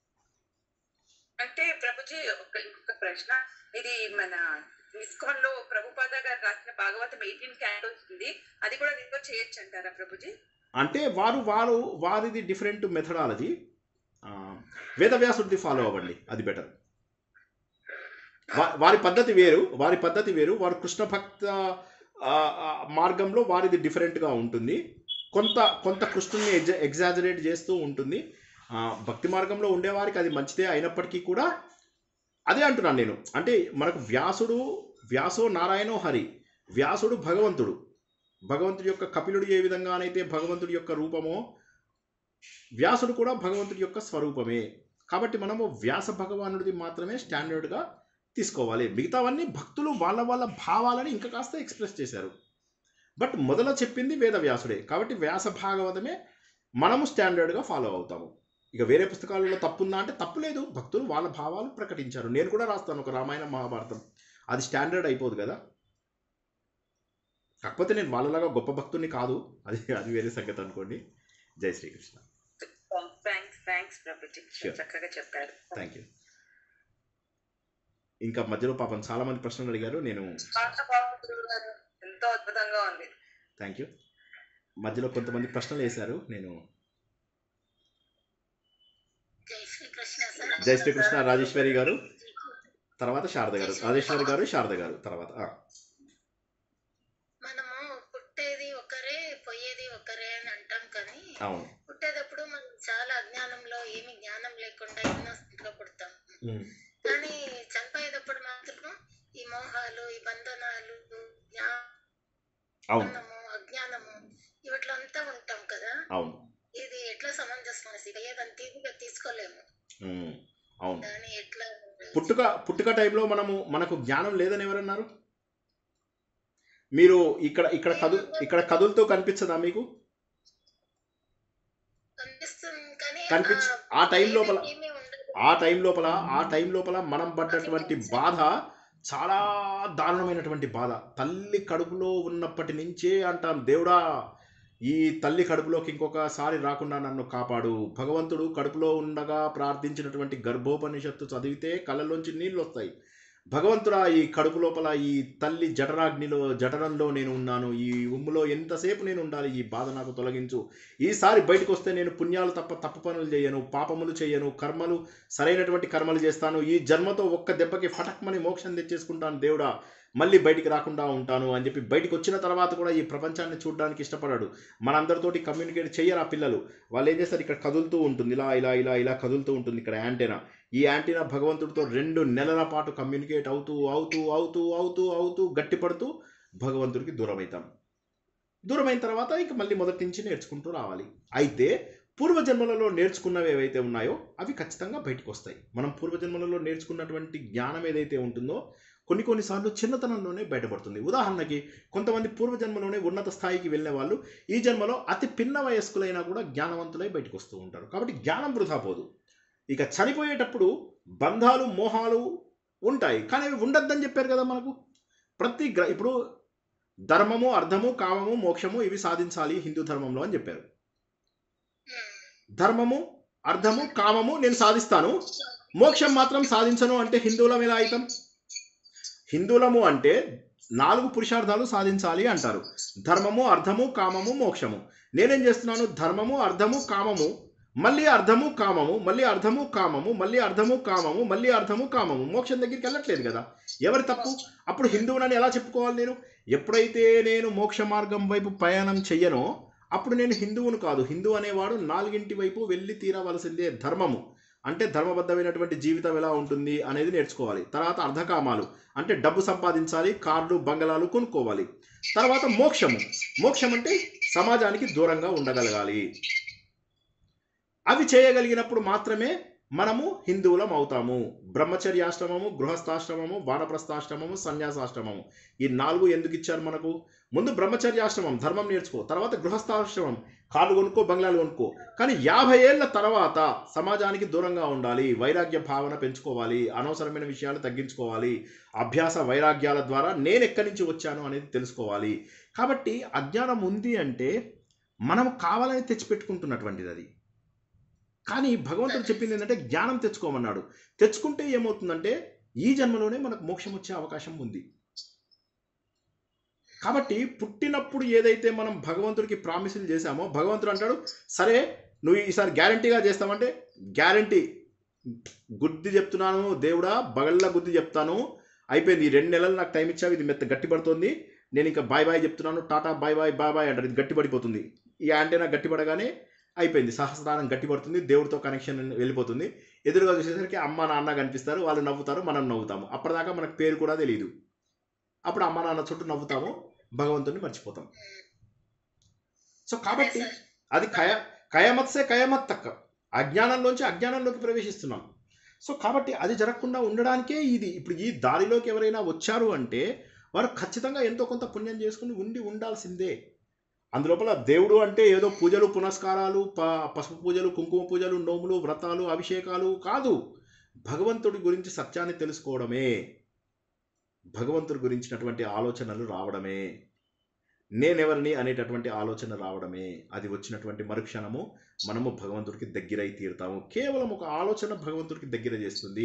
అంటే ప్రభుజీ ఒక ఇంకొక ప్రశ్న ఇది మన ఇస్కాన్ లో ప్రభుపాద గారు రాసిన భాగవతం ఎయిటీన్ క్యాండిల్స్ ఉంది అది కూడా రిఫర్ చేయొచ్చు అంటారా ప్రభుజీ అంటే వారు వారు వారిది డిఫరెంట్ మెథడాలజీ వేదవ్యాసుడిది ఫాలో అవ్వండి అది బెటర్ వారి పద్ధతి వేరు వారి పద్ధతి వేరు వారు కృష్ణ భక్త ఆ, ఆ, మార్గంలో వారిది డిఫరెంట్గా ఉంటుంది కొంత కొంత కృష్ణుని ఎగ్జ ఎగ్జాజరేట్ చేస్తూ ఉంటుంది ఆ, భక్తి మార్గంలో ఉండేవారికి అది మంచిదే అయినప్పటికీ కూడా అదే అంటున్నాను నేను అంటే మనకు వ్యాసుడు వ్యాసో నారాయణో హరి వ్యాసుడు భగవంతుడు భగవంతుడి యొక్క కపిలుడు ఏ విధంగానైతే భగవంతుడి యొక్క రూపమో వ్యాసుడు కూడా భగవంతుడి యొక్క స్వరూపమే కాబట్టి మనము వ్యాస భగవానుడిది మాత్రమే స్టాండర్డ్గా తీసుకోవాలి మిగతావన్నీ భక్తులు వాళ్ళ వాళ్ళ భావాలని ఇంకా కాస్త ఎక్స్ప్రెస్ చేశారు బట్ మొదల చెప్పింది వేద వ్యాసుడే కాబట్టి వ్యాస భాగవతమే మనము స్టాండర్డ్గా ఫాలో అవుతాము ఇక వేరే పుస్తకాలలో తప్పుందా అంటే తప్పు లేదు భక్తులు వాళ్ళ భావాలు ప్రకటించారు నేను కూడా రాస్తాను ఒక రామాయణం మహాభారతం అది స్టాండర్డ్ అయిపోదు కదా కాకపోతే నేను వాళ్ళలాగా గొప్ప భక్తుడిని కాదు అది అది వేరే సంగతి అనుకోండి జై శ్రీకృష్ణ థ్యాంక్స్ థ్యాంక్స్ ప్రభుజీ Sure. చక్కగా చెప్పారు థ్యాంక్ యూ ఇంకా మధ్యలో పాపం చాలా మంది ప్రశ్నలు అడిగారు నేను పాట బాగుంటుంది గారు. ఎంతో అద్భుతంగా ఉంది థ్యాంక్ యూ మధ్యలో కొంతమంది ప్రశ్నలు వేశారు నేను జై శ్రీకృష్ణ సార్ జై శ్రీకృష్ణ రాజేశ్వరి గారు తర్వాత శారద గారు రాజేశ్వరి గారు శారద గారు తర్వాత ఆ, మనము పుట్టేది ఒకరే పోయేది ఒకరే అని అంటాం కానీ అవును పుట్టేటప్పుడు మనం చాలా అజ్ఞానంలో ఏమి జ్ఞానం లేకుండా ఇన్నోసెంట్ గా పుడతాం ఉమ్, కానీ చనిపోయేటప్పుడు మాత్రం ఈ మోహాలు ఈ బంధనాలు అవును జ్ఞానము అజ్ఞానము ఇవట్లో అంతా ఉంటాం కదా అవును ఇది ఎట్లా సమంజసం ఏదని తీరుగా తీసుకోలేము ఉమ్, అవును దాన్ని ఎట్లా పుట్టుక పుట్టుక టైంలో మనము మనకు జ్ఞానం లేదని ఎవరన్నారు మీరు ఇక్కడ ఇక్కడ కదు ఇక్కడ కదులుతూ కనిపించదా మీకు కనిపిస్తుంది కానీ కనిపించ ఆ టైం లోపల ఆ టైం లోపల ఆ టైం లోపల మనం పడ్డటువంటి బాధ చాలా దారుణమైనటువంటి బాధ తల్లి కడుపులో ఉన్నప్పటి నుంచే అంటాం దేవుడా ఈ తల్లి కడుపులోకి ఇంకొకసారి రాకుండా నన్ను కాపాడు భగవంతుడు కడుపులో ఉండగా ప్రార్థించినటువంటి గర్భోపనిషత్తు చదివితే కళ్ళలోంచి నీళ్ళు వస్తాయి భగవంతుడా ఈ కడుపు లోపల ఈ తల్లి జఠరాగ్నిలో జఠరంలో నేను ఉన్నాను ఈ ఉమ్ములో ఎంతసేపు నేను ఉండాలి ఈ బాధ నాకు తొలగించు ఈసారి బయటకు వస్తే నేను పుణ్యాలు తప్ప తప్పు పనులు చేయను పాపములు చేయను కర్మలు సరైనటువంటి కర్మలు చేస్తాను ఈ జన్మతో ఒక్క దెబ్బకి ఫటక్మని మోక్షం తెచ్చేసుకుంటాను దేవుడా మళ్ళీ బయటికి రాకుండా ఉంటాను అని చెప్పి బయటికి వచ్చిన తర్వాత కూడా ఈ ప్రపంచాన్ని చూడడానికి ఇష్టపడాడు మనందరితోటి కమ్యూనికేట్ చేయరు ఆ పిల్లలు వాళ్ళు ఏం చేస్తారు ఇక్కడ కదులుతూ ఉంటుంది ఇలా ఇలా ఇలా ఇలా కదులుతూ ఉంటుంది ఇక్కడ యాంటెనా ఈ యాంటీనా భగవంతుడితో రెండు నెలల పాటు కమ్యూనికేట్ అవుతూ అవుతూ అవుతూ అవుతూ అవుతూ గట్టిపడుతూ భగవంతుడికి దూరం అవుతాం దూరమైన తర్వాత ఇంక మళ్ళీ మొదటి నుంచి నేర్చుకుంటూ రావాలి అయితే పూర్వజన్మలలో నేర్చుకున్నవి ఏవైతే ఉన్నాయో అవి ఖచ్చితంగా బయటకు వస్తాయి మనం పూర్వజన్మలలో నేర్చుకున్నటువంటి జ్ఞానం ఏదైతే ఉంటుందో కొన్ని కొన్నిసార్లు చిన్నతనంలోనే బయటపడుతుంది ఉదాహరణకి కొంతమంది పూర్వజన్మలోనే ఉన్నత స్థాయికి వెళ్ళిన వాళ్ళు ఈ జన్మలో అతి పిన్న వయస్కులైనా కూడా జ్ఞానవంతులై బయటకు వస్తూ ఉంటారు కాబట్టి జ్ఞానం వృధా పోదు ఇక చనిపోయేటప్పుడు బంధాలు మోహాలు ఉంటాయి కానీ అవి ఉండద్దని చెప్పారు కదా మనకు ప్రతి గ్ర ఇప్పుడు ధర్మము అర్థము కామము మోక్షము ఇవి సాధించాలి హిందూ ధర్మంలో అని చెప్పారు ధర్మము అర్థము కామము నేను సాధిస్తాను మోక్షం మాత్రం సాధించను అంటే హిందువులం ఎలా అవుతాం హిందువులము అంటే నాలుగు పురుషార్థాలు సాధించాలి అంటారు ధర్మము అర్థము కామము మోక్షము నేనేం చేస్తున్నాను ధర్మము అర్థము కామము మళ్ళీ అర్థము కామము మళ్ళీ అర్థము కామము మళ్ళీ అర్థము కామము మళ్ళీ అర్థము కామము మోక్షం దగ్గరికి వెళ్ళట్లేదు కదా ఎవరి తప్పు అప్పుడు హిందువునని ఎలా చెప్పుకోవాలి నేను ఎప్పుడైతే నేను మోక్ష మార్గం వైపు ప్రయాణం చెయ్యనో అప్పుడు నేను హిందువును కాదు హిందూ అనేవాడు నాలుగింటి వైపు వెళ్ళి తీరవలసిందే ధర్మము అంటే ధర్మబద్ధమైనటువంటి జీవితం ఎలా ఉంటుంది అనేది నేర్చుకోవాలి తర్వాత అర్ధకామాలు అంటే డబ్బు సంపాదించాలి కార్లు బంగళాలు కొనుక్కోవాలి తర్వాత మోక్షము మోక్షం అంటే సమాజానికి దూరంగా ఉండగలగాలి అవి చేయగలిగినప్పుడు మాత్రమే మనము హిందువులం అవుతాము బ్రహ్మచర్యాశ్రమము గృహస్థాశ్రమము వానప్రస్థాశ్రమము సన్యాసాశ్రమము ఈ నాలుగు ఎందుకు ఇచ్చారు మనకు ముందు బ్రహ్మచర్యాశ్రమం ధర్మం నేర్చుకో తర్వాత గృహస్థాశ్రమం కాళ్ళు కొనుక్కో బంగ్లాలు కొనుక్కో కానీ యాభై ఏళ్ల తర్వాత సమాజానికి దూరంగా ఉండాలి వైరాగ్య భావన పెంచుకోవాలి అనవసరమైన విషయాలు తగ్గించుకోవాలి అభ్యాస వైరాగ్యాల ద్వారా నేను ఎక్కడి నుంచి వచ్చాను అనేది తెలుసుకోవాలి కాబట్టి అజ్ఞానం ఉంది అంటే మనం కావాలని తెచ్చిపెట్టుకుంటున్నటువంటిది అది కానీ భగవంతుడు చెప్పింది ఏంటంటే జ్ఞానం తెచ్చుకోమన్నాడు తెచ్చుకుంటే ఏమవుతుందంటే ఈ జన్మలోనే మనకు మోక్షం వచ్చే అవకాశం ఉంది కాబట్టి పుట్టినప్పుడు ఏదైతే మనం భగవంతుడికి ప్రామిసులు చేశామో భగవంతుడు అంటాడు సరే నువ్వు ఈసారి గ్యారంటీగా చేస్తామంటే గ్యారంటీ గుద్ది చెప్తున్నాను దేవుడా బగళ్ళ గుద్ది చెప్తాను అయిపోయింది ఈ రెండు నెలలు నాకు టైం ఇచ్చావు ఇది మెత్త గట్టిపడుతుంది నేను ఇంకా బాయ్ బాయ్ చెప్తున్నాను టాటా బాయ్ బాయ్ బాయ్ బాయ్ అంటారు ఇది గట్టిపడిపోతుంది ఈ యాంటెనా గట్టిపడగానే అయిపోయింది సహస్రానం గట్టిపడుతుంది దేవుడితో కనెక్షన్ వెళ్ళిపోతుంది ఎదురుగా చూసేసరికి అమ్మ నాన్న కనిపిస్తారు వాళ్ళు నవ్వుతారు మనం నవ్వుతాము అప్పటిదాకా మనకు పేరు కూడా తెలియదు అప్పుడు అమ్మ నాన్న చుట్టూ నవ్వుతాము భగవంతుని మర్చిపోతాం సో కాబట్టి అది కయ కయమత్సే కయమత్ తక్క అజ్ఞానంలోంచి అజ్ఞానంలోకి ప్రవేశిస్తున్నాం సో కాబట్టి అది జరగకుండా ఉండడానికే ఇది ఇప్పుడు ఈ దారిలోకి ఎవరైనా వచ్చారు అంటే వారు ఖచ్చితంగా ఎంతో కొంత పుణ్యం చేసుకుని ఉండి ఉండాల్సిందే అందులోపల దేవుడు అంటే ఏదో పూజలు పునస్కారాలు ప పసుపు పూజలు కుంకుమ పూజలు నోములు వ్రతాలు అభిషేకాలు కాదు భగవంతుడి గురించి సత్యాన్ని తెలుసుకోవడమే భగవంతుడి గురించినటువంటి ఆలోచనలు రావడమే నేనెవరిని అనేటటువంటి ఆలోచన రావడమే అది వచ్చినటువంటి మరుక్షణము మనము భగవంతుడికి దగ్గరై తీరుతాము కేవలం ఒక ఆలోచన భగవంతుడికి దగ్గర చేస్తుంది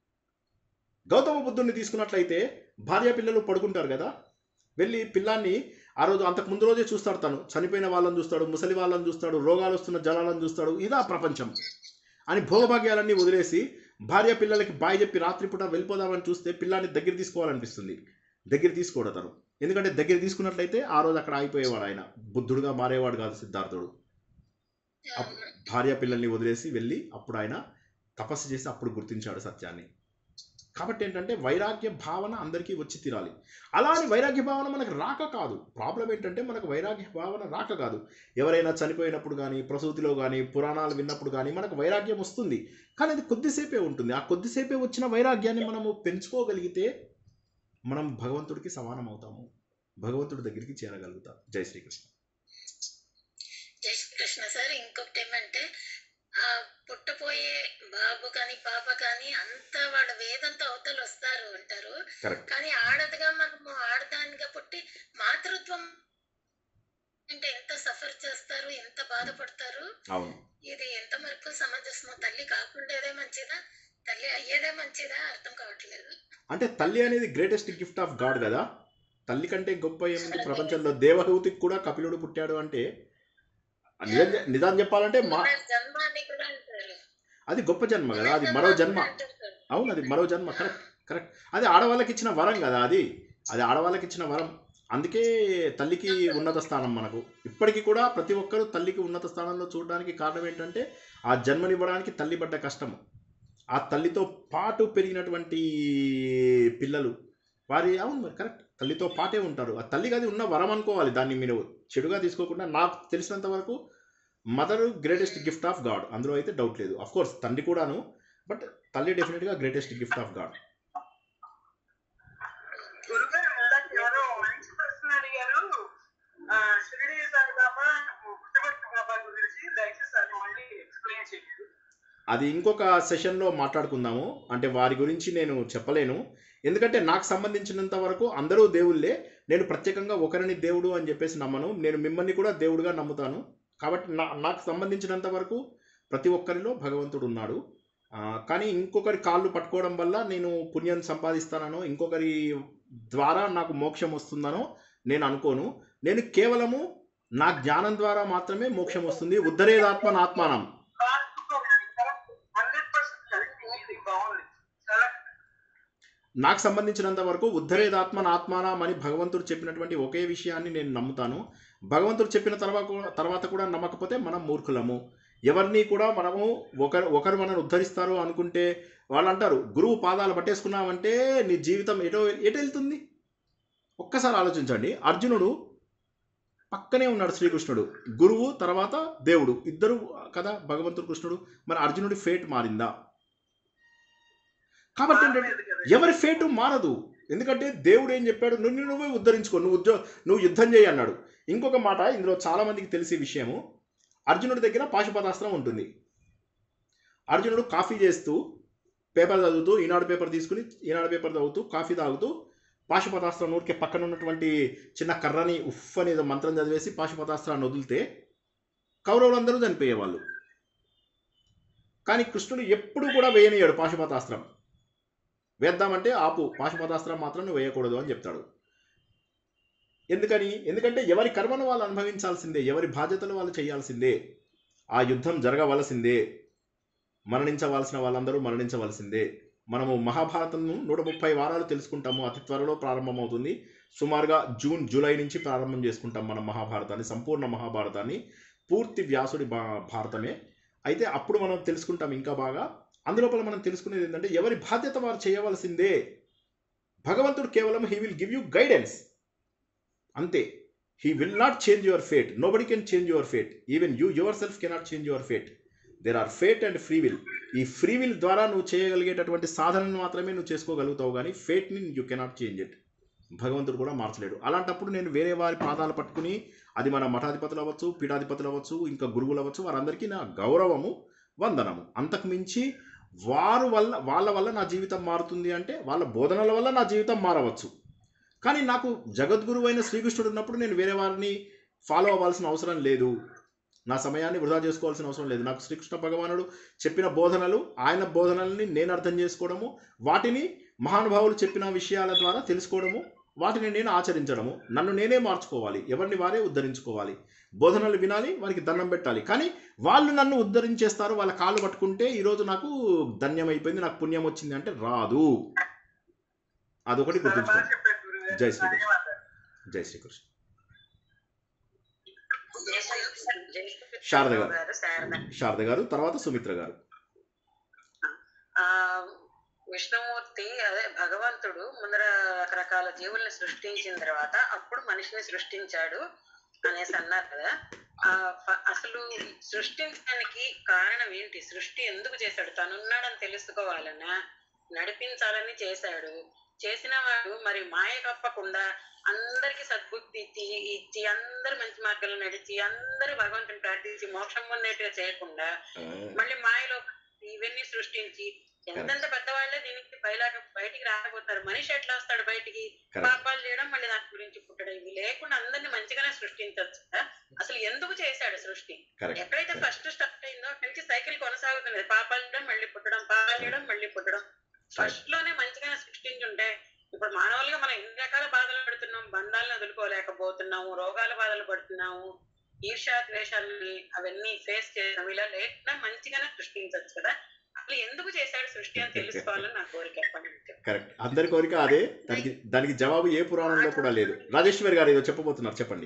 గౌతమ బుద్ధుడిని తీసుకున్నట్లయితే భార్య పిల్లలు పడుకుంటారు కదా వెళ్ళి పిల్లాన్ని ఆ రోజు అంతకు ముందు రోజే చూస్తాడు తను చనిపోయిన వాళ్ళని చూస్తాడు ముసలి వాళ్ళని చూస్తాడు రోగాలు వస్తున్న జలాలను చూస్తాడు ఇదా ప్రపంచం అని భోగభాగ్యాలన్నీ వదిలేసి భార్య పిల్లలకి బాయ్ చెప్పి రాత్రిపూట వెళ్ళిపోదామని చూస్తే పిల్లాన్ని దగ్గర తీసుకోవాలనిపిస్తుంది దగ్గర తీసుకోడు తను ఎందుకంటే దగ్గర తీసుకున్నట్లయితే ఆ రోజు అక్కడ ఆగిపోయేవాడు ఆయన బుద్ధుడుగా మారేవాడు కాదు సిద్ధార్థుడు అప్- భార్య పిల్లల్ని వదిలేసి వెళ్ళి అప్పుడు ఆయన తపస్సు చేసి అప్పుడు గుర్తించాడు సత్యాన్ని కాబట్టి ఏంటంటే వైరాగ్య భావన అందరికీ వచ్చి తీరాలి అలా అని వైరాగ్య భావన మనకు రాక కాదు ప్రాబ్లం ఏంటంటే మనకు వైరాగ్య భావన రాక కాదు ఎవరైనా చనిపోయినప్పుడు కానీ ప్రసూతిలో కానీ పురాణాలు విన్నప్పుడు కానీ మనకు వైరాగ్యం వస్తుంది కానీ అది కొద్దిసేపే ఉంటుంది ఆ కొద్దిసేపే వచ్చిన వైరాగ్యాన్ని మనము పెంచుకోగలిగితే మనం భగవంతుడికి సమానం అవుతాము భగవంతుడి దగ్గరికి చేరగలుగుతాం జై శ్రీకృష్ణ జై శ్రీకృష్ణ సార్ ఇంకొకటి ఏమంటే ఆ పుట్టపోయే బాబు కానీ పాప కానీ అంతా వాళ్ళ వేదంతో అవతలు వస్తారు అంటారు కరెక్ట్ కానీ ఆడదిగా మనము ఆడదానిగా పుట్టి మాతృత్వం అంటే ఎంత సఫర్ చేస్తారు ఎంత బాధపడతారు అవును ఇది ఎంత వరకు సమంజసమో తల్లి కాకుండేదే మంచిదా తల్లి అయ్యేదే మంచిదా అర్థం కావట్లేదు అంటే తల్లి అనేది గ్రేటెస్ట్ గిఫ్ట్ ఆఫ్ గాడ్ కదా తల్లి కంటే గొప్ప ఏముంది ప్రపంచంలో దేవహూతికి కూడా కపిలుడు పుట్టాడు అంటే నిజం చె- నిజం చెప్పాలంటే మా జన్మ అని కూడా అంటారు అది గొప్ప జన్మ కదా అది మరో జన్మ అంటారు కదా. అవును అది మరో జన్మ కరెక్ట్ కరెక్ట్ అది ఆడవాళ్ళకి ఇచ్చిన వరం కదా అది అది ఆడవాళ్ళకి ఇచ్చిన వరం అందుకే తల్లికి ఉన్నత స్థానం మనకు ఇప్పటికీ కూడా ప్రతి ఒక్కరూ తల్లికి ఉన్నత స్థానంలో చూడడానికి కారణం ఏంటంటే ఆ జన్మనివ్వడానికి తల్లి పడ్డ కష్టం ఆ తల్లితో పాటు పెరిగినటువంటి పిల్లలు వారి అవును మరి కరెక్ట్ తల్లితో పాటే ఉంటారు ఆ తల్లికి అది ఉన్న వరం అనుకోవాలి దాన్ని మీరు చెడుగా తీసుకోకుండా నాకు తెలిసినంత వరకు mother greatest gift of God అందులో అయితే డౌట్ లేదు అఫ్ కోర్స్ తండ్రి కూడాను బట్ తల్లి డెఫినెట్గా గ్రేటెస్ట్ గిఫ్ట్ ఆఫ్ గాడ్ గురుగారు ఇందాక ఎవరో మంచి ప్రశ్న అడిగారు ఆ, షిరిడి సాయిబాబా పుట్టపర్తి బాబా గురించి దయచేసి అది మళ్ళీ ఎక్స్ప్లెయిన్ చేయండి అది ఇంకొక సెషన్లో మాట్లాడుకుందాము అంటే వారి గురించి నేను చెప్పలేను ఎందుకంటే నాకు సంబంధించినంత వరకు అందరూ దేవుళ్ళే నేను ప్రత్యేకంగా ఒకరిని దేవుడు అని చెప్పేసి నమ్మను నేను మిమ్మల్ని కూడా దేవుడుగా నమ్ముతాను కాబట్టి నా నాకు సంబంధించినంత వరకు ప్రతి ఒక్కరిలో భగవంతుడు ఉన్నాడు ఆ, కానీ ఇంకొకరి కాళ్ళు పట్టుకోవడం వల్ల నేను పుణ్యం సంపాదిస్తానో ఇంకొకరి ద్వారా నాకు మోక్షం వస్తుందనో నేను అనుకోను నేను కేవలము నా జ్ఞానం ద్వారా మాత్రమే మోక్షం వస్తుంది ఉద్ధరేదాత్మ నాత్మానం హండ్రెడ్ పర్సెంట్ కరెక్ట్ ఇది బాగుంది చాలా నాకు సంబంధించినంత వరకు ఉద్ధరేదాత్మ ఆత్మానం అని భగవంతుడు చెప్పినటువంటి ఒకే విషయాన్ని నేను నమ్ముతాను భగవంతుడు చెప్పిన తర్వాత కూడా- తర్వాత కూడా నమ్మకపోతే మనం మూర్ఖులము ఎవరిని కూడా మనము ఒకరు ఒకరు మనల్ని ఉద్ధరిస్తారు అనుకుంటే వాళ్ళు అంటారు గురువు పాదాలు పట్టేసుకున్నామంటే నీ జీవితం ఎటో ఎటు వెళ్తుంది ఒక్కసారి ఆలోచించండి అర్జునుడు పక్కనే ఉన్నాడు శ్రీకృష్ణుడు గురువు తర్వాత దేవుడు ఇద్దరు కదా భగవంతుడు కృష్ణుడు మరి అర్జునుడి ఫేట్ మారిందా కాబట్టి ఏంటంటే మారలేదు కదా. ఎవరి ఫేటు మారదు ఎందుకంటే దేవుడు ఏం చెప్పాడు నువ్వు నువ్వే ఉద్ధరించుకో నువ్వు ఉద్యో నువ్వు యుద్ధం చేయి అన్నాడు ఇంకొక మాట ఇందులో చాలా మందికి తెలిసే విషయము అర్జునుడి దగ్గర పాశుపతాస్త్రం ఉంటుంది అర్జునుడు కాఫీ చేస్తూ పేపర్ చదువుతూ ఈనాడు పేపర్ తీసుకుని ఈనాడు పేపర్ చదువుతూ కాఫీ తాగుతూ పాశుపతాస్త్రం నూరికే పక్కన ఉన్నటువంటి చిన్న కర్రని ఉఫ్ అని ఏదో మంత్రం చదివేసి పాశుపతాస్త్రాన్ని వదిలితే కౌరవులందరూ చనిపోయేవాళ్ళు కానీ కృష్ణుడు ఎప్పుడు కూడా వేయనియాడు పాశుపతాస్త్రం వేద్దామంటే ఆపు పాశుపతాస్త్రం మాత్రం నువ్వు వేయకూడదు అని చెప్తాడు ఎందుకని ఎందుకంటే ఎవరి కర్మను వాళ్ళు అనుభవించాల్సిందే ఎవరి బాధ్యతలు వాళ్ళు చేయాల్సిందే ఆ యుద్ధం జరగవలసిందే మరణించవలసిన వాళ్ళందరూ మరణించవలసిందే మనము మహాభారతం నూట ముప్పై వారాలు తెలుసుకుంటాము అతి త్వరలో ప్రారంభమవుతుంది సుమారుగా జూన్ జూలై నుంచి ప్రారంభం చేసుకుంటాం మనం మహాభారతాన్ని సంపూర్ణ మహాభారతాన్ని పూర్తి వ్యాసుడి భా భారతమే అయితే అప్పుడు మనం తెలుసుకుంటాం ఇంకా బాగా అందులోపల మనం తెలుసుకునేది ఏంటంటే ఎవరి బాధ్యత వారు చేయవలసిందే భగవంతుడు కేవలం he will give you guidance అంతే he will not change your fate nobody can change your fate even you yourself cannot change your fate there are fate and free will ఈ ఫ్రీ విల్ ద్వారా నువ్వు చేయగలిగేటటువంటి సాధనను మాత్రమే నువ్వు చేసుకోగలుగుతావు కానీ ఫేట్ని యూ కెనాట్ చేంజ్ ఇట్ భగవంతుడు కూడా మార్చలేడు అలాంటప్పుడు నేను వేరే వారి పాదాలు పట్టుకుని అది మన మఠాధిపతులు అవ్వచ్చు పీఠాధిపతులు అవ్వచ్చు ఇంకా గురువులు అవ్వచ్చు వారందరికీ నా గౌరవము వందనము అంతకు మించి వారు వల్ల వాళ్ళ వల్ల నా జీవితం మారుతుంది అంటే వాళ్ళ బోధనల వల్ల నా జీవితం మారవచ్చు కానీ నాకు జగద్గురువు అయిన శ్రీకృష్ణుడు ఉన్నప్పుడు నేను వేరే వారిని ఫాలో అవ్వాల్సిన అవసరం లేదు నా సమయాన్ని వృధా చేసుకోవాల్సిన అవసరం లేదు నాకు శ్రీకృష్ణ భగవానుడు చెప్పిన బోధనలు ఆయన బోధనల్ని నేను అర్థం చేసుకోవడము వాటిని మహానుభావులు చెప్పిన విషయాల ద్వారా తెలుసుకోవడము వాటిని నేను ఆచరించడము నన్ను నేనే మార్చుకోవాలి ఎవరిని వారే ఉద్ధరించుకోవాలి బోధనలు వినాలి వారికి దండం పెట్టాలి కానీ వాళ్ళు నన్ను ఉద్ధరించేస్తారు వాళ్ళ కాళ్ళు పట్టుకుంటే ఈరోజు నాకు ధన్యం అయిపోయింది నాకు పుణ్యం వచ్చింది అంటే రాదు అదొకటి చాలా బాగా గుర్తుంచుకోండి చెప్పారు గురుగారు జై శ్రీకృష్ణ. ధన్యవాదాలు జై శ్రీకృష్ణ జై శ్రీకృష్ణ. జై శ్రీకృష్ణ శారద గారు. గారు, శారద. శారద గారు తర్వాత సుమిత్ర గారు ఆ విష్ణుమూర్తి అదే భగవంతుడు ముందర రకరకాల జీవుల్ని సృష్టించిన తర్వాత అప్పుడు మనిషిని సృష్టించాడు అనేసి అన్నారు కదా ఆ ఫ- అసలు సృష్టించడానికి కారణం ఏంటి సృష్టి ఎందుకు చేశాడు తనున్నాడని తెలుసుకోవాలన్నా నడిపించాలని చేశాడు చేసిన వాడు మరి మాయ కప్పకుండా అందరికి సద్బుద్ధి ఇచ్చి ఇచ్చి అందరు మంచి మార్గంలో నడిచి అందరు భగవంతుని ప్రార్థించి మోక్షం పొందేట్టుగా చేయకుండా మళ్ళీ మాయలో ఇవన్నీ సృష్టించి ఎంతెంత పెద్దవాళ్ళే దీనికి బయలాగా బయటికి రాకపోతారు మనిషి ఎట్లా వస్తాడు బయటికి Correct. పాపాలు చేయడం మళ్ళీ దాని గురించి పుట్టడం ఇవి లేకుండా అందరిని మంచిగానే సృష్టించవచ్చు కదా అసలు ఎందుకు చేశాడు సృష్టి కరెక్ట్ ఎక్కడైతే ఫస్ట్ స్టార్ట్ అయిందో అక్కడి నుంచి సైకిల్ కొనసాగుతున్నది పాపాలు చేయడం మళ్ళీ పుట్టడం పాపాలు చేయడం మళ్ళీ పుట్టడం ఫస్ట్ లోనే మంచిగానే సృష్టించుంటే ఇప్పుడు మానవులుగా మనం ఎన్ని రకాల బాధలు పడుతున్నాం బంధాలను వదులుకోలేకపోతున్నాము రోగాల బాధలు పడుతున్నాము ఈర్ష్యా ద్వేషాలని అవన్నీ ఫేస్ చేయడం ఇలా లేకుండా మంచిగానే సృష్టించవచ్చు కదా అసలు ఎందుకు చేశాడు సృష్టి అని తెలుసుకోవాలని నా కోరిక ఎప్పటి నుంచో. కరెక్ట్ అందరి కోరిక అదే దానికి దానికి జవాబు ఏ పురాణంలో కూడా లేదు రాజేశ్వరి గారు ఏదో చెప్పబోతున్నారు చెప్పండి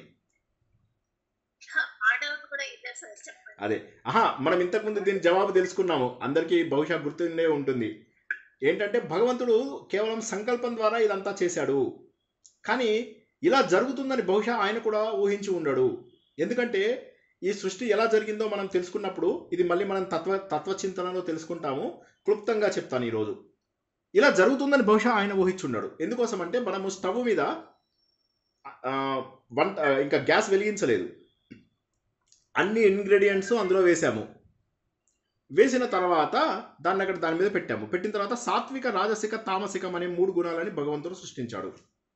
ఆడవాళ్ళు కూడా ఇదే సార్ చెప్పండి అదే ఆహా మనం ఇంతకుముందు దీని జవాబు తెలుసుకున్నాము అందరికీ బహుశా గుర్తుండే ఉంటుంది ఏంటంటే భగవంతుడు కేవలం సంకల్పం ద్వారా ఇదంతా చేశాడు కానీ ఇలా జరుగుతుందని బహుశా ఆయన కూడా ఊహించి ఉండడు ఎందుకంటే ఈ సృష్టి ఎలా జరిగిందో మనం తెలుసుకున్నప్పుడు ఇది మళ్ళీ మనం తత్వ తత్వచింతనలో తెలుసుకుంటాము క్లుప్తంగా చెప్తాను ఈరోజు ఇలా జరుగుతుందని బహుశా ఆయన ఊహించుండడు ఎందుకోసం అంటే మనము స్టవ్ మీద ఆ, వంట ఇంకా గ్యాస్ వెలిగించలేదు అన్ని ఇంగ్రీడియంట్స్ అందులో వేసాము వేసిన తర్వాత దాన్ని అక్కడ దాని మీద పెట్టాము పెట్టిన తర్వాత సాత్విక రాజసిక తామసికం అనే మూడు గుణాలని భగవంతుడు సృష్టించాడు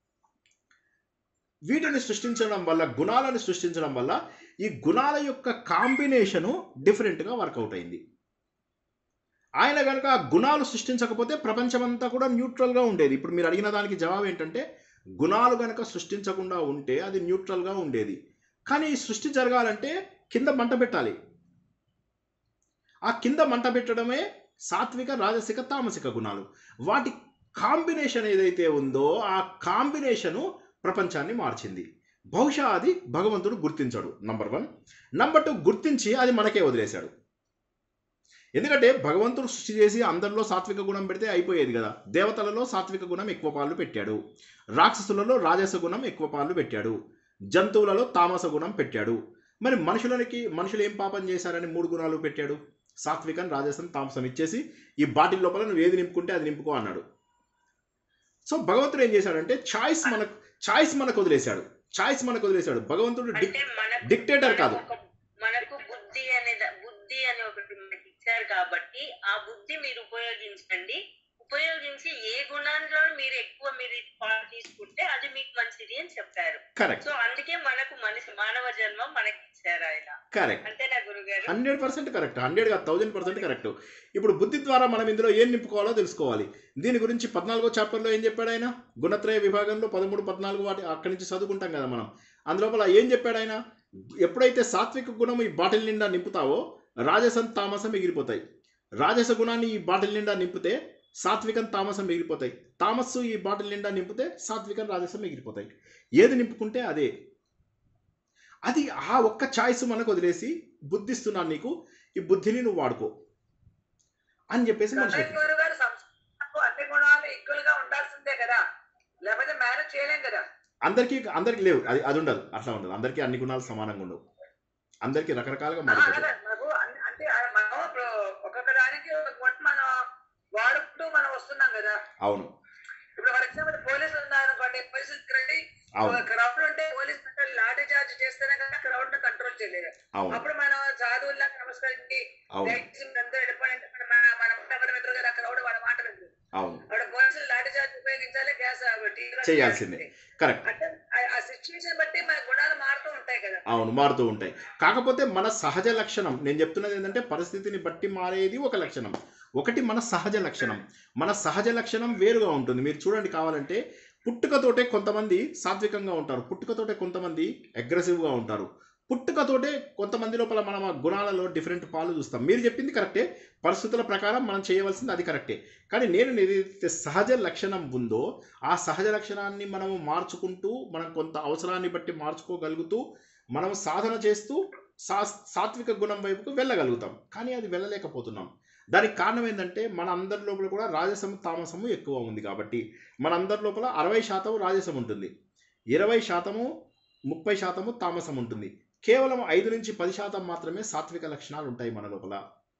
వీటిని సృష్టించడం వల్ల గుణాలను సృష్టించడం వల్ల ఈ గుణాల యొక్క కాంబినేషను డిఫరెంట్గా వర్కౌట్ అయింది ఆయన కనుక ఆ గుణాలు సృష్టించకపోతే ప్రపంచమంతా కూడా న్యూట్రల్గా ఉండేది ఇప్పుడు మీరు అడిగిన దానికి జవాబు ఏంటంటే గుణాలు కనుక సృష్టించకుండా ఉంటే అది న్యూట్రల్గా ఉండేది కానీ ఈ సృష్టి జరగాలంటే కింద మంట పెట్టాలి ఆ కింద మంట పెట్టడమే సాత్విక రాజసిక తామసిక గుణాలు వాటి కాంబినేషన్ ఏదైతే ఉందో ఆ కాంబినేషను ప్రపంచాన్ని మార్చింది బహుశా అది భగవంతుడు గుర్తించాడు నంబర్ వన్ నంబర్ టూ గుర్తించి అది మనకే వదిలేశాడు ఎందుకంటే భగవంతుడు సృష్టి చేసి అందరిలో సాత్విక గుణం పెడితే అయిపోయేది కదా దేవతలలో సాత్విక గుణం ఎక్కువ పాలు పెట్టాడు రాక్షసులలో రాజస గుణం ఎక్కువ పాలు పెట్టాడు జంతువులలో తామస గుణం పెట్టాడు మరి మనుషులకి మనుషులు ఏం పాపం చేశారని మూడు గుణాలు పెట్టాడు సాత్వికం రాజసం తామసం ఇచ్చేసి ఈ బాటిల్ లోపల నువ్వు ఏది నింపుకుంటే అది నింపుకో అన్నాడు సో భగవంతుడు ఏం చేశాడంటే చాయిస్ మనకు చాయిస్ మనకు వదిలేశాడు చాయిస్ మనకు వదిలేశాడు భగవంతుడు డిక్ అంటే మనకు డిక్టేటర్ కాదు మనకు ఒక- మనకు బుద్ధి అనే ద- బుద్ధి అని ఒకటి మనకి ఇచ్చారు కాబట్టి ఆ బుద్ధి మీరు ఉపయోగించండి ఉపయోగించి ఏ గుణంలో మీరు ఎక్కువ మీరు పాలు తీసుకుంటే అది మీకు మంచిది అని చెప్పారు కరెక్ట్ సో అందుకే మనకు మనిషి మానవ జన్మ మనకి ఇచ్చారు ఆయన కరెక్ట్ అంతేనా గురుగారు హండ్రెడ్ పర్సెంట్ కరెక్ట్ హండ్రెడ్ కాదు థౌజండ్ పర్సెంట్ కరెక్ట్ ఇప్పుడు బుద్ధి ద్వారా మనం ఇందులో ఏం నింపుకోవాలో తెలుసుకోవాలి దీని గురించి పద్నాలుగో చాప్టర్లో ఏం చెప్పాడు ఆయన గుణత్రయ విభాగంలో పదమూడు పద్నాలుగు వాటి అక్కడి నుంచి చదువుకుంటాం కదా మనం అందులోపల ఏం చెప్పాడు ఆయన ఎప్పుడైతే సాత్విక గుణం ఈ బాటిల్ నిండా నింపుతావో రాజసం తామసం మిగిలిపోతాయి రాజస గుణాన్ని ఈ బాటిల్ నిండా నింపితే సాత్వికం తామసం మిగిలిపోతాయి తామస్సు ఈ బాటిల్ నిండా నింపితే సాత్వికం రాజసం మిగిలిపోతాయి ఏది నింపుకుంటే అదే అది ఆ ఒక్క చాయిస్ మనకు వదిలేసి బుద్ధిస్తున్నాను నీకు ఈ బుద్ధిని నువ్వు వాడుకో అని చెప్పేసి మనిషి కన్నయ్య గారు గారు సంస్కృతంలో అన్ని గుణాలు ఈక్వల్ గా ఉండాల్సిందే కదా లేకపోతే మేనేజ్ చేయలేం కదా అందరికీ అందరికి లేవు అది అది ఉండదు అట్లా ఉండదు అందరికీ అన్ని గుణాలు సమానంగా ఉండవు అందరికీ రకరకాలుగా ఆ, మారిపోతాయి అదే మనకు అన్ని- అంటే ఆ మనం ఇప్పుడు ఒక్కొక్క దానికి ఒక గుణ మనం వాడుకుంటూ మనం వస్తున్నాం కదా అవును ఇప్పుడు ఫర్ ఎగ్జాంపుల్ పోలీసులు ఉన్నారనుకోండి పోలీసులు రండి అవును క్రౌడ్ ఉంటే పోలీస్ లాఠీ చార్జ్ చేస్తేనే కదా క్రౌడ్ ను కంట్రోల్ చేయలేదు అవును అప్పుడు మనం సాధువుల్లాగా నమస్కరించి అవును దయచేసి అందరూ వెళ్ళిపోయి అంటే మన మన ఉండవడం ఎదురు కదా క్రౌడ్ వాడు మాట వినదు అవును అప్పుడు పోలీసులు లాఠీ చార్జ్ ఉపయోగించాలి గ్యాస్ చేయాల్సిందే. కరెక్ట్ అంటే ఆ- ఆ సిచ్యువేషన్ బట్టి మన గుణాలు మారుతూ ఉంటాయి కదా అవును మారుతూ ఉంటాయి కాకపోతే మన సహజ లక్షణం నేను చెప్తున్నది ఏంటంటే పరిస్థితిని బట్టి మారేది ఒక లక్షణం ఒకటి మన సహజ లక్షణం మన సహజ లక్షణం వేరుగా ఉంటుంది మీరు చూడండి కావాలంటే పుట్టుకతోటే కొంతమంది సాత్వికంగా ఉంటారు పుట్టుకతోటే కొంతమంది అగ్రెసివ్గా ఉంటారు పుట్టుకతోటే కొంతమంది లోపల మనం ఆ గుణాలలో డిఫరెంట్ పాలు చూస్తాం మీరు చెప్పింది కరెక్టే పరిస్థితుల ప్రకారం మనం చేయవలసింది అది కరెక్టే కానీ నేను ఏదైతే సహజ లక్షణం ఉందో ఆ సహజ లక్షణాన్ని మనము మార్చుకుంటూ మనం కొంత అవసరాన్ని బట్టి మార్చుకోగలుగుతూ మనం సాధన చేస్తూ సా సాత్విక గుణం వైపుకు వెళ్ళగలుగుతాం కానీ అది వెళ్ళలేకపోతున్నాం దానికి కారణం ఏంటంటే మన అందరి లోపల కూడా రాజసము తామసము ఎక్కువ ఉంది కాబట్టి మన అందరి లోపల అరవై శాతం రాజసం ఉంటుంది ఇరవై శాతము ముప్పై శాతము తామసం ఉంటుంది కేవలం ఐదు నుంచి పది శాతం మాత్రమే సాత్విక లక్షణాలు ఉంటాయి మన లోపల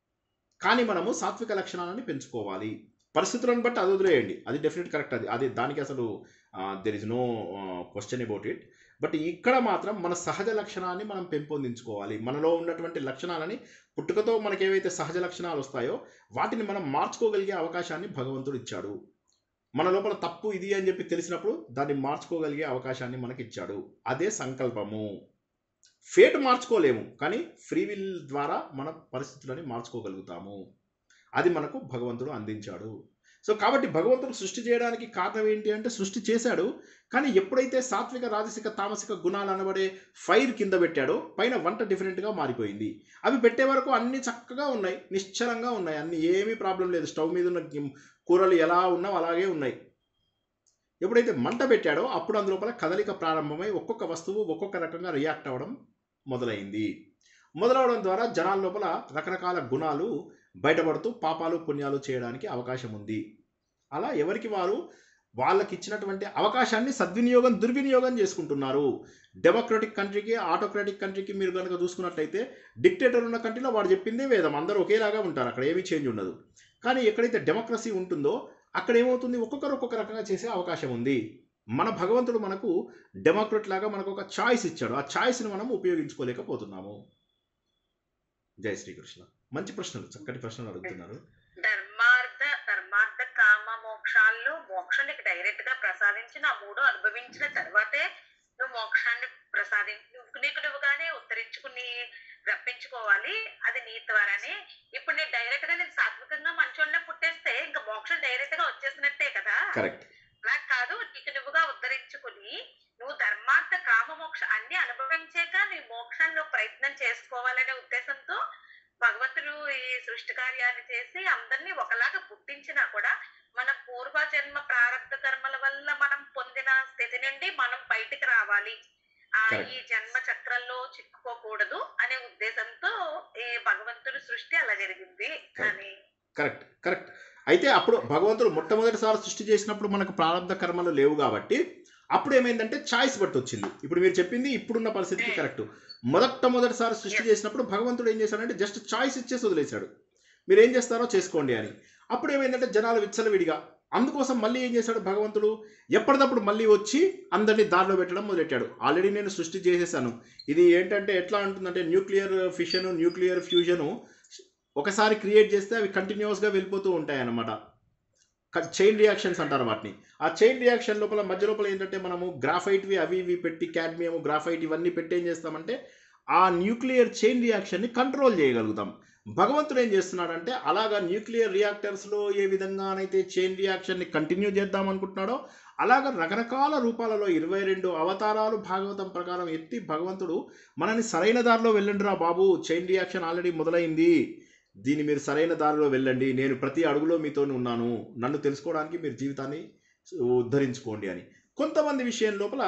కానీ మనము సాత్విక లక్షణాలని పెంచుకోవాలి పరిస్థితులను బట్టి అది వదిలేయండి అది డెఫినెట్ కరెక్ట్ అది అది దానికి అసలు there is no question about it but ఇక్కడ మాత్రం మన సహజ లక్షణాన్ని మనం పెంపొందించుకోవాలి మనలో ఉన్నటువంటి లక్షణాలని పుట్టుకతో మనకి ఏవైతే సహజ లక్షణాలు వస్తాయో వాటిని మనం మార్చుకోగలిగే అవకాశాన్ని భగవంతుడు ఇచ్చాడు మన లోపల తప్పు ఇది అని చెప్పి తెలిసినప్పుడు దాన్ని మార్చుకోగలిగే అవకాశాన్ని మనకి ఇచ్చాడు అదే సంకల్పము ఫేట్ మార్చుకోలేము కానీ ఫ్రీ విల్ ద్వారా మన పరిస్థితులని మార్చుకోగలుగుతాము అది మనకు భగవంతుడు అందించాడు సో కాబట్టి భగవంతుడు సృష్టి చేయడానికి కారణం ఏంటి అంటే సృష్టి చేశాడు కానీ ఎప్పుడైతే సాత్విక రాజసిక తామసిక గుణాలు అనబడే ఫైర్ కింద పెట్టాడో పైన వంట డిఫరెంట్గా మారిపోయింది అవి పెట్టే వరకు అన్ని చక్కగా ఉన్నాయి నిశ్చలంగా ఉన్నాయి అన్ని ఏమీ ప్రాబ్లం లేదు స్టవ్ మీద ఉన్న గిమ్- కూరలు ఎలా ఉన్నావు అలాగే ఉన్నాయి ఎప్పుడైతే మంట పెట్టాడో అప్పుడు అందులోపల కదలిక ప్రారంభమై ఒక్కొక్క వస్తువు ఒక్కొక్క రకంగా రియాక్ట్ అవ్వడం మొదలైంది మొదలవడం ద్వారా జనాల లోపల రకరకాల గుణాలు బయటపడుతూ పాపాలు పుణ్యాలు చేయడానికి అవకాశం ఉంది అలా ఎవరికి వారు వాళ్ళకి ఇచ్చినటువంటి అవకాశాన్ని సద్వినియోగం దుర్వినియోగం చేసుకుంటున్నారు డెమోక్రటిక్ కంట్రీకి ఆటోక్రాటిక్ కంట్రీకి మీరు కనుక చూసుకున్నట్లయితే డిక్టేటర్ ఉన్న కంట్రీలో వాడు చెప్పిందే వేదం అందరూ ఒకేలాగా ఉంటారు అక్కడ ఏమీ చేంజ్ ఉండదు కానీ ఎక్కడైతే డెమోక్రసీ ఉంటుందో అక్కడ ఏమవుతుంది ఒక్కొక్కరు ఒక్కొక్క రకంగా చేసే అవకాశం ఉంది మన భగవంతుడు మనకు డెమోక్రట్ లాగా మనకు ఒక చాయిస్ ఇచ్చాడు ఆ చాయిస్ని మనం ఉపయోగించుకోలేకపోతున్నాము జై శ్రీకృష్ణ మంచి ప్రశ్నలు చక్కటి ప్రశ్నలు అడుగుతున్నారు ధర్మార్థ ధర్మార్థ కామ మోక్షాల్లో మోక్షం నీకు డైరెక్ట్ గా ప్రసాదించిన ఆ మూడు అనుభవించిన తర్వాతే నువ్వు మోక్షాన్ని ప్రసాది నువ్వు నీకు నువ్వుగానే ఉత్తరించుకుని రప్పించుకోవాలి అది నీ ద్వారానే ఇప్పుడు నేను డైరెక్ట్ గా నేను సాత్వికంగా మంచోళ్ళనే పుట్టేస్తే ఇంకా మోక్షం డైరెక్ట్ గా వచ్చేసినట్టే కదా కరెక్ట్ అలా కాదు నీకు నువ్వుగా ఉద్ధరించుకుని నువ్వు ధర్మార్థ కామ మోక్ష అన్ని అనుభవించాక నీ మోక్షాన్ని నువ్వు ప్రయత్నం చేసుకోవాలనే ఉద్దేశంతో భగవంతుడు ఈ సృష్టి కార్యాన్ని చేసి అందరినీ ఒకలాగా పుట్టించినా కూడా మన పూర్వజన్మ ప్రారంభ కర్మల వల్ల మనం పొందిన స్థితి నుండి మనం బయటికి రావాలి ఆ Correct. ఈ జన్మ చక్రంలో చిక్కుకోకూడదు అనే ఉద్దేశంతో ఈ భగవంతుడి సృష్టి అలా జరిగింది అని కరెక్ట్ కరెక్ట్ అయితే అప్పుడు భగవంతుడు మొట్టమొదటిసారి సృష్టి చేసినప్పుడు మనకు ప్రారంభ కర్మలు లేవు కాబట్టి అప్పుడు ఏమైందంటే చాయిస్ బట్టి వచ్చింది ఇప్పుడు మీరు చెప్పింది ఇప్పుడున్న పరిస్థితికి కరెక్ట్ మొదట మొదటిసారి సృష్టి చేసినప్పుడు భగవంతుడు ఏం చేశాడంటే జస్ట్ చాయిస్ ఇచ్చేసి వదిలేశాడు మీరు ఏం చేస్తారో చేసుకోండి అని అప్పుడు ఏమైందంటే జనాలు విచ్చలవిడిగా అందుకోసం మళ్ళీ ఏం చేశాడు భగవంతుడు ఎప్పటికప్పుడు మళ్ళీ వచ్చి అందరినీ దారిలో పెట్టడం మొదలెట్టాడు ఆల్రెడీ నేను సృష్టి చేసేసాను ఇది ఏంటంటే ఎట్లా ఉంటుందంటే న్యూక్లియర్ ఫిషన్ న్యూక్లియర్ ఫ్యూజను ఒకసారి క్రియేట్ చేస్తే అవి కంటిన్యూస్గా వెళ్ళిపోతూ ఉంటాయి అన్నమాట చైన్ రియాక్షన్స్ అంటారు వాటిని ఆ చైన్ రియాక్షన్ లోపల మధ్య లోపల ఏంటంటే మనము గ్రాఫైట్వి అవి ఇవి పెట్టి క్యాడ్మియం గ్రాఫైట్ ఇవన్నీ పెట్టి ఏం చేస్తామంటే ఆ న్యూక్లియర్ చైన్ రియాక్షన్ని కంట్రోల్ చేయగలుగుతాం భగవంతుడు ఏం చేస్తున్నాడంటే అలాగా న్యూక్లియర్ రియాక్టర్స్లో ఏ విధంగానైతే చైన్ రియాక్షన్ని కంటిన్యూ చేద్దాం అనుకుంటున్నాడో అలాగ రకరకాల రూపాలలో ఇరవై రెండు అవతారాలు భాగవతం ప్రకారం ఎత్తి భగవంతుడు మనని సరైన దారిలో వెళ్ళండిరా బాబు చైన్ రియాక్షన్ ఆల్రెడీ మొదలైంది దీన్ని మీరు సరైన దారిలో వెళ్ళండి నేను ప్రతి అడుగులో మీతో ఉన్నాను నన్ను తెలుసుకోవడానికి మీరు జీవితాన్ని ఉద్ధరించుకోండి అని కొంతమంది విషయం లోపల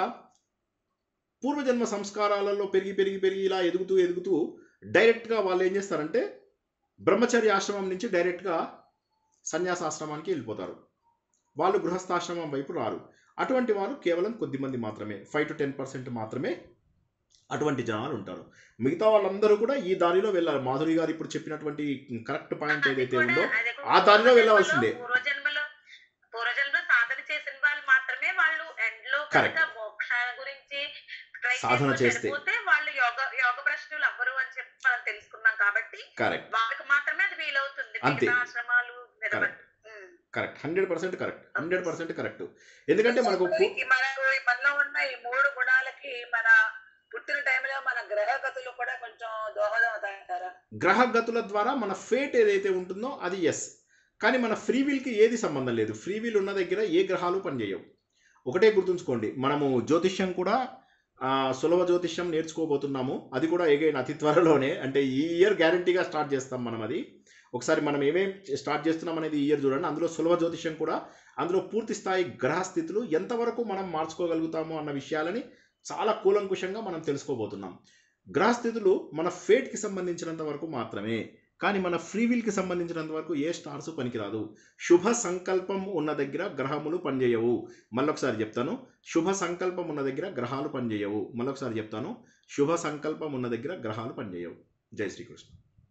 పూర్వజన్మ సంస్కారాలలో పెరిగి పెరిగి పెరిగి ఇలా ఎదుగుతూ ఎదుగుతూ డైరెక్ట్గా వాళ్ళు ఏం చేస్తారంటే బ్రహ్మచర్య ఆశ్రమం నుంచి డైరెక్ట్గా సన్యాసాశ్రమానికి వెళ్ళిపోతారు వాళ్ళు గృహస్థాశ్రమం వైపు రారు అటువంటి వారు కేవలం కొద్దిమంది మాత్రమే ఫైవ్ టు టెన్ పర్సెంట్ మాత్రమే అటువంటి జనాలు ఉంటారు మిగతా వాళ్ళందరూ కూడా ఈ దారిలో వెళ్ళాలి మాధురి గారు ఇప్పుడు చెప్పినటువంటి కరెక్ట్ పాయింట్ అది ఏదైతే కూడా- ఉందో అది కూడా ఆ దారిలో పూర్వజన్మలో- వెళ్ళవలసిందే. పూర్వజన్మలో పూర్వజన్మలో సాధన చేసిన వాళ్ళు మాత్రమే వాళ్ళు ఎండ్ లో Correct. కనుక మోక్ష గురించి try సాధన చేసుకొని చేస్తే. చనిపోతే వాళ్ళు యోగ యోగ ప్రశ్నలు అవ్వరు అని చెప్పి మనం తెలుసుకున్నాం కాబట్టి కరెక్ట్ వాళ్ళకి మాత్రమే అది వీలవుతుంది అంతే. మిగతా ఆశ్రమాలు నిలబడి ఉమ్. Correct hundred percent correct hundred percent correct ఎందుకంటే మనకు పు- ఈ మనకు ఈ మనలో ఉన్న ఈ మూడు గుణాలకి మన పుట్టిన టైంలో మన గ్రహగతులు కూడా కొంచెం దోహదం అవుతాయంటారా గ్రహ గతుల ద్వారా మన ఫేట్ ఏదైతే ఉంటుందో అది ఎస్ కానీ మన ఫ్రీ విల్కి ఏది సంబంధం లేదు ఫ్రీ విల్ ఉన్న దగ్గర ఏ గ్రహాలు పనిచేయవు ఒకటే గుర్తుంచుకోండి మనము జ్యోతిష్యం కూడా ఆ, సులభ జ్యోతిష్యం నేర్చుకోబోతున్నాము అది కూడా ఎగైన్ అతి త్వరలోనే అంటే ఈ ఇయర్ గ్యారంటీగా స్టార్ట్ చేస్తాం మనం అది ఒకసారి మనం ఏమేం స్టార్ట్ చేస్తున్నాం అనేది ఈ ఇయర్ చూడండి అందులో సులభ జ్యోతిష్యం కూడా అందులో పూర్తి స్థాయి గ్రహ స్థితులు ఎంతవరకు మనం మార్చుకోగలుగుతాము అన్న విషయాలని చాలా కూలంకుషంగా మనం తెలుసుకోబోతున్నాం గ్రహస్థితులు మన ఫేట్కి సంబంధించినంత వరకు మాత్రమే కానీ మన ఫ్రీ విల్కి సంబంధించినంత వరకు ఏ స్టార్స్ పనికిరాదు శుభ సంకల్పం ఉన్న దగ్గర గ్రహములు పనిచేయవు మళ్ళొకసారి చెప్తాను శుభ సంకల్పం ఉన్న దగ్గర గ్రహాలు పనిచేయవు మళ్ళొకసారి చెప్తాను శుభ సంకల్పం ఉన్న దగ్గర గ్రహాలు పనిచేయవు జై శ్రీకృష్ణ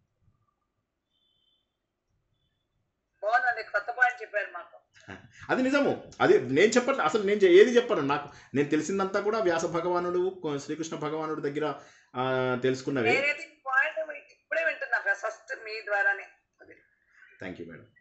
బాగుందండి కొత్త పాయింట్ చెప్పారు మాకు అది నిజము అది నేను చెప్పట్లే అసలు నేను చె- ఏది చెప్పను నాకు నేను తెలిసిందంతా కూడా వ్యాస భగవానుడు శ్రీకృష్ణ భగవానుడి దగ్గర ఆ, తెలుసుకున్నవే నేనైతే ఈ పాయింట్ ఇప్పుడే వింటున్నా ఫస్ట్ మీ ద్వారానే అది థ్యాంక్ యూ మేడం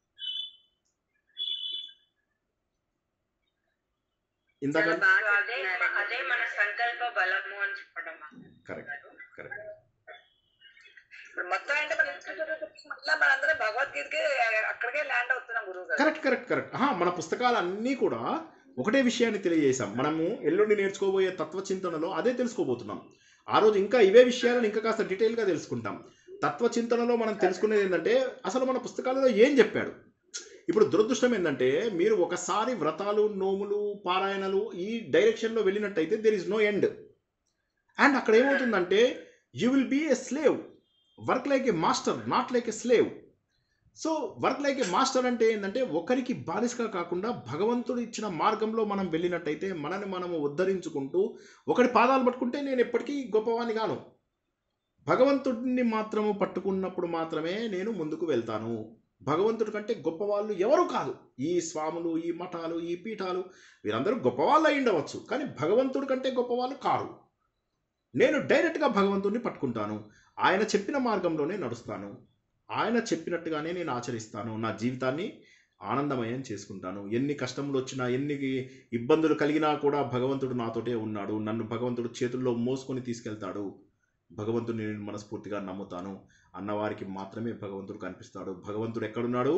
ఇందాక చాలా బాగా అదే అదే మన సంకల్ప బలము అని చెప్పడం కరెక్ట్ కరెక్ట్ ఇప్పుడు మొత్తం అంటే మనం మళ్ళీ మనందరం భగవద్గీతకి అక్కడికే ల్యాండ్ అవుతున్నాం గురువు గారు కరెక్ట్ కరెక్ట్ కరెక్ట్ ఆహా, మన పుస్తకాలన్నీ కూడా ఒకటే విషయాన్ని తెలియజేశాం మనము ఎల్లుండి నేర్చుకోబోయే తత్వచింతనలో అదే తెలుసుకోబోతున్నాం ఆ రోజు ఇంకా ఇవే విషయాలను ఇంకా కాస్త డీటెయిల్గా తెలుసుకుంటాం తత్వచింతనలో మనం తెలుసుకునేది ఏంటంటే అసలు మన పుస్తకాలలో ఏం చెప్పాడు ఇప్పుడు దురదృష్టం ఏంటంటే మీరు ఒకసారి వ్రతాలు నోములు పారాయణలు ఈ డైరెక్షన్లో వెళ్ళినట్టయితే there is no end and అక్కడ ఏమవుతుందంటే you will be a slave work like a master not like a slave so work like a master అంటే ఏంటంటే ఒకరికి బానిసగా కాకుండా భగవంతుడు ఇచ్చిన మార్గంలో మనం వెళ్ళినట్టయితే మనని మనము ఉద్ధరించుకుంటూ ఒకటి పాదాలు పట్టుకుంటే నేను ఎప్పటికీ గొప్పవాణ్ణి గాను భగవంతుడిని మాత్రము పట్టుకున్నప్పుడు మాత్రమే నేను ముందుకు వెళ్తాను భగవంతుడి కంటే గొప్పవాళ్ళు ఎవరు కాదు ఈ స్వాములు ఈ మఠాలు ఈ పీఠాలు వీరందరూ గొప్పవాళ్ళు అయి ఉండవచ్చు కానీ భగవంతుడి కంటే గొప్పవాళ్ళు కారు నేను డైరెక్ట్గా భగవంతుడిని పట్టుకుంటాను ఆయన చెప్పిన మార్గంలోనే నడుస్తాను ఆయన చెప్పినట్టుగానే నేను ఆచరిస్తాను నా జీవితాన్ని ఆనందమయం చేసుకుంటాను ఎన్ని కష్టములు వచ్చినా ఎన్ని ఇబ్బందులు కలిగినా కూడా భగవంతుడు నాతోటే ఉన్నాడు నన్ను భగవంతుడు చేతుల్లో మోసుకొని తీసుకెళ్తాడు భగవంతుడిని నేను మనస్ఫూర్తిగా నమ్ముతాను అన్నవారికి మాత్రమే భగవంతుడు కనిపిస్తాడు భగవంతుడు ఎక్కడున్నాడు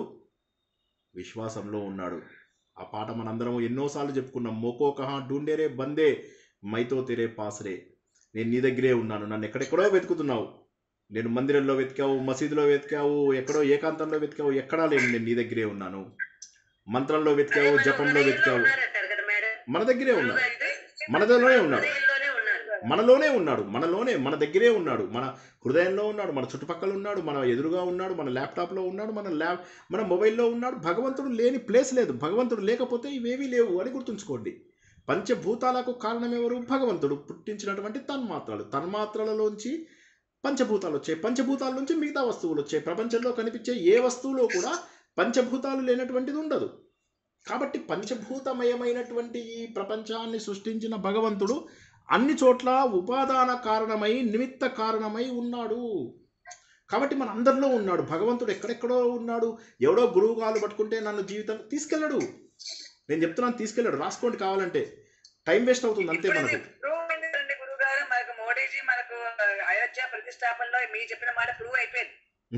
విశ్వాసంలో ఉన్నాడు ఆ పాట మనందరం ఎన్నోసార్లు చెప్పుకున్నాం మోకో కహా డూండేరే బందే మైతో తెరే పాసరే నేను నీ దగ్గరే ఉన్నాను నన్ను ఎక్కడెక్కడో వెతుకుతున్నావు నేను మందిరంలో వెతికావు మసీదులో వెతికావు ఎక్కడో ఏకాంతంలో వెతికావు ఎక్కడా లేను నేను నీ దగ్గరే ఉన్నాను మంత్రంలో వెతికావు జపంలో వెతికావు ఉన్నారంటారు కదా మేడం మన దగ్గరే ఉన్నాడు అయితే మనలోనే ఉన్నాడు హృదయంలోనే ఉన్నారు మనలోనే ఉన్నాడు మనలోనే మన దగ్గరే ఉన్నాడు మన హృదయంలో ఉన్నాడు మన చుట్టుపక్కల ఉన్నాడు మన ఎదురుగా ఉన్నాడు మన ల్యాప్టాప్లో ఉన్నాడు మన ల్యాప్ మన మొబైల్లో ఉన్నాడు భగవంతుడు లేని ప్లేస్ లేదు భగవంతుడు లేకపోతే ఇవేవీ లేవు అని గుర్తుంచుకోండి పంచభూతాలకు కారణం ఎవరు భగవంతుడు పుట్టించినటువంటి తన్మాత్రలు తన్మాత్రలలోంచి పంచభూతాలు వచ్చాయి పంచభూతాల నుంచి మిగతా వస్తువులు వచ్చాయి ప్రపంచంలో కనిపించే ఏ వస్తువులో కూడా పంచభూతాలు లేనటువంటిది ఉండదు కాబట్టి పంచభూతమయమైనటువంటి ఈ ప్రపంచాన్ని సృష్టించిన భగవంతుడు అన్ని చోట్ల ఉపాదాన కారణమై నిమిత్త కారణమై ఉన్నాడు కాబట్టి మన అందరిలో ఉన్నాడు భగవంతుడు ఎక్కడెక్కడో ఉన్నాడు ఎవడో గురువు కాలు పట్టుకుంటే నన్ను జీవితం తీసుకెళ్ళడు నేను చెప్తున్నాను తీసుకెళ్ళాడు రాసుకోండి కావాలంటే టైం వేస్ట్ అవుతుంది అంతే మనకు ప్రూవ్ అయింది కదండి గురువు గారు మనకు మోడీజీ మనకు అయోధ్య ప్రతిష్టాపనలో మీ చెప్పిన మాట ప్రూవ్ అయిపోయింది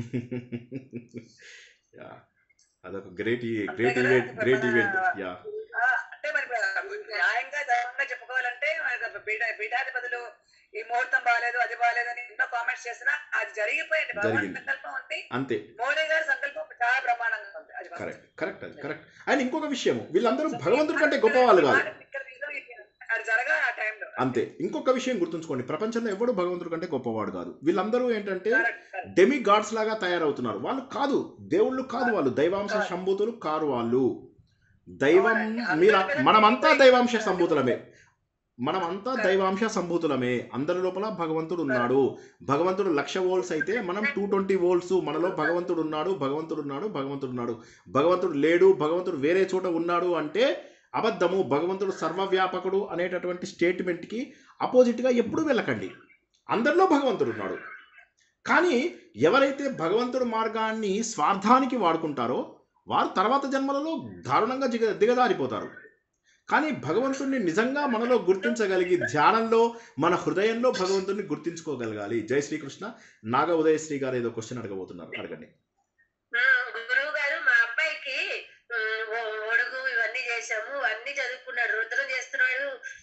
యా అదొక great great event great event yeah ఆ, అంటే మరి న్యాయంగా ధర్మంగా చెప్పుకోవాలంటే మనకు పీఠ పీఠాధిపతులు ఈ ముహూర్తం బాగాలేదు అది బాగాలేదు అని ఎన్నో కామెంట్స్ చేసినా అది జరిగిపోయింది భగవాన్ జరిగింది. సంకల్పం ఉంది అంతే మోడీ గారి సంకల్పం చాలా ప్రమాణంగా ఉంది అది first. కరెక్ట్ కరెక్ట్ అది కరెక్ట్ అండ్ ఇంకొక విషయం వీళ్ళందరూ భగవంతుడి కంటే గొప్పవాళ్ళు కాదు ఇక్కడ reason ఇది. అది జరగాలి ఆ టైంలో అంతే ఇంకొక విషయం గుర్తుంచుకోండి ప్రపంచంలో ఎవడు భగవంతుడి కంటే గొప్పవాడు కాదు వీళ్ళందరూ ఏంటంటే Correct, correct. డెమి గాడ్స్ లాగా తయారవుతున్నారు వాళ్ళు కాదు దేవుళ్ళు కాదు వాళ్ళు దైవాంశ సంభూతులు కారు వాళ్ళు దైవం మీరు మనమంతా దైవాంశ సంభూతులమే మనమంతా దైవాంశ సంభూతులమే అందరి లోపల భగవంతుడు ఉన్నాడు భగవంతుడు లక్ష వోల్ట్స్ అయితే మనం టూ ట్వంటీ వోల్ట్స్ మనలో భగవంతుడు ఉన్నాడు భగవంతుడు ఉన్నాడు భగవంతుడు ఉన్నాడు భగవంతుడు లేడు భగవంతుడు వేరే చోట ఉన్నాడు అంటే అబద్ధము భగవంతుడు సర్వవ్యాపకుడు అనేటటువంటి స్టేట్మెంట్కి అపోజిట్గా ఎప్పుడు వెళ్ళకండి అందరిలో భగవంతుడు ఉన్నాడు కానీ ఎవరైతే భగవంతుడి మార్గాన్ని స్వార్థానికి వాడుకుంటారో వారు తర్వాత జన్మలలో దారుణంగా దిగ దిగజారిపోతారు కానీ భగవంతుడిని నిజంగా మనలో గుర్తించగలిగి ధ్యానంలో మన హృదయంలో భగవంతుడిని గుర్తించుకోగలగాలి జై శ్రీకృష్ణ నాగ ఉదయశ్రీ గారు ఏదో క్వశ్చన్ అడగబోతున్నారు అడగండి గురువు గారు మా అబ్బాయికి ఉమ్, ఒ- ఒడుగు ఇవన్నీ చేశాము అన్ని చదువుకున్నాడు రుద్రం చేస్తున్నాడు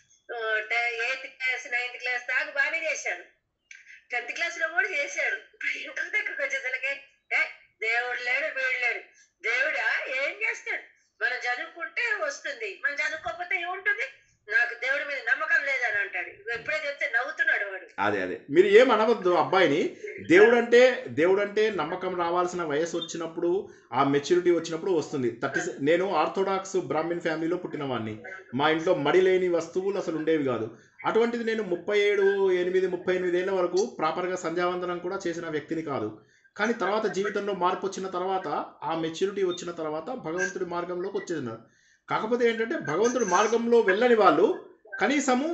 ఎయిత్ క్లాస్ నైన్త్ క్లాస్ దాకా బాగానే చేశాడు టెన్త్ క్లాస్ లో కూడా చేశాడు ఇప్పుడు ఇంటర్ దగ్గరకు వచ్చేసరికి "ఏ, దేవుడు లేడు వీడు లేడు దేవుడా ఏం చేస్తాడు మనం చదువుకుంటే వస్తుంది మనం చదువుకోకపోతే ఏముంటుంది నాకు దేవుడి మీద నమ్మకం లేదని అంటాడు ఎప్పుడే చెప్తే నవ్వుతున్నాడు వాడు అదే అదే మీరు ఏం అనవద్దు అబ్బాయిని దేవుడు అంటే దేవుడు అంటే నమ్మకం రావాల్సిన వయసు వచ్చినప్పుడు ఆ మెచ్యూరిటీ వచ్చినప్పుడు వస్తుంది థర్టీ నేను ఆర్థోడాక్స్ బ్రాహ్మిన్ ఫ్యామిలీలో పుట్టిన వాడిని మా ఇంట్లో మడి లేని వస్తువులు అసలు ఉండేవి కాదు అటువంటిది నేను ముప్పై ఏడు ఎనిమిది ముప్పై ఎనిమిది ఏళ్ళ వరకు ప్రాపర్గా సంధ్యావందనం కూడా చేసిన వ్యక్తిని కాదు కానీ తర్వాత జీవితంలో మార్పు వచ్చిన తర్వాత ఆ మెచ్యూరిటీ వచ్చిన తర్వాత భగవంతుడి మార్గంలోకి వచ్చేసినారు కాకపోతే ఏంటంటే భగవంతుడి మార్గంలో వెళ్ళని వాళ్ళు కనీసము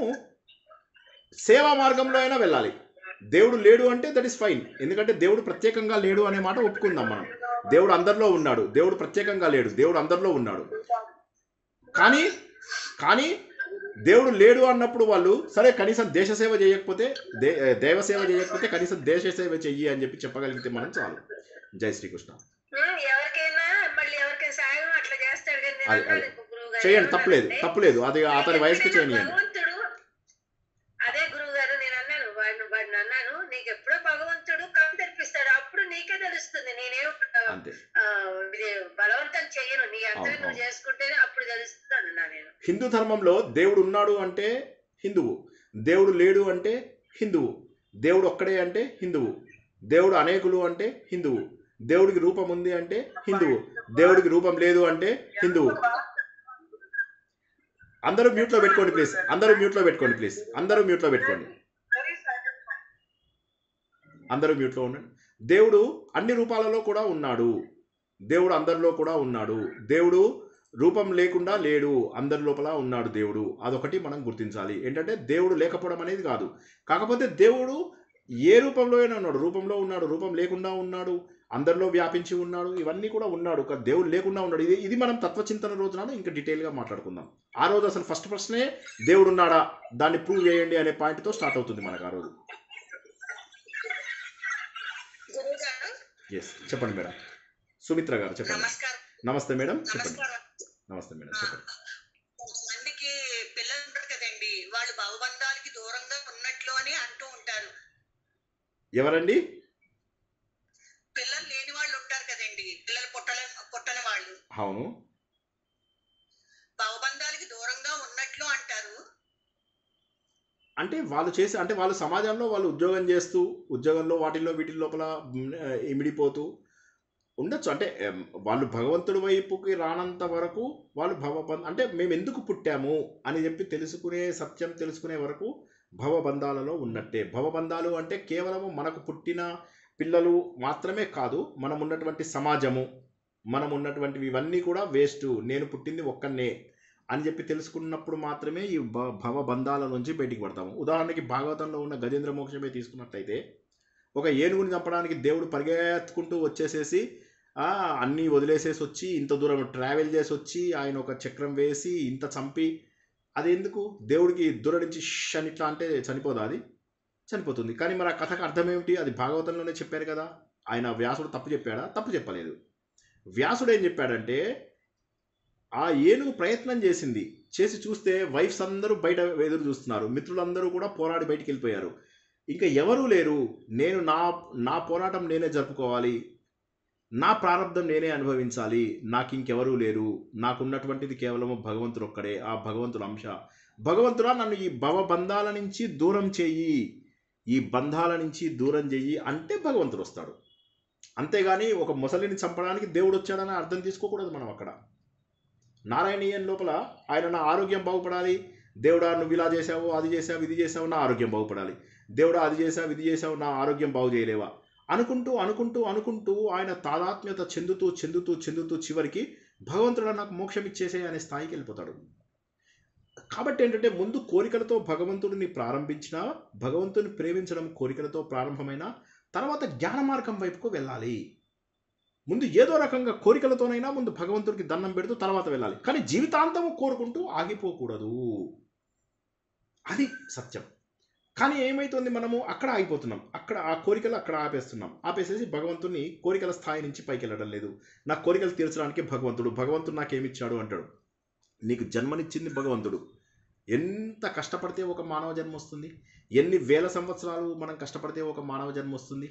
సేవా మార్గంలో అయినా వెళ్ళాలి దేవుడు లేడు అంటే దట్ ఈస్ ఫైన్ ఎందుకంటే దేవుడు ప్రత్యేకంగా లేడు అనే మాట ఒప్పుకుందాం మనం దేవుడు అందరిలో ఉన్నాడు దేవుడు ప్రత్యేకంగా లేడు దేవుడు అందరిలో ఉన్నాడు కానీ కానీ దేవుడు లేడు అన్నప్పుడు వాళ్ళు సరే కనీసం దేశ సేవ చేయకపోతే దే దేవ సేవ చేయకపోతే కనీసం దేశ సేవ చెయ్యి అని చెప్పి చెప్పగలిగితే మనం చాలు జై శ్రీకృష్ణ ఉమ్, ఎవరికైనా మళ్ళీ ఎవరికైనా సాయం అట్లా చేస్తాడు కానీ నేను అది- అన్నాను అది. ఇంకో గురువు గారు చేయండి తప్పలేదు ఏమన్నారంటే, తప్పలేదు అది అతని వయసుకి ఎప్పుడైనా చేయనియండి భగవంతుడు అదే గురువు గారు నేను అన్నాను వాడిని వాడిని అన్నాను నీకు ఎప్పుడో భగవంతుడు కళ్ళు తెరిపిస్తాడు అప్పుడు నీకే తెలుస్తుంది నేనేం అంతే ఆ, ఇది బలవంతం చెయ్యను నీ అంతా అవును, నువ్వు అవును. చేసుకుంటేనే అప్పుడు తెలుస్తుంది అన్నా నేను హిందూ ధర్మంలో దేవుడు ఉన్నాడు అంటే హిందువు దేవుడు లేడు అంటే హిందువు దేవుడు ఒక్కడే అంటే హిందువు దేవుడు అనేకులు అంటే హిందువు దేవుడికి రూపం ఉంది అంటే హిందువు దేవుడికి రూపం లేదు అంటే హిందువు అందరూ మ్యూట్లో పెట్టుకోండి ప్లీజ్ అందరూ మ్యూట్లో పెట్టుకోండి ప్లీజ్ అందరూ మ్యూట్లో పెట్టుకోండి వెరీ సాటిస్ఫైడ్ అందరూ మ్యూట్లో ఉండండి దేవుడు అన్ని రూపాలలో కూడా ఉన్నాడు దేవుడు అందరిలో కూడా ఉన్నాడు దేవుడు రూపం లేకుండా లేడు అందరి లోపల ఉన్నాడు దేవుడు అదొకటి మనం గుర్తించాలి ఏంటంటే దేవుడు లేకపోవడం అనేది కాదు కాకపోతే దేవుడు ఏ రూపంలో అయినా ఉన్నాడు రూపంలో ఉన్నాడు రూపం లేకుండా ఉన్నాడు అందరిలో వ్యాపించి ఉన్నాడు ఇవన్నీ కూడా ఉన్నాడు ఒక దేవుడు లేకుండా ఉన్నాడు ఇది ఇది మనం తత్వచింతన రోజు నాడు ఇంకా డీటెయిల్గా మాట్లాడుకుందాం ఆ రోజు అసలు ఫస్ట్ ప్రశ్నే దేవుడు ఉన్నాడా దాన్ని ప్రూవ్ చేయండి అనే పాయింట్తో స్టార్ట్ అవుతుంది మనకు ఆ రోజు గురువు గారు ఎస్ చెప్పండి మేడం సుమిత్ర గారు చెప్పండి నమస్కారం నమస్తే మేడం చెప్పండి నమస్కారం నమస్తే మేడం చెప్పండి కొంతమందికి పిల్లలు ఉంటారు కదండి వాళ్ళు భవబంధాలకి దూరంగా ఉన్నట్లు అని అంటూ ఉంటారు ఎవరండి పిల్లలు లేని వాళ్ళు ఉంటారు కదండి పిల్లలు పుట్టల పుట్టని వాళ్ళు అవును భవబంధాలకి దూరంగా ఉన్నట్లు అంటారు అంటే వాళ్ళు చేసి అంటే వాళ్ళు సమాజంలో వాళ్ళు ఉద్యోగం చేస్తూ ఉద్యోగంలో వాటిల్లో వీటి లోపల మ్, ఆ, ఇమిడిపోతూ ఉండొచ్చు అంటే ఎం, వాళ్ళు భగవంతుడి వైపుకి రానంత వరకు వాళ్ళు భవబంధ అంటే మేము ఎందుకు పుట్టాము అని చెప్పి తెలుసుకునే సత్యం తెలుసుకునే వరకు భవబంధాలలో ఉన్నట్టే భవబంధాలు అంటే కేవలము మనకు పుట్టిన పిల్లలు మాత్రమే కాదు మనం ఉన్నటువంటి సమాజము మనం ఉన్నటువంటివి ఇవన్నీ కూడా వేస్ట్ నేను పుట్టింది ఒక్కనే అని చెప్పి తెలుసుకున్నప్పుడు మాత్రమే ఈ భ భవ బంధాల నుంచి బయటికి పడతాము ఉదాహరణకి భాగవతంలో ఉన్న గజేంద్ర మోక్షమే తీసుకున్నట్లయితే ఒక ఏనుగుని చంపడానికి దేవుడు పరిగెత్తుకుంటూ వచ్చేసేసి ఆ, అన్నీ వదిలేసేసి వచ్చి ఇంత దూరం ట్రావెల్ చేసి వచ్చి ఆయన ఒక చక్రం వేసి ఇంత చంపి అది ఎందుకు దేవుడికి దూరం నుంచి ష్ అని ఇట్లా అంటే చనిపోదా అది చనిపోతుంది కానీ మరి ఆ కథకు అర్థం ఏమిటి అది భాగవతంలోనే చెప్పారు కదా ఆయన వ్యాసుడు తప్పు చెప్పాడా తప్పు చెప్పలేదు వ్యాసుడు ఏం చెప్పాడంటే ఆ ఏనుగు ప్రయత్నం చేసింది చేసి చూస్తే వైఫ్స్ అందరూ బయట ఎదురు చూస్తున్నారు మిత్రులందరూ కూడా పోరాడి బయటికి వెళ్ళిపోయారు ఇంకా ఎవరూ లేరు నేను నా నా పోరాటం నేనే జరుపుకోవాలి నా ప్రారంధం నేనే అనుభవించాలి నాకు ఇంకెవరూ లేరు నాకున్నటువంటిది కేవలం భగవంతుడు ఒక్కడే ఆ భగవంతుడు అంశ భగవంతుడా నన్ను ఈ భవబంధాల నుంచి దూరం చెయ్యి ఈ బంధాల నుంచి దూరం చెయ్యి అంటే భగవంతుడు వస్తాడు అంతేగాని ఒక ముసలిని చంపడానికి దేవుడు వచ్చాడని అర్థం తీసుకోకూడదు మనం అక్కడ నారాయణీయం లోపల ఆయన నా ఆరోగ్యం బాగుపడాలి దేవుడా నువ్వు ఇలా చేసావు అది చేసావు ఇది చేసావు నా ఆరోగ్యం బాగుపడాలి దేవుడా అది చేసావు ఇది చేసావు నా ఆరోగ్యం బాగు చేయలేవా అనుకుంటూ అనుకుంటూ అనుకుంటూ ఆయన తాదాత్మ్యత చెందుతూ చెందుతూ చెందుతూ చివరికి భగవంతుడు నాకు మోక్షం ఇచ్చేసే అనే స్థాయికి వెళ్ళిపోతాడు కాబట్టి ఏంటంటే ముందు కోరికలతో భగవంతుడిని ప్రారంభించిన భగవంతుని ప్రేమించడం కోరికలతో ప్రారంభమైన తర్వాత జ్ఞాన మార్గం వైపుకు వెళ్ళాలి ముందు ఏదో రకంగా కోరికలతోనైనా ముందు భగవంతుడికి దండం పెడుతూ తర్వాత వెళ్ళాలి కానీ జీవితాంతము కోరుకుంటూ ఆగిపోకూడదు అది సత్యం కానీ ఏమైతుంది మనము అక్కడ ఆగిపోతున్నాం అక్కడ ఆ కోరికలు అక్కడ ఆపేస్తున్నాం ఆపేసేసి భగవంతుని కోరికల స్థాయి నుంచి పైకి వెళ్ళడం లేదు నా కోరికలు తీర్చడానికి భగవంతుడు భగవంతుడు నాకేమిచ్చాడు అంటాడు నీకు జన్మనిచ్చింది భగవంతుడు ఎంత కష్టపడితే ఒక మానవ జన్మ వస్తుంది ఎన్ని వేల సంవత్సరాలు మనం కష్టపడితే ఒక మానవ జన్మ వస్తుంది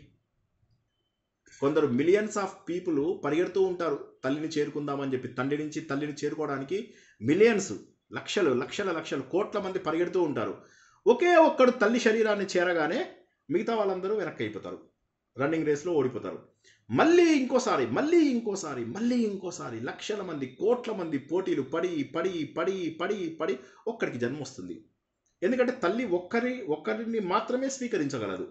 కొందరు మిలియన్స్ ఆఫ్ పీపుల్ పరిగెడుతూ ఉంటారు తల్లిని చేరుకుందామని చెప్పి తండ్రి నుంచి తల్లిని చేరుకోవడానికి మిలియన్స్ లక్షలు లక్షల లక్షలు కోట్ల మంది పరిగెడుతూ ఉంటారు ఒకే ఒక్కడు తల్లి శరీరాన్ని చేరగానే మిగతా వాళ్ళందరూ వెనక్కి అయిపోతారు రన్నింగ్ రేస్లో ఓడిపోతారు మళ్ళీ ఇంకోసారి మళ్ళీ ఇంకోసారి మళ్ళీ ఇంకోసారి లక్షల మంది కోట్ల మంది పోటీలు పడి పడి పడి పడి పడి ఒక్కడికి జన్మ వస్తుంది ఎందుకంటే తల్లి ఒక్కరి ఒక్కరిని మాత్రమే స్వీకరించగలదు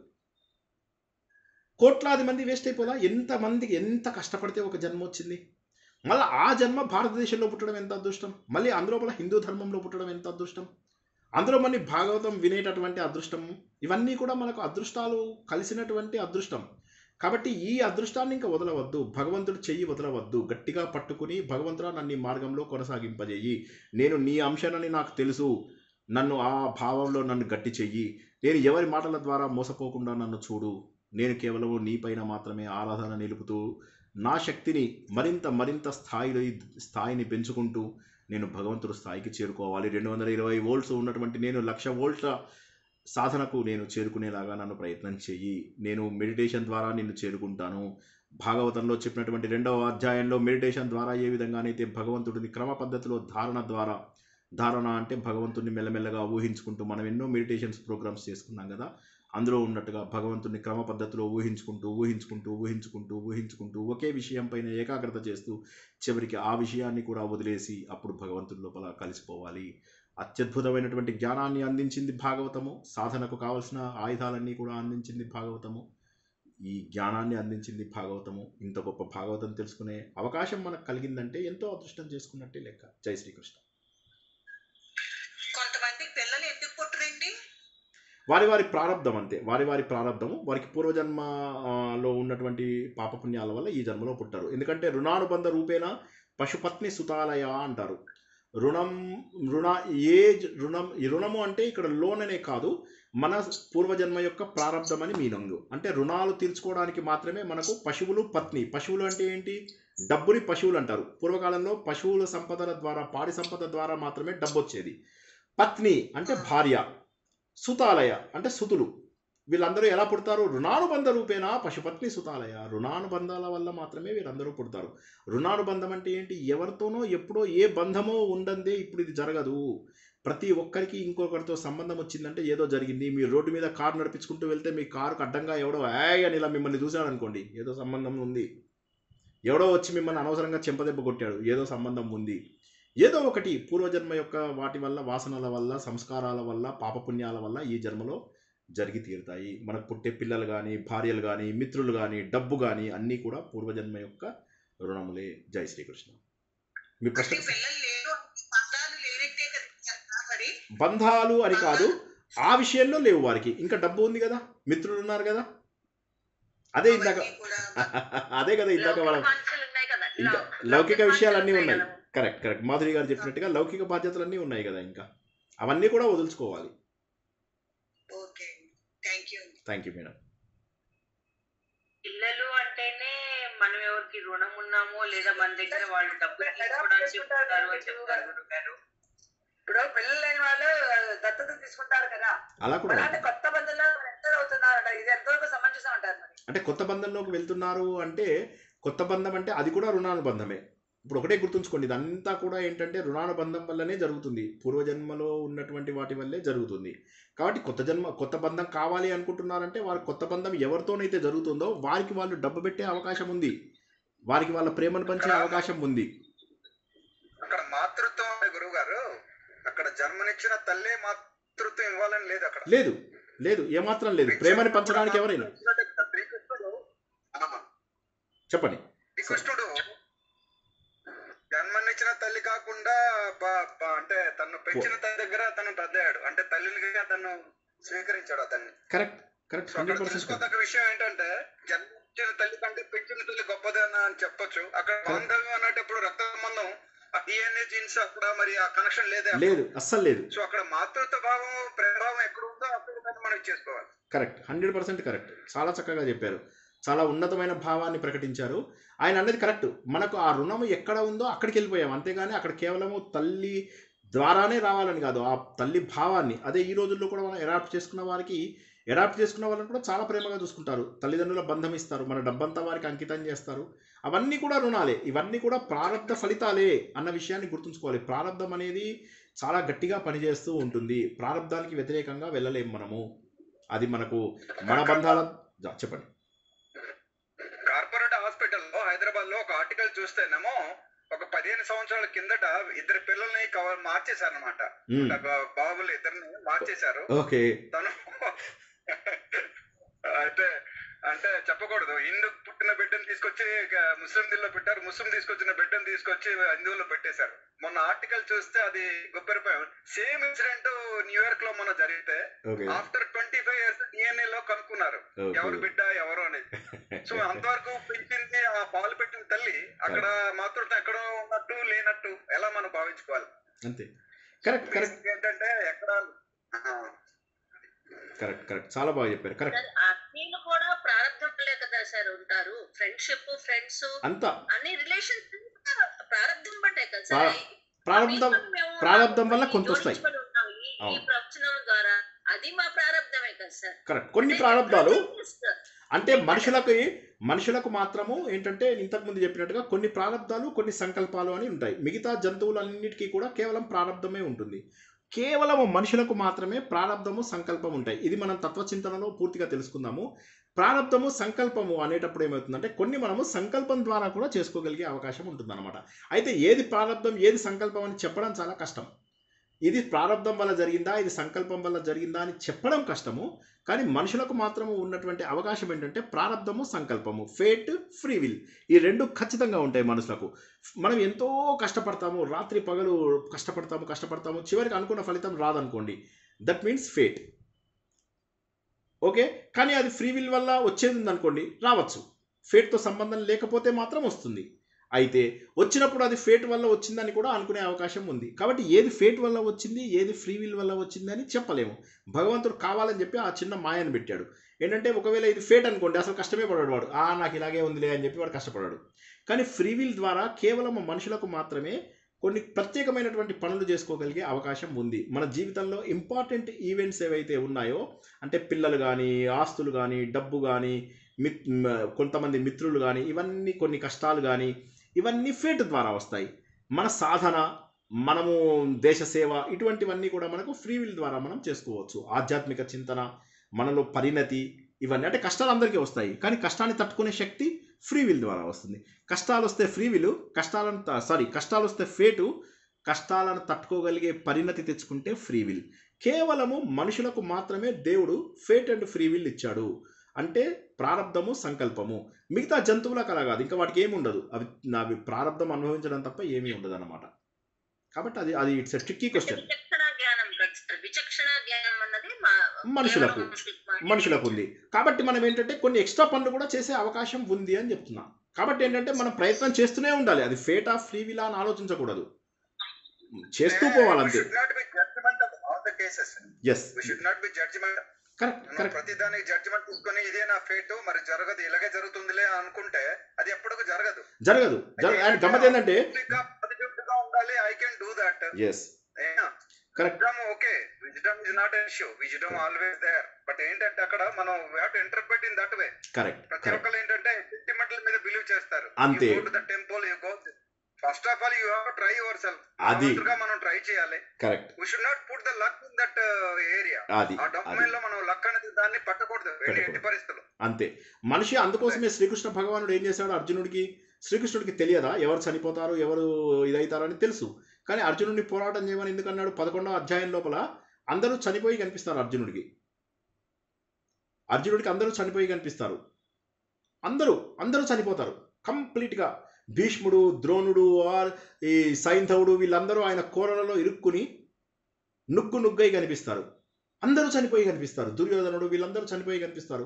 కోట్లాది మంది వేస్ట్ అయిపోదా ఎంతమందికి ఎంత కష్టపడితే ఒక జన్మ వచ్చింది మళ్ళీ ఆ జన్మ భారతదేశంలో పుట్టడం ఎంత అదృష్టం మళ్ళీ అందులోపల హిందూ ధర్మంలో పుట్టడం ఎంత అదృష్టం అందులో మళ్ళీ భాగవతం వినేటటువంటి అదృష్టం ఇవన్నీ కూడా మనకు అదృష్టాలు కలిసినటువంటి అదృష్టం కాబట్టి ఈ అదృష్టాన్ని ఇంకా వదలవద్దు భగవంతుడు చెయ్యి వదలవద్దు గట్టిగా పట్టుకుని భగవంతుడా నన్ను ఈ మార్గంలో కొనసాగింపజేయి నేను నీ అంశానని నాకు తెలుసు నన్ను ఆ భావంలో నన్ను గట్టి చెయ్యి నేను ఎవరి మాటల ద్వారా మోసపోకుండా నన్ను చూడు నేను కేవలం నీపైన మాత్రమే ఆరాధన నిలుపుతూ నా శక్తిని మరింత మరింత స్థాయిలో స్థాయిని పెంచుకుంటూ నేను భగవంతుడు స్థాయికి చేరుకోవాలి రెండు వందల ఇరవై వోల్ట్స్ ఉన్నటువంటి నేను లక్ష వోల్ట్ల సాధనకు నేను చేరుకునేలాగా నన్ను ప్రయత్నం చెయ్యి నేను మెడిటేషన్ ద్వారా నిన్ను చేరుకుంటాను భాగవతంలో చెప్పినటువంటి రెండవ అధ్యాయంలో మెడిటేషన్ ద్వారా ఏ విధంగానైతే భగవంతుడిని క్రమ పద్ధతిలో ధారణ ద్వారా ధారణ అంటే భగవంతుడిని మెల్లమెల్లగా ఊహించుకుంటూ మనం ఎన్నో మెడిటేషన్స్ ప్రోగ్రామ్స్ చేసుకున్నాం కదా అందులో ఉన్నట్టుగా భగవంతుడిని క్రమ పద్ధతిలో ఊహించుకుంటూ ఊహించుకుంటూ ఊహించుకుంటూ ఊహించుకుంటూ ఒకే విషయం పైన ఏకాగ్రత చేస్తూ చివరికి ఆ విషయాన్ని కూడా వదిలేసి అప్పుడు భగవంతుడి లోపల కలిసిపోవాలి అత్యద్భుతమైనటువంటి జ్ఞానాన్ని అందించింది భాగవతము సాధనకు కావలసిన ఆయుధాలన్నీ కూడా అందించింది భాగవతము ఈ జ్ఞానాన్ని అందించింది భాగవతము ఇంత గొప్ప భాగవతం తెలుసుకునే అవకాశం మనకు కలిగిందంటే ఎంతో అదృష్టం చేసుకున్నట్టే లెక్క జై శ్రీకృష్ణ కొంతమంది పిల్లలు ఎందుకు పుట్టరండి వారి వారి ప్రారంధం అంతే వారి వారి ప్రారంధము వారికి పూర్వజన్మలో ఉన్నటువంటి పాపపుణ్యాల వల్ల ఈ జన్మలో పుట్టారు ఎందుకంటే రుణానుబంధ రూపేణ పశుపత్ని సుతాలయ అంటారు రుణం రుణ ఏ జ- రుణం ఈ రుణము అంటే ఇక్కడ లోన్ అనే కాదు మన పూర్వజన్మ యొక్క ప్రారంధం అని మీనంగు అంటే రుణాలు తీర్చుకోవడానికి మాత్రమే మనకు పశువులు పత్ని పశువులు అంటే ఏంటి డబ్బుని పశువులు అంటారు పూర్వకాలంలో పశువుల సంపదల ద్వారా పాడి సంపద ద్వారా మాత్రమే డబ్బు వచ్చేది పత్ని అంటే భార్య సుతాలయ అంటే సుతులు వీళ్ళందరూ ఎలా పుడతారు రుణానుబంధ రూపేణ పశుపత్ని సుతాలయ రుణానుబంధాల వల్ల మాత్రమే వీరందరూ పుడతారు రుణానుబంధం అంటే ఏంటి ఎవరితోనో ఎప్పుడో ఏ బంధమో ఉండందే ఇప్పుడు ఇది జరగదు ప్రతి ఒక్కరికి ఇంకొకరితో సంబంధం వచ్చిందంటే ఏదో జరిగింది మీరు రోడ్డు మీద కారు నడిపించుకుంటూ వెళ్తే మీ కారుకు అడ్డంగా ఎవడో యాయ్ అని ఇలా మిమ్మల్ని చూశాడు అనుకోండి ఏదో సంబంధం ఉంది ఎవడో వచ్చి మిమ్మల్ని అనవసరంగా చెంపదెబ్బ కొట్టాడు ఏదో సంబంధం ఉంది ఏదో ఒకటి పూర్వజన్మ యొక్క వాటి వల్ల వాసనల వల్ల సంస్కారాల వల్ల పాపపుణ్యాల వల్ల ఈ జన్మలో జరిగి తీరుతాయి మనకు పుట్టే పిల్లలు కానీ భార్యలు కానీ మిత్రులు కానీ డబ్బు కానీ అన్నీ కూడా పూర్వజన్మ యొక్క రుణములే జై శ్రీకృష్ణ మీ అంటే ప్రశ్న పిల్లలు లేరు బంధాలు లేనట్టే కదా మరి బంధాలు అని కాదు ఆ విషయంలో లేవు వారికి ఇంకా డబ్బు ఉంది కదా మిత్రులు ఉన్నారు కదా అదే ఇందాక అవన్నీ కూడా అదే కదా ఇందాక లౌకిక మనం వాంఛలు ఉన్నాయి కదా ఇంకా లౌ- లౌకిక విషయాలన్నీ వాంఛలు ఉన్నాయి కదా. కరెక్ట్ కరెక్ట్ మాధురి గారు చెప్పినట్టుగా లౌకిక బాధ్యతలన్నీ ఉన్నాయి కదా ఇంకా అవన్నీ కూడా వదులుచుకోవాలి okay thank you thank you madam పిల్లలు అంటేనే మనం ఎవరికి రుణం ఉన్నామో లేదా మన దగ్గర వాళ్ళు డబ్బులు తీసుకోవడానికి చెప్తారు అని చెప్తారు గురుగారు ఇప్పుడు పిల్లలు లేని వాళ్ళు దత్తత తీసుకుంటారు కదా అలా కూడా అలాంటి కొత్త బంధువుల్లో ఎంటర్ అవుతున్నారట ఇది ఎంతవరకు సమంజసం అంటారు మరి అంటే కొత్త బంధంలోకి వెళ్తున్నారు అంటే కొత్త బంధం అంటే అది కూడా రుణానుబంధమే ఇప్పుడు ఒకటే గుర్తుంచుకోండి ఇదంతా కూడా ఏంటంటే రుణానుబంధం వల్లనే జరుగుతుంది పూర్వజన్మలో ఉన్నటువంటి వాటి వల్లే జరుగుతుంది కాబట్టి కొత్త జన్మ కొత్త బంధం కావాలి అనుకుంటున్నారంటే వారి కొత్త బంధం ఎవరితోనైతే జరుగుతుందో వారికి వాళ్ళు డబ్బు పెట్టే అవకాశం ఉంది వారికి వాళ్ళ ప్రేమను పంచే అవకాశం ఉంది అక్కడ మాతృత్వం ఉంది గురువు గారు అక్కడ జన్మనిచ్చిన తల్లే మాతృత్వం ఇవ్వాలని లేదు అక్కడ లేదు లేదు ఏమాత్రం లేదు ప్రేమని పంచడానికి ఎవరైనా శ్రీకృష్ణుడు ఆ, చెప్పండి శ్రీకృష్ణుడు జన్మనిచ్చిన తల్లి కాకుండా ప- ప- అంటే తను పెంచిన తల్లి దగ్గర తను పెద్దయ్యాడు అంటే తల్లినిగా తను స్వీకరించాడు అతన్ని కరెక్ట్ కరెక్ట్ సో అక్కడ హండ్రెడ్ పర్సెంట్ తెలుసుకోదగ్గ విషయం ఏంటంటే జన్మించిన తల్లి కంటే పెంచిన తల్లి గొప్పది అని అని చెప్పొచ్చు అక్కడ బాంధవ్యం అన్నప్పుడు రక్త సంబంధం ఆ డిఎన్ఏ జీన్స్ అక్కడ మరి ఆ కనెక్షన్ లేదే అక్కడ. లేదు అస్సలు లేదు సో అక్కడ మాతృత్వ భావం ప్రేమభావం ఎక్కడ ఉందో అక్కడ దాన్ని మనం చేసుకోవాలి కరెక్ట్ హండ్రెడ్ పర్సెంట్ కరెక్ట్ చాలా చక్కగా చెప్పారు చాలా ఉన్నతమైన భావాన్ని ప్రకటించారు ఆయన అన్నది కరెక్ట్ మనకు ఆ రుణం ఎక్కడ ఉందో అక్కడికి వెళ్ళిపోయాం అంతేగాని అక్కడ కేవలము తల్లి ద్వారానే రావాలని కాదు ఆ తల్లి భావాన్ని అదే ఈ రోజుల్లో కూడా మనం ఎడాప్ట్ చేసుకున్న వారికి ఎడాప్ట్ చేసుకున్న వాళ్ళని కూడా చాలా ప్రేమగా చూసుకుంటారు తల్లిదండ్రుల బంధం ఇస్తారు మన డబ్బంతా వారికి అంకితం చేస్తారు అవన్నీ కూడా రుణాలే ఇవన్నీ కూడా ప్రారంధ ఫలితాలే అన్న విషయాన్ని గుర్తుంచుకోవాలి ప్రారంధం అనేది చాలా గట్టిగా పనిచేస్తూ ఉంటుంది ప్రారంధానికి వ్యతిరేకంగా వెళ్ళలేం మనము అది మనకు మన బంధాల జా, చెప్పండి కార్పొరేట్ హాస్పిటల్లో హైదరాబాద్ లో ఒక ఆర్టికల్ చూస్తేనేమో ఒక పదిహేను సంవత్సరాల కిందట ఇద్దరు పిల్లల్ని కవర్ మార్చేశారు అనమాట మ్మ్. బాబులు ఇద్దరిని మార్చేశారు ఓకే తను అంటే అంటే చెప్పకూడదు హిందూ పుట్టిన బిడ్డను తీసుకొచ్చి ఇక ముస్లిం దిల్లో పెట్టారు ముస్లిం తీసుకొచ్చిన బిడ్డను తీసుకొచ్చి హిందువుల్లో పెట్టేశారు మొన్న ఆర్టికల్ చూస్తే అది గొప్పరిపోయాం సేమ్ ఇన్సిడెంట్ న్యూయార్క్ లో మొన్న జరిగితే okay after twenty five years DNA లో కనుక్కున్నారు ఎవరు ఓకే బిడ్డ ఎవరు అనేది సో అంతవరకు పెంచింది ఆ పాలు పెట్టిన తల్లి అక్కడ మాతృత్వం ఎక్కడ ఉన్నట్టు లేనట్టు ఎలా మనం భావించుకోవాలి అంతే కరెక్ట్ కరెక్ట్ Basic ఏంటంటే ఎక్కడ ఆ, కరెక్ట్ కరెక్ట్ చాలా బాగా చెప్పారు కరెక్ట్ అగ్నిలు కూడా ప్రారంభ ఫ్రెండ్షిప్ ఫ్రెండ్స్ అంతా అన్ని రిలేషన్స్ ప్రారంభం బట్టే కదా ప్రా- సార్ ప్రారంభం ప్రారంభం వల్ల కొంత వస్తాయి ఈ అవును. ప్రవచనం ద్వారా అది మా ప్రారంభమే కదా సార్ కరెక్ట్ కొన్ని అంటే ప్రారంధాలు ప్రతి- అంటే మనుషులకు మనుషులకు మాత్రము ఏంటంటే ఇంతకుముందు చెప్పినట్టుగా కొన్ని ప్రారంధాలు కొన్ని సంకల్పాలు అని ఉంటాయి మిగతా జంతువులన్నిటికీ కూడా కేవలం ప్రారంధమే ఉంటుంది కేవలం మనుషులకు మాత్రమే ప్రారంధము సంకల్పం ఉంటాయి ఇది మనం తత్వచింతనలో పూర్తిగా తెలుసుకుందాము ప్రారంధము సంకల్పము అనేటప్పుడు ఏమవుతుందంటే కొన్ని మనము సంకల్పం ద్వారా కూడా చేసుకోగలిగే అవకాశం ఉంటుందన్నమాట అయితే ఏది ప్రారంధం ఏది సంకల్పం అని చెప్పడం చాలా కష్టం ఇది ప్రారంధం వల్ల జరిగిందా ఇది సంకల్పం వల్ల జరిగిందా అని చెప్పడం కష్టము కానీ మనుషులకు మాత్రము ఉన్నటువంటి అవకాశం ఏంటంటే ప్రారంధము సంకల్పము ఫేట్ ఫ్రీ విల్ ఈ రెండు ఖచ్చితంగా ఉంటాయి మనుషులకు మనం ఎంతో కష్టపడతాము రాత్రి పగలు కష్టపడతాము కష్టపడతాము చివరికి అనుకున్న ఫలితం రాదనుకోండి దట్ మీన్స్ ఫేట్ ఓకే కానీ అది ఫ్రీ విల్ వల్ల వచ్చేది ఉందనుకోండి రావచ్చు ఫేట్తో సంబంధం లేకపోతే మాత్రం వస్తుంది అయితే వచ్చినప్పుడు అది ఫేట్ వల్ల వచ్చిందని కూడా అనుకునే అవకాశం ఉంది కాబట్టి ఏది ఫేట్ వల్ల వచ్చింది ఏది ఫ్రీ విల్ వల్ల వచ్చింది అని చెప్పలేము భగవంతుడు కావాలని చెప్పి ఆ చిన్న మాయను పెట్టాడు ఏంటంటే ఒకవేళ ఇది ఫేట్ అనుకోండి అసలు కష్టమే పడాడు వాడు ఆ నాకు ఇలాగే ఉందిలే అని చెప్పి వాడు కష్టపడాడు కానీ ఫ్రీ విల్ ద్వారా కేవలం మనుషులకు మాత్రమే కొన్ని ప్రత్యేకమైనటువంటి పనులు చేసుకోగలిగే అవకాశం ఉంది మన జీవితంలో ఇంపార్టెంట్ ఈవెంట్స్ ఏవైతే ఉన్నాయో అంటే పిల్లలు కానీ ఆస్తులు కానీ డబ్బు కానీ మిత్ మ- కొంతమంది మిత్రులు కానీ ఇవన్నీ కొన్ని కష్టాలు కానీ ఇవన్నీ ఫేట్ ద్వారా వస్తాయి మన సాధన మనము దేశ సేవ ఇటువంటివన్నీ కూడా మనకు ఫ్రీ విల్ ద్వారా మనం చేసుకోవచ్చు ఆధ్యాత్మిక చింతన మనలో పరిణతి ఇవన్నీ అంటే కష్టాలు అందరికీ వస్తాయి కానీ కష్టాన్ని తట్టుకునే శక్తి ఫ్రీ విల్ ద్వారా వస్తుంది కష్టాలు వస్తే ఫ్రీ విల్ కష్టాలను సారీ కష్టాలు వస్తే ఫేటు కష్టాలను తట్టుకోగలిగే పరిణతి తెచ్చుకుంటే ఫ్రీ విల్ కేవలము మనుషులకు మాత్రమే దేవుడు ఫేట్ అండ్ ఫ్రీ విల్ ఇచ్చాడు అంటే ప్రారంధము సంకల్పము మిగతా జంతువులకు అలా కాదు ఇంకా వాటికి ఏమి ఉండదు అవి అవి ప్రారంధం అనుభవించడం తప్ప ఏమీ ఉండదు అనమాట కాబట్టి అది అది ఇట్స్ ఎ ట్రిక్కీ క్వశ్చన్ విచక్షణ జ్ఞానం కదా సార్ విచక్షణ జ్ఞానం అన్నది మా మనుషులకు కేవలం మనుషులకు మాత్రమే. మనుషులకు ఉంది కాబట్టి మనం ఏంటంటే కొన్ని ఎక్స్ట్రా పనులు కూడా చేసే అవకాశం ఉంది అని చెప్తున్నా కాబట్టి ఏంటంటే మనం ప్రయత్నం చేస్తూనే ఉండాలి అది ఫేట్ ఆఫ్ ఫ్రీ విల్ అని ఆలోచించకూడదు చేస్తూ పోవాలంతే should not be judgement of all the cases as we should not be judgement correct మనం కరెక్ట్ ప్రతి దానికి జడ్జిమెంట్ తీసుకొని ఇదే నా ఫేట్ మరి జరగదు ఇలాగే జరుగుతుందిలే అనుకుంటే అది ఎప్పటికీ జరగదు జరగదు జర అండ్ గమ్మత్ ఏంటంటే పాజిటివ్ గా ఉండాలి I can do that yes correct wisdom okay wisdom is not issue wisdom always there but ఏంటంటే అక్కడ మనం have to interpret in that way correct ప్రతి కరెక్ట్ ఒక్కరు ఏంటంటే సెంటిమెంటల్ మీద బిలీవ్ చేస్తారు అంతే. The temple you go first of all you have try yourself అది. గా మనం ట్రై చేయాలి correct we should not put the luck in that area అది ఆ అది డొమైన్ లో మనం లక్ అనేది దాన్ని పట్టకూడదు ఎన్ని పెట్టకూడదు. ఎట్టి పరిస్థితులు అంతే మనిషి అందుకోసమే శ్రీకృష్ణ భగవానుడు ఏం చేశాడు అర్జునుడికి శ్రీకృష్ణుడికి తెలియదా ఎవరు చనిపోతారు ఎవరు ఇదవుతారు అని తెలుసు కానీ అర్జునుడిని పోరాటం చేయమని ఎందుకన్నాడు పదకొండవ అధ్యాయం లోపల అందరూ చనిపోయి కనిపిస్తారు అర్జునుడికి అర్జునుడికి అందరూ చనిపోయి కనిపిస్తారు అందరూ అందరూ చనిపోతారు కంప్లీట్గా భీష్ముడు ద్రోణుడు ఆర్ ఈ సైంధవుడు వీళ్ళందరూ ఆయన కోరలలో ఇరుక్కుని నుగ్గు నుగ్గై కనిపిస్తారు అందరూ చనిపోయి కనిపిస్తారు దుర్యోధనుడు వీళ్ళందరూ చనిపోయి కనిపిస్తారు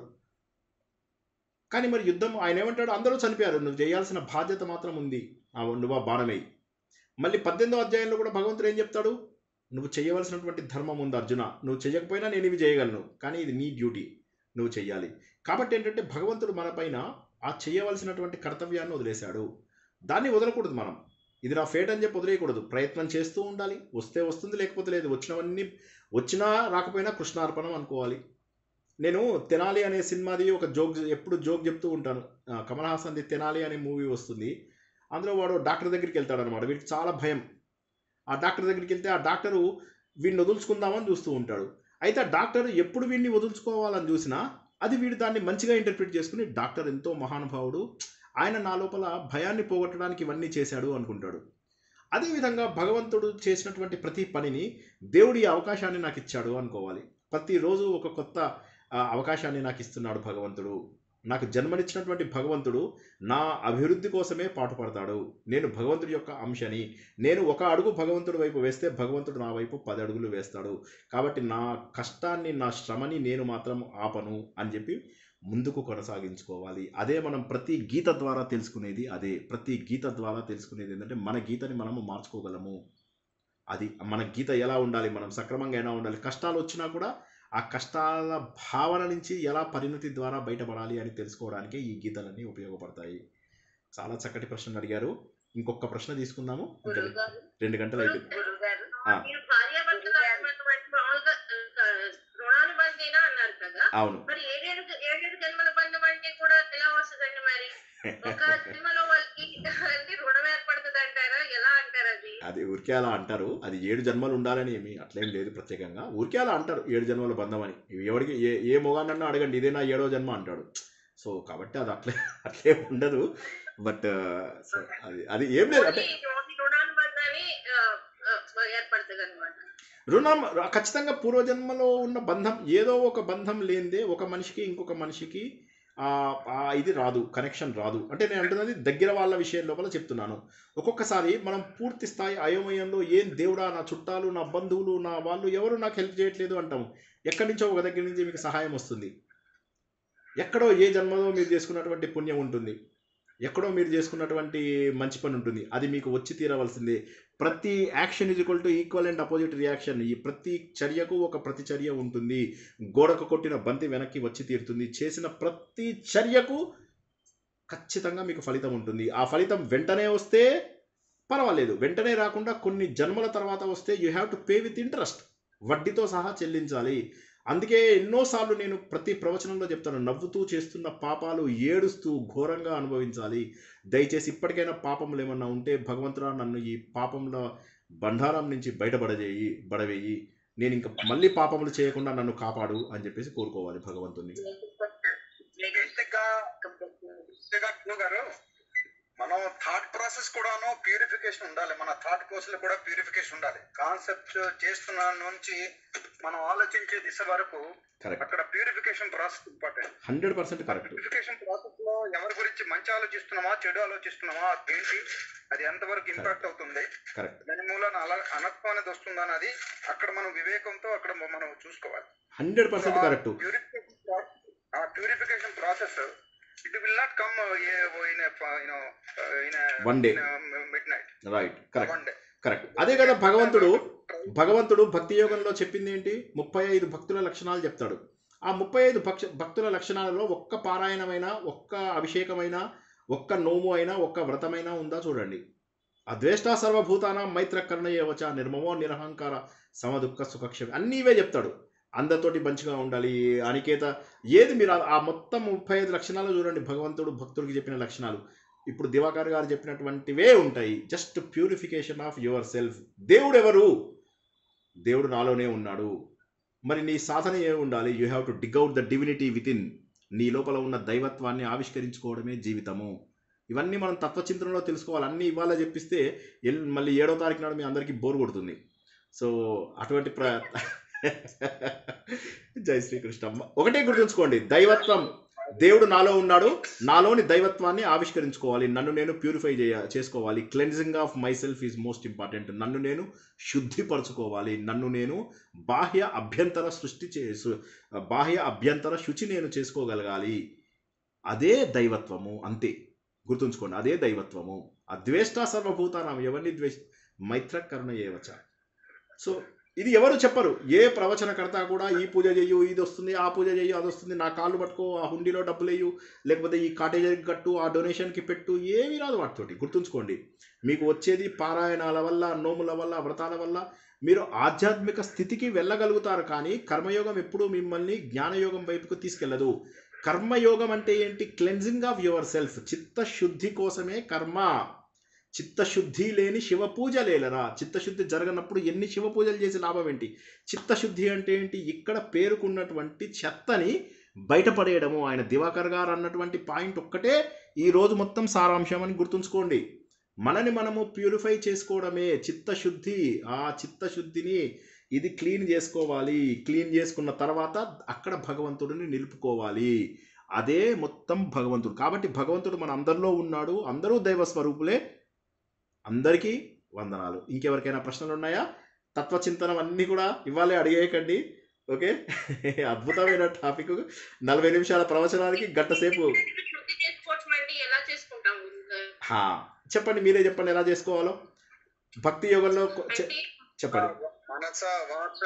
కానీ మరి యుద్ధం ఆయన ఏమంటాడు అందరూ చనిపోయారు నువ్వు చేయాల్సిన బాధ్యత మాత్రం ఉంది ఆ నువ్వు ఆ బాణమై మళ్ళీ పద్దెనిమిదో అధ్యాయంలో కూడా భగవంతుడు ఏం చెప్తాడు నువ్వు చేయవలసినటువంటి ధర్మం ఉంది అర్జున నువ్వు చేయకపోయినా నేను ఇవి చేయగలను కానీ ఇది నీ డ్యూటీ నువ్వు చెయ్యాలి కాబట్టి ఏంటంటే భగవంతుడు మన పైన ఆ చేయవలసినటువంటి కర్తవ్యాన్ని వదిలేశాడు దాన్ని వదలకూడదు మనం ఇది నా ఫేట్ అని చెప్పి వదిలేయకూడదు ప్రయత్నం చేస్తూ ఉండాలి వస్తే వస్తుంది లేకపోతే లేదు వచ్చినవన్నీ వచ్చినా రాకపోయినా కృష్ణార్పణం అనుకోవాలి నేను తెనాలి అనే సినిమాది ఒక జోక్ ఎప్పుడు జోక్ చెప్తూ ఉంటాను ఆ, కమల్ హాసన్ది తెనాలి అనే మూవీ వస్తుంది అందులో వాడు డాక్టర్ దగ్గరికి వెళ్తాడు అనమాట వీడికి చాలా భయం ఆ డాక్టర్ దగ్గరికి వెళ్తే ఆ డాక్టరు వీడిని వదులుచుకుందామని చూస్తూ ఉంటాడు అయితే ఆ డాక్టర్ ఎప్పుడు వీడిని వదులుచుకోవాలని చూసినా అది వీడు దాన్ని మంచిగా ఇంటర్ప్రిట్ చేసుకుని డాక్టర్ ఎంతో మహానుభావుడు ఆయన నా లోపల భయాన్ని పోగొట్టడానికి ఇవన్నీ చేశాడు అనుకుంటాడు అదేవిధంగా భగవంతుడు చేసినటువంటి ప్రతి పనిని దేవుడి ఈ అవకాశాన్ని నాకు ఇచ్చాడు అనుకోవాలి ప్రతిరోజు ఒక కొత్త ఆ, అవకాశాన్ని నాకు ఇస్తున్నాడు భగవంతుడు నాకు జన్మనిచ్చినటువంటి భగవంతుడు నా అభివృద్ధి కోసమే పాటుపడతాడు నేను భగవంతుడి యొక్క అంశని నేను ఒక అడుగు భగవంతుడి వైపు వేస్తే భగవంతుడు నా వైపు పది అడుగులు వేస్తాడు కాబట్టి నా కష్టాన్ని నా శ్రమని నేను మాత్రం ఆపను అని చెప్పి ముందుకు కొనసాగించుకోవాలి అదే మనం ప్రతి గీత ద్వారా తెలుసుకునేది అదే ప్రతి గీత ద్వారా తెలుసుకునేది ఏంటంటే మన గీతని మనము మార్చుకోగలము అది మన గీత ఎలా ఉండాలి మనం సక్రమంగా ఎలా ఉండాలి కష్టాలు వచ్చినా కూడా ఆ కష్టాల భావన నుంచి ఎలా పరిణతి ద్వారా బయటపడాలి అని తెలుసుకోవడానికి ఈ గీతలన్నీ ఉపయోగపడతాయి చాలా చక్కటి ప్రశ్నలు అడిగారు ఇంకొక ప్రశ్న తీసుకుందాము ఇంకా గురువు గారు రెండు గంటలు అయిపోయింది గురువు గారు ఆ, మీరు భార్యాభర్తలు అన్నటువంటి మామూలుగా ఆ, రుణానుబంధీన అన్నారు కదా అవును మరి ఏడేడు ఏడేడు జన్మల బంధం అంటే కూడా ఎలా వస్తుందండి మరి ఒక జన్మలో వాళ్ళకి అంటే రుణం ఏర్పడుతుంది అంటారా ఎలా అంటారు అది అది ఊరికే అలా అంటారు అది ఏడు జన్మలు ఉండాలని ఏమి అట్లేం లేదు ప్రత్యేకంగా ఊరికే అలా అంటారు ఏడు జన్మల బంధం అని ఇవి ఎవరికి ఏ ఏ మొగాన్నన్నా అడగండి ఇదే నా ఏడో జన్మ అంటాడు సో కాబట్టి అది అట్లే అట్లే ఉండదు బట్ సో అది అది ఏం లేదు అంటే ఓన్లీ ఓన్లీ రుణానుబంధాన్ని ఆ, ఆ, ఏర్పడుతుంది అనమాట రుణం ఖచ్చితంగా పూర్వజన్మలో ఉన్న బంధం ఏదో ఒక బంధం లేనిదే ఒక మనిషికి ఇంకొక మనిషికి ఆ ఆ ఇది రాదు కనెక్షన్ రాదు అంటే నేను అంటున్నది దగ్గర వాళ్ళ విషయం లోపల చెప్తున్నాను ఒక్కొక్కసారి మనం పూర్తి స్థాయి అయోమయంలో ఏం దేవుడా నా చుట్టాలు నా బంధువులు నా వాళ్ళు ఎవరు నాకు హెల్ప్ చేయట్లేదు అంటాము ఎక్కడి నుంచో ఒక దగ్గర నుంచి మీకు సహాయం వస్తుంది ఎక్కడో ఏ జన్మలో మీరు చేసుకున్నటువంటి పుణ్యం ఉంటుంది ఎక్కడో మీరు చేసుకున్నటువంటి మంచి పని ఉంటుంది అది మీకు వచ్చి తీరవలసిందే ప్రతి action is equal to equal and opposite reaction ఈ ప్రతి చర్యకు ఒక ప్రతిచర్య ఉంటుంది గోడకు కొట్టిన బంతి వెనక్కి వచ్చి తీరుతుంది చేసిన ప్రతి చర్యకు ఖచ్చితంగా మీకు ఫలితం ఉంటుంది ఆ ఫలితం వెంటనే వస్తే పర్వాలేదు వెంటనే రాకుండా కొన్ని జన్మల తర్వాత వస్తే you have to pay with interest వడ్డీతో సహా చెల్లించాలి అందుకే ఎన్నోసార్లు నేను ప్రతి ప్రవచనంలో చెప్తాను నవ్వుతూ చేస్తున్న పాపాలు ఏడుస్తూ ఘోరంగా అనుభవించాలి దయచేసి ఇప్పటికైనా పాపములు ఏమన్నా ఉంటే భగవంతుడా నన్ను ఈ పాపంలో బండారం నుంచి బయటపడజేయి బడవేయి నేను ఇంకా మళ్ళీ పాపములు చేయకుండా నన్ను కాపాడు అని చెప్పేసి కోరుకోవాలి భగవంతుని ఇంతగా ఇంతగా గురువు గారు మనం థాట్ ప్రాసెస్ కూడాను ప్యూరిఫికేషన్ ఉండాలి మన థాట్ ప్రాసెస్ కూడా ప్యూరిఫికేషన్ ఉండాలి కాన్సెప్ట్ చేస్తున్న నుంచి మనం ఆలోచించే దిశ వరకు కరెక్ట్ అక్కడ purification process important hundred percent correct purification process లో ఎవరి గురించి మంచి ఆలోచిస్తున్నామా చెడు ఆలోచిస్తున్నామా ఏంటి అది ఎంతవరకు ఇంపాక్ట్ అవుతుంది కరెక్ట్ దాని మూలన అలా అనత్వం అనేది వస్తుందా అనేది అక్కడ మనం వివేకంతో అక్కడ మనం చూసుకోవాలి హండ్రెడ్ పర్సెంట్ కరెక్ట్ ప్యూరిఫికేషన్ ఆ purification process it will not come in in One day. Midnight right correct one day correct అదే కదా భగవంతుడు భగవంతుడు భక్తి యోగంలో చెప్పింది ఏంటి ముప్పై ఐదు భక్తుల లక్షణాలు చెప్తాడు ఆ ముప్పై ఐదు భక్ష భక్తుల లక్షణాలలో ఒక్క పారాయణమైన ఒక్క అభిషేకమైన ఒక్క నోము అయినా ఒక్క వ్రతమైనా ఉందా చూడండి అద్వేష్ట సర్వభూతానం మైత్ర కర్ణయేవచ నిర్మమో నిరహంకార సమదుఃఖ సుఖక్షమి అన్నీ ఇవే చెప్తాడు అందరితోటి మంచిగా ఉండాలి అనికేత ఏది మీరు ఆ- ఆ మొత్తం ముప్పై ఐదు లక్షణాలు చూడండి భగవంతుడు భక్తుడికి చెప్పిన లక్షణాలు ఇప్పుడు దివాకర్ గారు చెప్పినటువంటివే ఉంటాయి just purification of yourself దేవుడు ఎవరు దేవుడు నాలోనే ఉన్నాడు మరి నీ సాధన ఏ ఉండాలి you have to dig out the divinity within నీ లోపల ఉన్న దైవత్వాన్ని ఆవిష్కరించుకోవడమే జీవితము ఇవన్నీ మనం తత్వచింతనలో తెలుసుకోవాలి అన్నీ ఇవాళ చెప్పిస్తే ఎల్ మళ్ళీ ఏడో తారీఖు నాడు మీ అందరికీ బోర్ కొడుతుంది సో అటువంటి ప్ర జై శ్రీకృష్ణ ఒకటే గుర్తుంచుకోండి దైవత్వం దేవుడు నాలో ఉన్నాడు నాలోని దైవత్వాన్ని ఆవిష్కరించుకోవాలి నన్ను నేను ప్యూరిఫై చేయ చేసుకోవాలి cleansing of myself is most important నన్ను నేను శుద్ధిపరచుకోవాలి నన్ను నేను బాహ్య అభ్యంతర సృష్టి చే సు- బాహ్య అభ్యంతర శుచి నేను చేసుకోగలగాలి అదే దైవత్వము అంతే గుర్తుంచుకోండి అదే దైవత్వము అద్వేష్ట సర్వభూతానం ఎవరిని ద్వేష మైత్ర కరుణ ఏవచ సో ఇది ఎవరు చెప్పరు ఏ ప్రవచనకర్త కూడా ఈ పూజ చెయ్యు ఇది వస్తుంది ఆ పూజ చెయ్యు అది వస్తుంది నా కాళ్ళు పట్టుకో ఆ హుండీలో డబ్బులు వేయు లేకపోతే ఈ కాటేజర్కి కట్టు ఆ డొనేషన్కి పెట్టు ఏమీ రాదు వాటితోటి గుర్తుంచుకోండి మీకు వచ్చేది పారాయణాల వల్ల నోముల వల్ల వ్రతాల వల్ల మీరు ఆధ్యాత్మిక స్థితికి వెళ్ళగలుగుతారు కానీ కర్మయోగం ఎప్పుడూ మిమ్మల్ని జ్ఞానయోగం వైపుకు తీసుకెళ్ళదు కర్మయోగం అంటే ఏంటి క్లెన్జింగ్ ఆఫ్ యువర్ సెల్ఫ్ చిత్తశుద్ధి కోసమే కర్మ చిత్తశుద్ధి లేని శివ పూజ లేలరా చిత్తశుద్ధి జరగనప్పుడు ఎన్ని శివ పూజలు చేసి లాభం ఏంటి చిత్తశుద్ధి అంటే ఏంటి ఇక్కడ పేరుకున్నటువంటి చెత్తని బయటపడేయడము ఆయన దివాకర్ గారు అన్నటువంటి పాయింట్ ఒక్కటే ఈ రోజు మొత్తం సారాంశం అని గుర్తుంచుకోండి మనని మనము ప్యూరిఫై చేసుకోవడమే చిత్తశుద్ధి ఆ చిత్తశుద్ధిని ఇది క్లీన్ చేసుకోవాలి క్లీన్ చేసుకున్న తర్వాత అక్కడ భగవంతుడిని నిలుపుకోవాలి అదే మొత్తం భగవంతుడు కాబట్టి భగవంతుడు మన అందరిలో ఉన్నాడు అందరూ దైవ స్వరూపులే అందరికీ వందనాలు ఇంకెవరికైనా ప్రశ్నలు ఉన్నాయా తత్వచింతనం అన్నీ కూడా ఇవ్వాలే అడిగేయకండి ఓకే అద్భుతమైన టాపిక్ నలభై నిమిషాల ప్రవచనానికి గంట సేపు శుద్ధి చేసుకోవటం అంటే ఎలా చేసుకుంటాం హా, చెప్పండి మీరే చెప్పండి ఎలా చేసుకోవాలో భక్తి యోగంలో కొ- చె- అంటే చెప్పండి మనస వాచ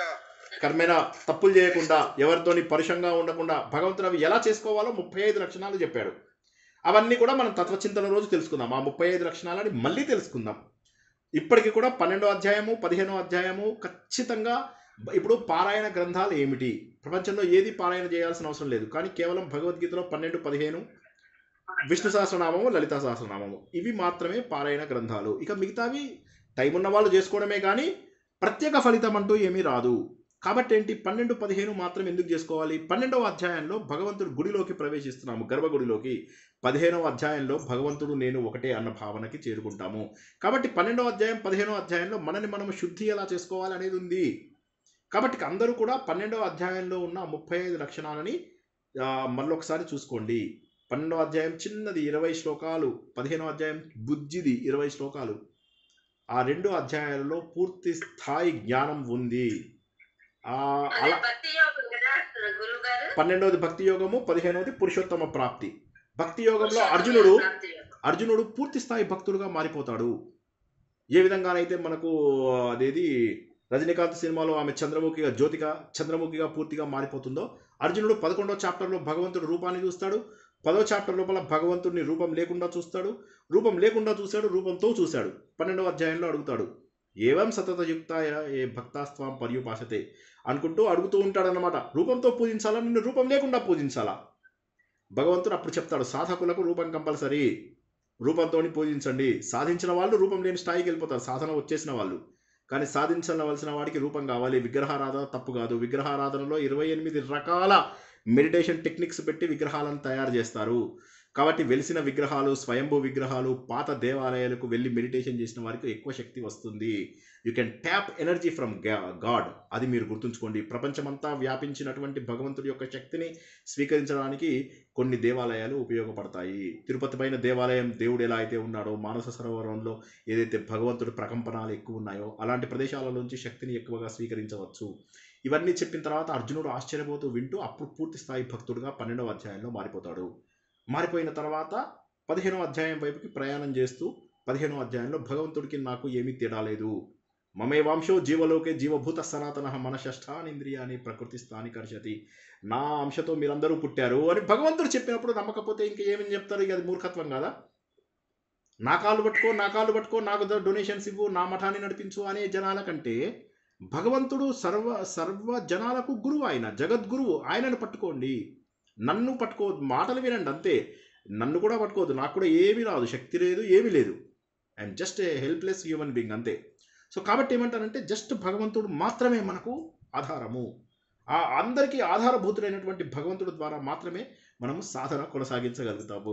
కర్మైన తప్పులు చేయకుండా ఎవరితోని పరుషంగా ఉండకుండా భగవంతుడు అవి ఎలా చేసుకోవాలో ముప్పై ఐదు లక్షణాలు చెప్పాడు అవన్నీ కూడా మనం తత్వచింతన రోజు తెలుసుకుందాం ఆ ముప్పై ఐదు లక్షణాలని మళ్ళీ తెలుసుకుందాం ఇప్పటికి కూడా పన్నెండో అధ్యాయము పదిహేనో అధ్యాయము ఖచ్చితంగా బ- ఇప్పుడు పారాయణ గ్రంథాలు ఏమిటి ప్రపంచంలో ఏది పారాయణ చేయాల్సిన అవసరం లేదు కానీ కేవలం భగవద్గీతలో పన్నెండు పదిహేను విష్ణు సహస్రనామము లలిత సహస్రనామము ఇవి మాత్రమే పారాయణ గ్రంథాలు ఇక మిగతావి టైం ఉన్న వాళ్ళు చేసుకోవడమే కానీ ప్రత్యేక ఫలితం అంటూ ఏమీ రాదు కాబట్టి ఏంటి పన్నెండు పదిహేను మాత్రం ఎందుకు చేసుకోవాలి పన్నెండవ అధ్యాయంలో భగవంతుడు గుడిలోకి ప్రవేశిస్తున్నాము గర్భగుడిలోకి పదిహేనవ అధ్యాయంలో భగవంతుడు నేను ఒకటే అన్న భావనకి చేరుకుంటాము కాబట్టి పన్నెండవ అధ్యాయం పదిహేనవ అధ్యాయంలో మనని మనము శుద్ధి ఎలా చేసుకోవాలి అనేది ఉంది కాబట్టి అందరూ కూడా పన్నెండవ అధ్యాయంలో ఉన్న ముప్పై ఐదు లక్షణాలని ఆ, మళ్ళొకసారి చూసుకోండి పన్నెండవ అధ్యాయం చిన్నది ఇరవై శ్లోకాలు పదిహేనవ అధ్యాయం బుజ్జిది ఇరవై శ్లోకాలు ఆ రెండు అధ్యాయాలలో పూర్తి స్థాయి జ్ఞానం ఉంది ఆ అదే అలా భక్తి యోగం కదా గురువు గారు పన్నెండవది భక్తి యోగము పదిహేనవది పురుషోత్తమ ప్రాప్తి భక్తి యోగంలో అర్జునుడు అర్జునుడు పూర్తి స్థాయి భక్తుడుగా మారిపోతాడు ఏ విధంగానైతే మనకు అదేది రజనీకాంత్ సినిమాలో ఆమె చంద్రముఖిగా జ్యోతిక చంద్రముఖిగా పూర్తిగా మారిపోతుందో అర్జునుడు పదకొండో చాప్టర్లో భగవంతుడు రూపాన్ని చూస్తాడు పదో చాప్టర్ లోపల భగవంతుడిని రూపం లేకుండా చూస్తాడు రూపం లేకుండా చూశాడు రూపంతో చూశాడు పన్నెండవ అధ్యాయంలో అడుగుతాడు ఏవం సతతయుక్తాయ ఏ భక్తాస్త్వం పర్యుపాసతే అనుకుంటూ అడుగుతూ ఉంటాడనమాట రూపంతో పూజించాలా నిన్ను రూపం లేకుండా పూజించాలా భగవంతుడు అప్పుడు చెప్తాడు సాధకులకు రూపం కంపల్సరీ రూపంతో పూజించండి సాధించిన వాళ్ళు రూపం లేని స్థాయికి వెళ్ళిపోతారు సాధన వచ్చేసిన వాళ్ళు కానీ సాధించవలసిన వాడికి రూపం కావాలి విగ్రహారాధన తప్పు కాదు విగ్రహారాధనలో ఇరవై ఎనిమిది రకాల మెడిటేషన్ టెక్నిక్స్ పెట్టి విగ్రహాలను తయారు చేస్తారు కాబట్టి వెలిసిన విగ్రహాలు స్వయంభూ విగ్రహాలు పాత దేవాలయాలకు వెళ్ళి మెడిటేషన్ చేసిన వారికి ఎక్కువ శక్తి వస్తుంది you can tap energy from God అది మీరు గుర్తుంచుకోండి ప్రపంచమంతా వ్యాపించినటువంటి భగవంతుడి యొక్క శక్తిని స్వీకరించడానికి కొన్ని దేవాలయాలు ఉపయోగపడతాయి తిరుపతి పైన దేవాలయం దేవుడు ఎలా అయితే ఉన్నాడో మానస సరోవరంలో ఏదైతే భగవంతుడి ప్రకంపనాలు ఎక్కువ ఉన్నాయో అలాంటి ప్రదేశాల నుంచి శక్తిని ఎక్కువగా స్వీకరించవచ్చు ఇవన్నీ చెప్పిన తర్వాత అర్జునుడు ఆశ్చర్యపోతూ వింటూ అప్పుడు పూర్తి స్థాయి భక్తుడుగా పన్నెండవ అధ్యాయంలో మారిపోతాడు మారిపోయిన తర్వాత పదిహేనవ అధ్యాయం వైపుకి ప్రయాణం చేస్తూ పదిహేనవ అధ్యాయంలో భగవంతుడికి నాకు ఏమీ తేడా లేదు మమే వంశో జీవలోకే జీవభూత సనాతన మనషష్టానింద్రియాని ప్రకృతి స్థాని కర్షతి నా అంశతో మీరందరూ పుట్టారు అని భగవంతుడు చెప్పినప్పుడు నమ్మకపోతే ఇంకా ఏమని చెప్తారు ఇక అది మూర్ఖత్వం కదా నా కాళ్ళు పట్టుకో నా కాళ్ళు పట్టుకో నాకు డొనేషన్స్ ఇవ్వు నా మఠాన్ని నడిపించు అనే జనాల కంటే భగవంతుడు సర్వ సర్వ జనాలకు గురువు ఆయన జగద్గురువు ఆయనను పట్టుకోండి నన్ను పట్టుకోవద్దు మాటలు వినండి అంతే నన్ను కూడా పట్టుకోవద్దు నాకు కూడా ఏమీ రాదు శక్తి లేదు ఏమీ లేదు I'm just a helpless human being అంతే సో కాబట్టి ఏమంటారంటే జస్ట్ భగవంతుడు మాత్రమే మనకు ఆధారము ఆ అందరికీ ఆధారభూతుడైనటువంటి భగవంతుడు ద్వారా మాత్రమే మనము సాధన కొనసాగించగలుగుతాము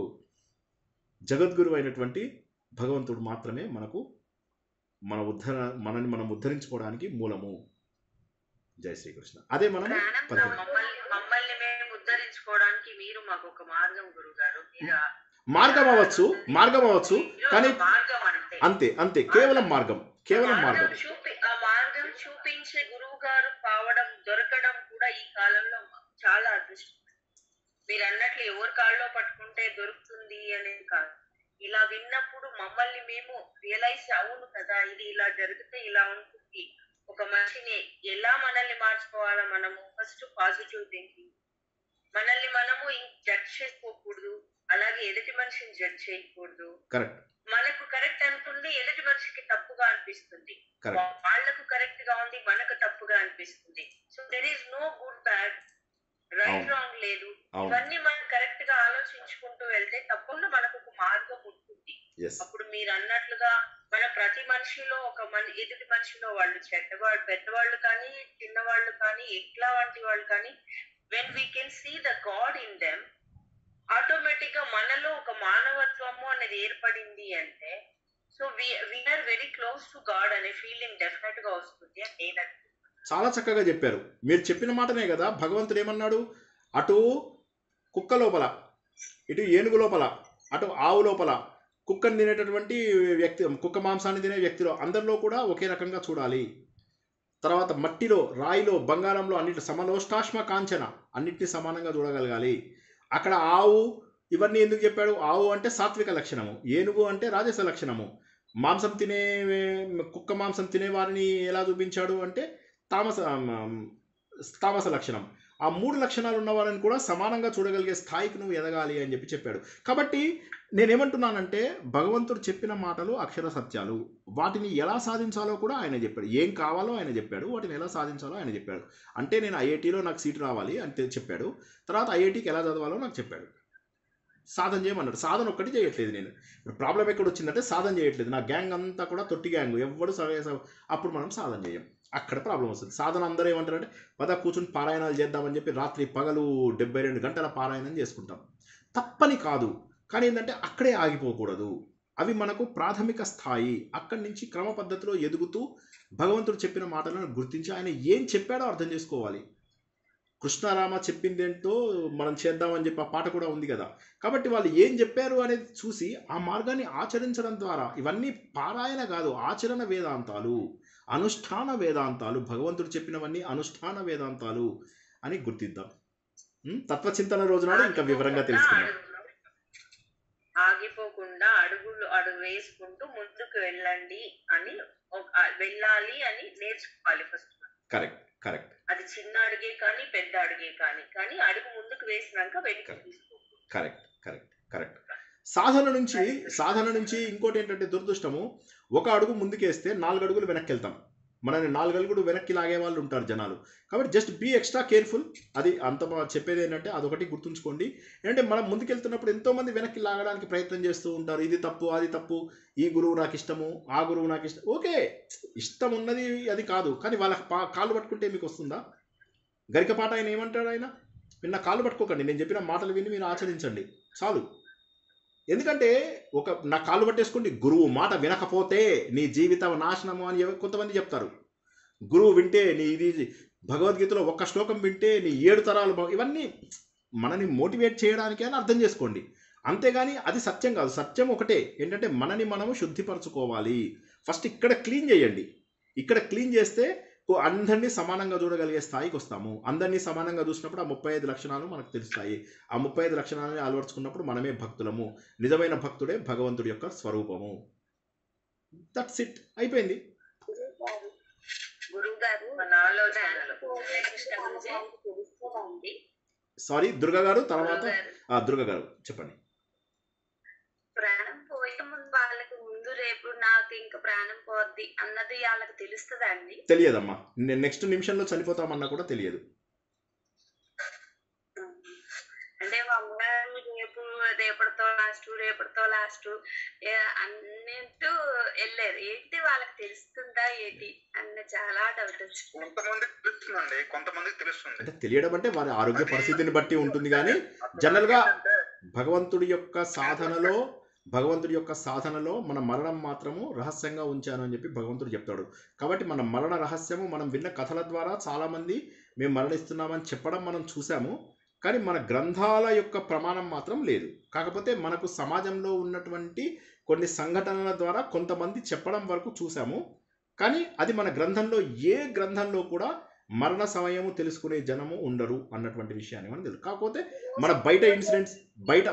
జగద్గురు అయినటువంటి భగవంతుడు మాత్రమే మనకు మన ఉద్ధర మనని మనం ఉద్ధరించుకోవడానికి మూలము జై శ్రీకృష్ణ అదే మనం ప్రాణం పదిహేను. మమ్మల్ని మమ్మల్ని మేము ఉద్ధరించుకోవడానికి మీరు మాకు ఒక మార్గం గురువు గారు మీరు ఆ- మార్గం అవ్వచ్చు మార్గం అవ్వచ్చు మీరు కానీ ఒక మార్గం అంటే అంతే అంతే కేవలం మార్గం కేవలం మార్గం మార్గం చూపి ఆ మార్గం చూపించే గురువు గారు కావడం దొరకడం కూడా ఈ కాలంలో చాలా అదృష్టం మీరు అన్నట్లు ఎవరి కాళ్ళలో పట్టుకుంటే దొరుకుతుంది అనేది కాదు ఇలా విన్నప్పుడు మమ్మల్ని మేము రియలైజ్ అవును కదా ఇది ఇలా జరిగితే ఇలా ఉంటుంది ఒక మనిషిని ఎలా మనల్ని మార్చుకోవాలా మనము ఫస్ట్ పాజిటివ్ థింకింగ్ మనల్ని మనము జడ్జ్ చేసుకోకూడదు అలాగే ఎదుటి మనిషిని జడ్జ్ చేయకూడదు కరెక్ట్ మనకు కరెక్ట్ అనుకుంది ఎదుటి మనిషికి తప్పుగా అనిపిస్తుంది కరెక్ట్ వాళ్ళకు కరెక్ట్ గా ఉంది మనకు తప్పుగా అనిపిస్తుంది so there is no good bad right అవును. రాంగ్ లేదు అవును ఇవన్నీ మనం కరెక్ట్ గా ఆలోచించుకుంటూ వెళ్తే తప్పకుండా మనకు ఒక మార్గం ఉంటుంది ఎస్ అప్పుడు మీరు అన్నట్లుగా మన ప్రతి మనిషిలో ఒక మన ఎదుటి మనిషిలో వాళ్ళు చెడ్డవాళ్ళు పెద్దవాళ్ళు కానీ చిన్నవాళ్ళు కానీ ఎట్లా వంటి వాళ్ళు కానీ when we can see the God in them automatic గా మనలో ఒక మానవత్వము అనేది ఏర్పడింది అంటే so we are very close to God అనే ఫీలింగ్ డెఫినెట్ గా వస్తుంది అని నేను అనుకుంటున్నాను. చాలా చక్కగా చెప్పారు మీరు చెప్పిన మాటనే కదా భగవంతుడు ఏమన్నాడు అటు కుక్క లోపల ఇటు ఏనుగు లోపల అటు ఆవు లోపల కుక్కని తినేటటువంటి వ్యక్తి కుక్క మాంసాన్ని తినే వ్యక్తిలో అందరిలో కూడా ఒకే రకంగా చూడాలి తర్వాత మట్టిలో రాయిలో బంగారంలో అన్నిటి సమలోష్టాశ్మ కాంచన అన్నిటిని సమానంగా చూడగలగాలి అక్కడ ఆవు ఇవన్నీ ఎందుకు చెప్పాడు ఆవు అంటే సాత్విక లక్షణము ఏనుగు అంటే రాజస లక్షణము మాంసం తినే కుక్క మాంసం తినే వారిని ఎలా చూపించాడు అంటే తామస తామస లక్షణం ఆ మూడు లక్షణాలు ఉన్న వాళ్ళని కూడా సమానంగా చూడగలిగే స్థాయికి నువ్వు ఎదగాలి అని చెప్పి చెప్పాడు కాబట్టి నేనేమంటున్నానంటే భగవంతుడు చెప్పిన మాటలు అక్షర సత్యాలు వాటిని ఎలా సాధించాలో కూడా ఆయన చెప్పాడు ఏం కావాలో ఆయన చెప్పాడు వాటిని ఎలా సాధించాలో ఆయన చెప్పాడు అంటే నేను ఐఐటీలో నాకు సీటు రావాలి అని తె- చెప్పాడు తర్వాత ఐఐటీకి ఎలా చదవాలో నాకు చెప్పాడు సాధన చేయమన్నాడు సాధన ఒక్కటి చేయట్లేదు నేను ఇప్పుడు ప్రాబ్లం ఎక్కడ వచ్చిందంటే సాధన చేయట్లేదు నా గ్యాంగ్ అంతా కూడా తొట్టి గ్యాంగ్ ఎవడు సరే అప్పుడు మనం సాధన చేయం అక్కడ ప్రాబ్లం వస్తుంది సాధన అందరూ ఏమంటారంటే పద కూర్చుని పారాయణాలు చేద్దామని చెప్పి రాత్రి పగలు డెబ్బై రెండు గంటల పారాయణం చేసుకుంటాం తప్పని కాదు కానీ ఏంటంటే అక్కడే ఆగిపోకూడదు అవి మనకు ప్రాథమిక స్థాయి అక్కడి నుంచి క్రమ పద్ధతిలో ఎదుగుతూ భగవంతుడు చెప్పిన మాటలను గుర్తించి ఆయన ఏం చెప్పాడో అర్థం చేసుకోవాలి కృష్ణారామ చెప్పిందేంటో మనం చేద్దామని చెప్పి ఆ పాట కూడా ఉంది కదా కాబట్టి వాళ్ళు ఏం చెప్పారు అనేది చూసి ఆ మార్గాన్ని ఆచరించడం ద్వారా ఇవన్నీ పారాయణ కాదు ఆచరణ వేదాంతాలు అనుష్ఠాన వేదాంతాలు భగవంతుడు చెప్పినవన్నీ అనుష్ఠాన వేదాంతాలు అని గుర్తిద్దాం ఉం? తత్వచింతన రోజునాడు ఇంకా వివరంగా తెలుసుకుందాం ఆగిపోకుండా అడుగులు అడుగు వేసుకుంటూ ముందుకు వెళ్ళండి అని ఒక- ఆ, వెళ్ళాలి అని నేర్చుకోవాలి ఫస్ట్ కరెక్ట్ కరెక్ట్ అది చిన్న అడుగే కానీ పెద్ద అడుగే కానీ కానీ అడుగు ముందుకు వేసినాక వెనక్కి తీసుకో కరెక్ట్ కరెక్ట్ కరెక్ట్ సాధన నుంచి సాధన నుంచి ఇంకోటి ఏంటంటే దురదృష్టము ఒక అడుగు ముందుకేస్తే నాలుగు అడుగులు వెనక్కి వెళ్తాం మనని నాలుగు అడుగులు వెనక్కి లాగే వాళ్ళు ఉంటారు జనాలు కాబట్టి జస్ట్ బీ ఎక్స్ట్రా కేర్ఫుల్ అది అంత బా- చెప్పేది ఏంటంటే అదొకటి గుర్తుంచుకోండి ఏంటంటే మనం ముందుకెళ్తున్నప్పుడు ఎంతోమంది వెనక్కి లాగడానికి ప్రయత్నం చేస్తూ ఉంటారు ఇది తప్పు అది తప్పు ఈ గురువు నాకు ఇష్టము ఆ గురువు నాకు ఇష్టం ఓకే ఇష్టం ఉన్నది అది కాదు కానీ వాళ్ళ పా- కాళ్ళు పట్టుకుంటే మీకు వస్తుందా గరికపాట ఆయన ఏమంటాడు ఆయన మీరు నా కాళ్ళు పట్టుకోకండి నేను చెప్పిన మాటలు విని మీరు ఆచరించండి చాలు ఎందుకంటే ఒక నా కాళ్ళు పట్టేసుకోండి గురువు మాట వినకపోతే నీ జీవితం నాశనము అని ఎవ- కొంతమంది చెప్తారు గురువు వింటే నీ ఇది భగవద్గీతలో ఒక్క శ్లోకం వింటే నీ ఏడు తరాలు బాగు- ఇవన్నీ మనని మోటివేట్ చేయడానికి అని అర్థం చేసుకోండి అంతేగాని అది సత్యం కాదు సత్యం ఒకటే ఏంటంటే మనని మనము శుద్ధిపరచుకోవాలి ఫస్ట్ ఇక్కడ క్లీన్ చేయండి ఇక్కడ క్లీన్ చేస్తే కో- అందరినీ సమానంగా చూడగలిగే స్థాయికి వస్తాము అందరినీ సమానంగా చూసినప్పుడు ఆ ముప్పై ఐదు లక్షణాలు మనకు తెలుస్తాయి ఆ ముప్పై ఐదు లక్షణాలని అలవర్చుకున్నప్పుడు మనమే భక్తులము నిజమైన భక్తుడే భగవంతుడి యొక్క స్వరూపము దట్స్ ఇట్ అయిపోయింది గురువు గారు మన ఆలోచనలు తెలుస్తుందండి సారీ దుర్గ గారు తర్వాత గురువు గారు ఆ, దుర్గ గారు చెప్పండి ప్రాణం పోయే ముందు వాళ్ళకి ముందు రేపు నాకు ఇంకా ప్రాణం పోద్ది అన్నది వాళ్ళకి తెలుస్తుందా అండి తెలియదమ్మా నేను నెక్స్ట్ నిమిషంలో చనిపోతామన్నా కూడా తెలియదు అంటే మా అమ్మగారు రేపు రేపటితో లాస్ట్ రేపటితో లాస్ట్ అన్నట్టు వెళ్ళారు ఏంటి వాళ్ళకి తెలుస్తుందా ఏంటి అన్న చాలా డౌట్ వచ్చింది కొంతమందికి తెలుస్తుందండి కొంతమందికి తెలుస్తుంది అంటే తెలియడం అంటే వారి ఆరోగ్య పరిస్థితిని బట్టి ఉంటుంది కానీ జనరల్గా భగవంతుడి యొక్క సాధనలో భగవంతుడి యొక్క సాధనలో మన మరణం మాత్రము రహస్యంగా ఉంచాను అని చెప్పి భగవంతుడు చెప్తాడు కాబట్టి మన మరణ రహస్యము మనం విన్న కథల ద్వారా చాలామంది మేము మరణిస్తున్నామని చెప్పడం మనం చూసాము కానీ మన గ్రంథాల యొక్క ప్రమాణం మాత్రం లేదు కాకపోతే మనకు సమాజంలో ఉన్నటువంటి కొన్ని సంఘటనల ద్వారా కొంతమంది చెప్పడం వరకు చూసాము కానీ అది మన గ్రంథంలో ఏ గ్రంథంలో కూడా మరణ సమయము తెలుసుకునే జనము ఉండరు అన్నటువంటి విషయాన్ని మనం తెలుసు కాకపోతే మన బయట ఇన్సిడెంట్స్ బయట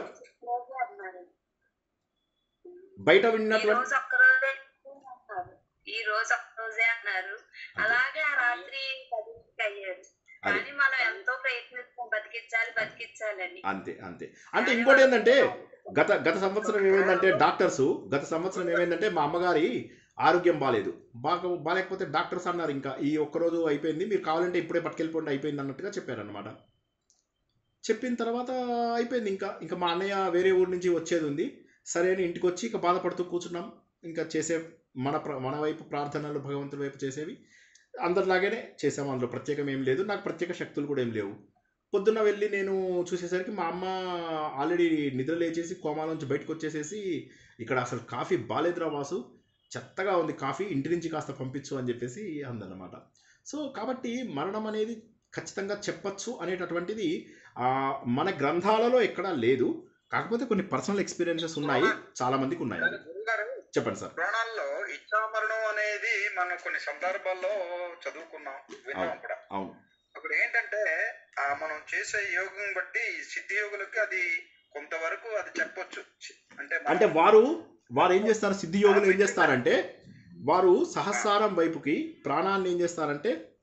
బయట ఈ విన్నటువంటి రోజు ఒక్క రోజే అన్నారు ఈ రోజు ఒక్క రోజే అన్నారు అలాగే ఆ రాత్రి పదింటికి అయ్యారు అది. కానీ మనం ఎంతో ప్రయత్నిస్తాం బతికించాలి బతికించాలని అంతే అంతే అంటే ఇంకోటి ఏంటంటే గత గత సంవత్సరం ఏమైందంటే డాక్టర్స్ గత సంవత్సరం ఏమైందంటే మా అమ్మగారి ఆరోగ్యం బాగాలేదు బాగా బాగాలేకపోతే డాక్టర్స్ అన్నారు ఇంకా ఈ ఒక్కరోజు అయిపోయింది మీరు కావాలంటే ఇప్పుడే పట్టుకెళ్ళిపోండి అయిపోయింది అన్నట్టుగా చెప్పారనమాట చెప్పిన తర్వాత అయిపోయింది ఇంకా ఇంకా మా అన్నయ్య వేరే ఊరు నుంచి వచ్చేది ఉంది సరే అని ఇంటికి వచ్చి ఇక బాధపడుతూ కూర్చున్నాం ఇంకా చేసే మన ప్ర మన వైపు ప్రార్థనలు భగవంతుడి వైపు చేసేవి అందరిలాగానే చేసాము అందులో ప్రత్యేకం ఏం లేదు నాకు ప్రత్యేక శక్తులు కూడా ఏం లేవు పొద్దున్న వెళ్ళి నేను చూసేసరికి మా అమ్మ ఆల్రెడీ నిద్ర లేచేసి కోమాలోంచి బయటకు వచ్చేసేసి ఇక్కడ అసలు కాఫీ బాలేదురా వాసు చెత్తగా ఉంది కాఫీ ఇంటి నుంచి కాస్త పంపించు అని చెప్పేసి అందన్నమాట సో కాబట్టి మరణం అనేది ఖచ్చితంగా చెప్పచ్చు అనేటటువంటిది ఆ, మన గ్రంథాలలో ఎక్కడా లేదు కాకపోతే కొన్ని పర్సనల్ ఎక్స్పీరియన్సెస్ ఉన్నాయి చాలా మందికి ఉన్నాయి గురుగారు చెప్పండి సార్ పురాణాల్లో ఇచ్చామరణం అనేది మనం కొన్ని సందర్భాల్లో చదువుకున్నాం విన్నాం అవును. కూడా అవును అప్పుడు ఏంటంటే ఆ మనం చేసే యోగం బట్టి సిద్ధి యోగులకి అది కొంతవరకు అది చెప్పొచ్చు అంటే మనం- అంటే వారు వారు ఏం చేస్తారు సిద్ధి యోగులు ఏం చేస్తారంటే వారు సహస్రారం వైపుకి ప్రాణాన్ని ఏం చేస్తారంటే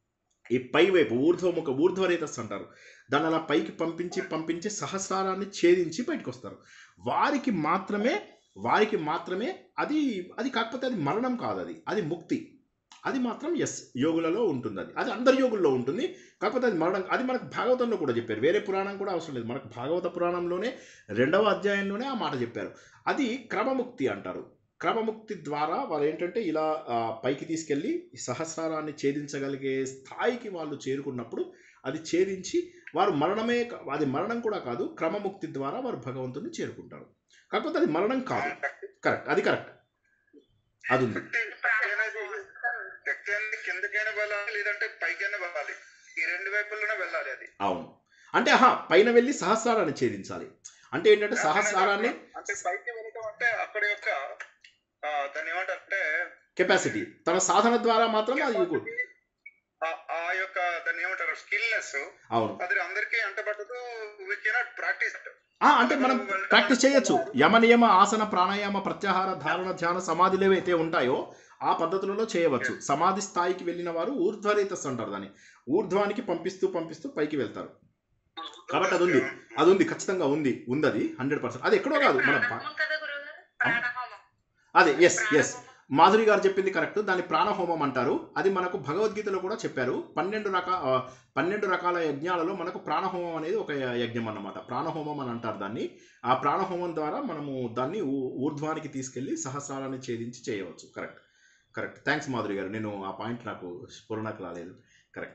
ఈ పై వైపు ఊర్ధ్వముఖ ఊర్ధ్వరేతస్ అంటారు దాన్ని అలా పైకి పంపించి పంపించి సహస్రారాన్ని ఛేదించి బయటకు వస్తారు వారికి మాత్రమే వారికి మాత్రమే అది అది కాకపోతే అది మరణం కాదు అది అది ముక్తి అది మాత్రం ఎస్ యోగులలో ఉంటుంది అది అది అందరి యోగుల్లో ఉంటుంది కాకపోతే అది మరణం అది మనకు భాగవతంలో కూడా చెప్పారు వేరే పురాణం కూడా అవసరం లేదు మనకు భాగవత పురాణంలోనే రెండవ అధ్యాయంలోనే ఆ మాట చెప్పారు అది క్రమముక్తి అంటారు క్రమముక్తి ద్వారా వాళ్ళు ఏంటంటే ఇలా ఆ, పైకి తీసుకెళ్ళి ఈ సహస్రారాన్ని ఛేదించగలిగే స్థాయికి వాళ్ళు చేరుకున్నప్పుడు అది ఛేదించి వారు మరణమే కా- అది మరణం కూడా కాదు క్రమముక్తి ద్వారా వారు భగవంతుని చేరుకుంటారు కాకపోతే అది మరణం కాదు కరెక్ట్ అది కరెక్ట్ అది ఉంది వ్యక్తి అనేది కిందకైనా వెళ్ళాలి లేదంటే పైకైనా వెళ్ళాలి ఈ రెండు వైపుల్లోనే వెళ్ళాలి అది అవును అంటే ఆహా పైన వెళ్ళి సహస్రారాన్ని ఛేదించాలి అంటే ఏంటంటే సహస్రారాన్ని అంటే పైకి వెళ్ళటం అంటే అక్కడ యొక్క ఆ, దాన్ని ఏమంటారు అంటే కెపాసిటీ తన సాధన ద్వారా మాత్రం అది యుగు- ఆ- ఆ యొక్క దాన్ని ఏమంటారు స్కిల్నెస్ అవును అది అందరికీ అంటబట్టదు వి కెనాట్ ప్రాక్టీస్ ఆ, అంటే మనం ప్రాక్టీస్ చేయొచ్చు యమ నియమ ఆసన ప్రాణాయామ ప్రత్యాహార ధారణ ధ్యాన సమాధిలు ఏవైతే ఉంటాయో ఆ పద్ధతులలో చేయవచ్చు సమాధి స్థాయికి వెళ్ళిన వారు ఊర్ధ్వరేతస్ అంటారు దాన్ని ఊర్ధ్వానికి పంపిస్తూ పంపిస్తూ పైకి వెళ్తారు కాబట్టి అది ఉంది అది ఉంది ఖచ్చితంగా ఉంది ఉంది అది హండ్రెడ్ పర్సెంట్ అది ఎక్కడో కాదు మన భా- కదా గురుగారు ప్రాణహోమం అదే ఎస్ ఎస్ మాధురి గారు చెప్పింది కరెక్ట్ దాన్ని ప్రాణహోమం అంటారు అది మనకు భగవద్గీతలో కూడా చెప్పారు పన్నెండు రకాల పన్నెండు రకాల యజ్ఞాలలో మనకు ప్రాణహోమం అనేది ఒక యజ్ఞం అన్నమాట ప్రాణహోమం అని అంటారు దాన్ని ఆ ప్రాణహోమం ద్వారా మనము దాన్ని ఊ- ఊర్ధ్వానికి తీసుకెళ్లి సహస్రారాన్ని ఛేదించి చేయవచ్చు కరెక్ట్ కరెక్ట్ థ్యాంక్స్ మాధురి గారు నేను ఆ పాయింట్ నాకు స్ఫురణకు రాలేదు కరెక్ట్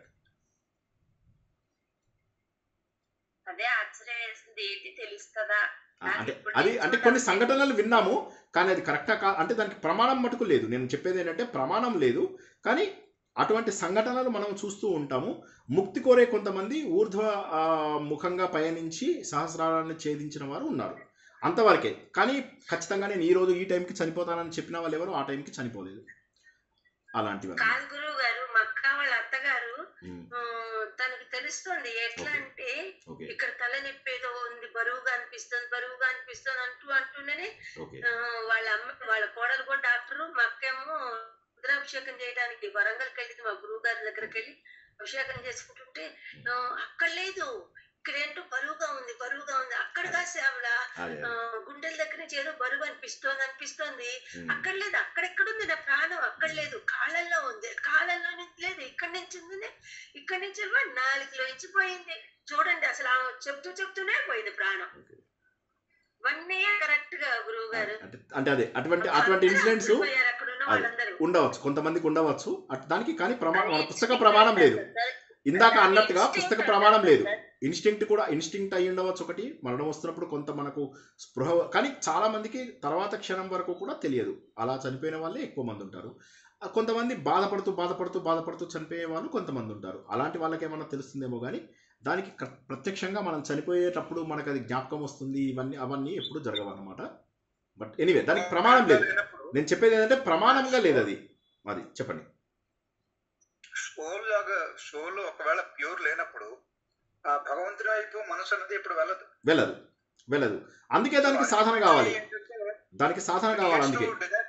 అదే ఆశ్చర్యం వేసింది ఏంటి తెలుస్తుందా ఆ, అంటే అది అంటే కొన్ని సంఘటనలు విన్నాము కానీ అది కరెక్టా కా అంటే దానికి ప్రమాణం మటుకు లేదు నేను చెప్పేది ఏంటంటే ప్రమాణం లేదు కానీ అటువంటి సంఘటనలు మనం చూస్తూ ఉంటాము ముక్తి కోరే కొంతమంది ఊర్ధ్వ ఆ, ముఖంగా పయనించి సహస్రారాన్ని ఛేదించిన వారు ఉన్నారు అంతవరకే కానీ ఖచ్చితంగా నేను ఈ రోజు ఈ టైంకి చనిపోతానని చెప్పిన వాళ్ళు ఎవరు ఆ టైంకి చనిపోలేదు అలాంటివి కాదు గురువు గారు మా అక్క వాళ్ళ అత్తగారు ఉమ్, ఆ, తనకు తెలుస్తుంది ఎట్లా Okay. అంటే ఓకే ఇక్కడ తలనొప్పి ఏదో ఉంది బరువుగా అనిపిస్తుంది బరువుగా అనిపిస్తుంది అంటూ అంటూనే ఓకే ఆ, వాళ్ళ అమ్మ వాళ్ళ కోడలు కూడా డాక్టర్ మా అక్కేమో రుద్రాభిషేకం చేయడానికి వరంగల్కి వెళ్ళింది మా గురువు గారి దగ్గరికి వెళ్ళి అభిషేకం చేసుకుంటుంటే ఆ, అక్కడ లేదు ఇక్కడ ఏంటో బరువుగా ఉంది బరువుగా ఉంది అక్కడ కాసి ఆవిడ అదే ఆ, గుండెల దగ్గర నుంచి ఏదో బరువు అనిపిస్తోంది అనిపిస్తోంది ఉమ్, అక్కడ లేదు అక్కడెక్కడ ఉంది నా ప్రాణం అక్కడ లేదు కాళ్ళల్లో ఉంది కాళ్ళల్లో నుంచి లేదు ఇక్కడ నుంచి ఉంది ఇక్కడ నుంచి ఏమో నాలుగులో నుంచి పోయింది చూడండి అసలు ఆమె చెప్తూ చెప్తూనే పోయింది ప్రాణం ఓకే. ఇవన్నీ కరెక్ట్ గా గురువు గారు అంటే అంటే అదే అటువంటి అటువంటి ఇన్సిడెంట్స్ పోయారు అక్కడ ఉన్న అదే. వాళ్ళందరూ ఉండవచ్చు కొంతమందికి ఉండవచ్చు అట్ దానికి కానీ ప్రమాణం మన పుస్తక ప్రమాణం లేదు ఇందాక అన్నట్టుగా పుస్తక ప్రమాణం లేదు ఇన్స్టింక్ట్ కూడా ఇన్స్టింక్ట్ అయి ఉండవచ్చు ఒకటి మరణం వస్తున్నప్పుడు కొంత మనకు స్పృహ కానీ చాలా మందికి తర్వాత క్షణం వరకు కూడా తెలియదు అలా చనిపోయిన వాళ్ళే ఎక్కువ మంది ఉంటారు ఆ కొంతమంది బాధపడుతూ బాధపడుతూ బాధపడుతూ చనిపోయే వాళ్ళు కొంతమంది ఉంటారు అలాంటి వాళ్ళకి ఏమన్నా తెలుస్తుందేమో కానీ దానికి క- ప్రత్యక్షంగా మనం చనిపోయేటప్పుడు మనకు అది జ్ఞాపకం వస్తుంది ఇవన్నీ అవన్నీ ఎప్పుడు జరగవు అనమాట బట్ ఎనీవే దానికి ప్రమాణం లేదు నేను చెప్పేది ఏంటంటే ప్రమాణంగా లేదు అది అది చెప్పండి సోల్ లాగా సోల్ ఒకవేళ ప్యూర్ లేనప్పుడు ఆ భగవంతుడి వైపు మనసు అనేది ఇప్పుడు వెళ్ళదు వెళ్ళదు వెళ్ళదు అందుకే దానికి సాధన కావాలి దానికి సాధన కావాలి అందుకే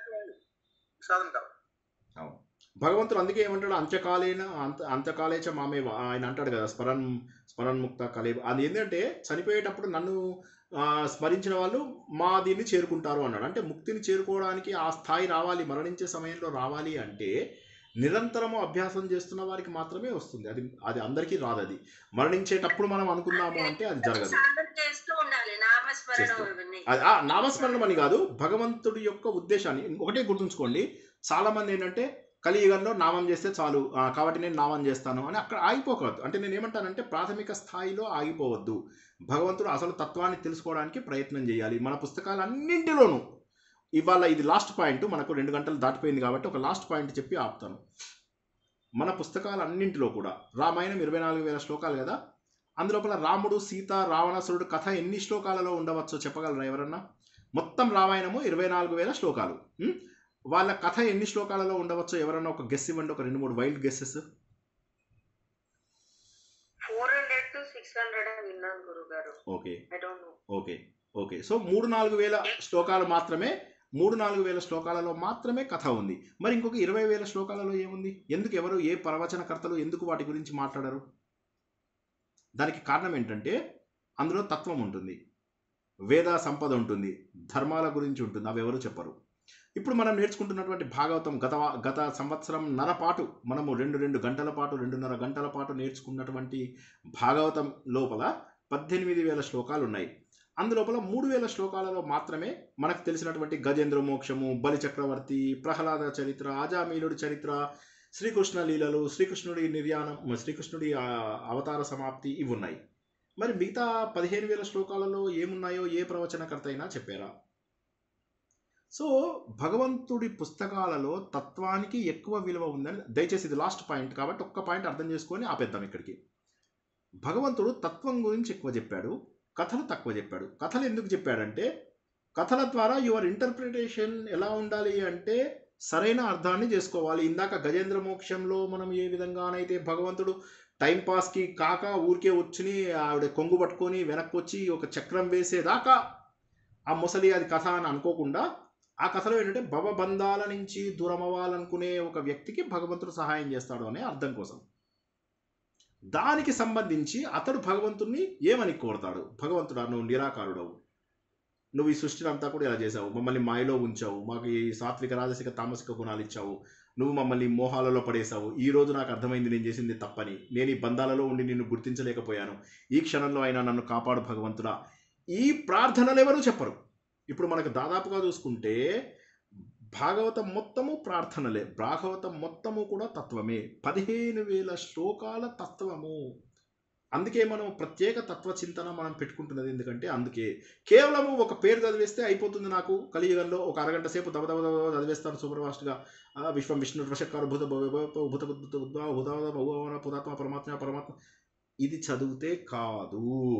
సాధన కావాలి అవును భగవంతుడు అందుకే ఏమంటాడు అంత్యకాలేన అంత అంత్యకాలేచ మామే ఆయన అంటాడు కదా స్మరణ్ స్మరణ్ముక్త కలే అది ఏంటంటే చనిపోయేటప్పుడు నన్ను ఆ, స్మరించిన వాళ్ళు మా దీన్ని చేరుకుంటారు అన్నాడు అంటే ముక్తిని చేరుకోవడానికి ఆ స్థాయి రావాలి మరణించే సమయంలో రావాలి అంటే నిరంతరము అభ్యాసం చేస్తున్న వారికి మాత్రమే వస్తుంది అది అది అందరికీ రాదు అది మరణించేటప్పుడు మనం అనుకున్నాము అంటే అది జరగదు సాధన చేస్తూ ఉండాలి నామస్మరణం చేస్తూ. ఇవన్నీ అది ఆ నామస్మరణం అని కాదు భగవంతుడి యొక్క ఉద్దేశాన్ని ఒకటే గుర్తుంచుకోండి చాలా మంది ఏంటంటే కలియుగంలో నామం చేస్తే చాలు ఆ, కాబట్టి నేను నామం చేస్తాను అని అక్కడ ఆగిపోకూడదు అంటే నేను ఏమంటానంటే ప్రాథమిక స్థాయిలో ఆగిపోవద్దు భగవంతుడు అసలు తత్వాన్ని తెలుసుకోవడానికి ప్రయత్నం చేయాలి మన పుస్తకాలన్నింటిలోనూ ఇవాళ ఇది లాస్ట్ పాయింట్ మనకు రెండు గంటలు దాటిపోయింది కాబట్టి ఒక లాస్ట్ పాయింట్ చెప్పి ఆపుతాను మన పుస్తకాలన్నింటిలో కూడా రామాయణం ఇరవై నాలుగు వేల శ్లోకాలు కదా అందులోపల రాముడు సీత రావణాసురుడు కథ ఎన్ని శ్లోకాలలో ఉండవచ్చో చెప్పగలరా ఎవరన్నా మొత్తం రామాయణము ఇరవై నాలుగు వేల శ్లోకాలు ఉం? వాళ్ళ కథ ఎన్ని శ్లోకాలలో ఉండవచ్చో ఎవరన్నా ఒక గెస్ ఇవ్వండి ఒక రెండు మూడు wild guesses four hundred to six hundred అని విన్నాను గురువు గారు okay I don't know okay okay so మూడు నాలుగు వేల శ్లోకాలు మాత్రమే మూడు నాలుగు వేల శ్లోకాలలో మాత్రమే కథ ఉంది మరి ఇంకొక ఇరవై వేల శ్లోకాలలో ఏముంది ఎందుకు ఎవరు ఏ ప్రవచనకర్తలు ఎందుకు వాటి గురించి మాట్లాడరు దానికి కారణం ఏంటంటే అందులో తత్వం ఉంటుంది వేద సంపద ఉంటుంది ధర్మాల గురించి ఉంటుంది అవి ఎవరు చెప్పరు ఇప్పుడు మనం నేర్చుకుంటున్నటువంటి భాగవతం గత వా- గత సంవత్సరం నర పాటు మనము రెండు రెండు గంటల పాటు రెండున్నర గంటల పాటు నేర్చుకున్నటువంటి భాగవతం లోపల పద్దెనిమిది వేల శ్లోకాలు ఉన్నాయి అందులోపల మూడు వేల శ్లోకాలలో మాత్రమే మనకు తెలిసినటువంటి గజేంద్ర మోక్షము బలి చక్రవర్తి ప్రహ్లాద చరిత్ర ఆజామీలుడి చరిత్ర శ్రీకృష్ణ లీలలు శ్రీకృష్ణుడి నిర్యాణం శ్రీకృష్ణుడి ఆ, అవతార సమాప్తి ఇవి ఉన్నాయి మరి మిగతా పదిహేను వేల శ్లోకాలలో ఏమున్నాయో ఏ ప్రవచనకర్త అయినా చెప్పారా సో భగవంతుడి పుస్తకాలలో తత్వానికి ఎక్కువ విలువ ఉందని దయచేసి ఇది లాస్ట్ పాయింట్ కాబట్టి ఒక్క పాయింట్ అర్థం చేసుకొని ఆపేద్దాం ఇక్కడికి భగవంతుడు తత్వం గురించి ఎక్కువ చెప్పాడు కథలు తక్కువ చెప్పాడు కథలు ఎందుకు చెప్పాడంటే కథల ద్వారా యువర్ ఇంటర్ప్రిటేషన్ ఎలా ఉండాలి అంటే సరైన అర్థాన్ని చేసుకోవాలి ఇందాక గజేంద్ర మోక్షంలో మనం ఏ విధంగానైతే భగవంతుడు టైం పాస్కి కాక ఊరికే వచ్చి ఆవిడ కొంగు పట్టుకొని వెనక్కి వచ్చి ఒక చక్రం వేసేదాకా ఆ ముసలి అది కథ అని అనుకోకుండా ఆ కథలో ఏంటంటే భవబంధాల నుంచి దూరం అవ్వాలనుకునే ఒక వ్యక్తికి భగవంతుడు సహాయం చేస్తాడు అనే అర్థం కోసం దానికి సంబంధించి అతడు భగవంతుణ్ణి ఏమని కోరతాడు భగవంతుడా నువ్వు నిరాకారుడవు నువ్వు ఈ సృష్టిని అంతా కూడా ఇలా చేసావు మమ్మల్ని మాయలో ఉంచావు మాకు ఈ సాత్విక రాజసిక తామసిక గుణాలు ఇచ్చావు నువ్వు మమ్మల్ని మోహాలలో పడేశావు ఈ రోజు నాకు అర్థమైంది నేను చేసింది తప్పని నేను ఈ బంధాలలో ఉండి నిన్ను గుర్తించలేకపోయాను ఈ క్షణంలో అయినా నన్ను కాపాడు భగవంతుడా ఈ ప్రార్థనలు ఎవరు చెప్పరు ఇప్పుడు మనకు దాదాపుగా చూసుకుంటే భాగవతం మొత్తము ప్రార్థనలే భాగవతం మొత్తము కూడా తత్వమే పదిహేను వేల శ్లోకాల తత్వము అందుకే మనం ప్రత్యేక తత్వ చింతన మనం పెట్టుకుంటున్నది ఎందుకంటే అందుకే కేవలము ఒక పేరు చదివేస్తే అయిపోతుంది నాకు కలియుగంలో ఒక అరగంట సేపు దబ దబ దబ చదివేస్తాను సూపర్ ఫాస్ట్గా ఆ, విశ్వం విష్ణు వశకారు భూత భవ- భవ- భవ- భూత భూత ఉద్భవ భూతావత భగవాన పురాత్మ పరమాత్మ పరమాత్మ ఇది చదివితే కాదు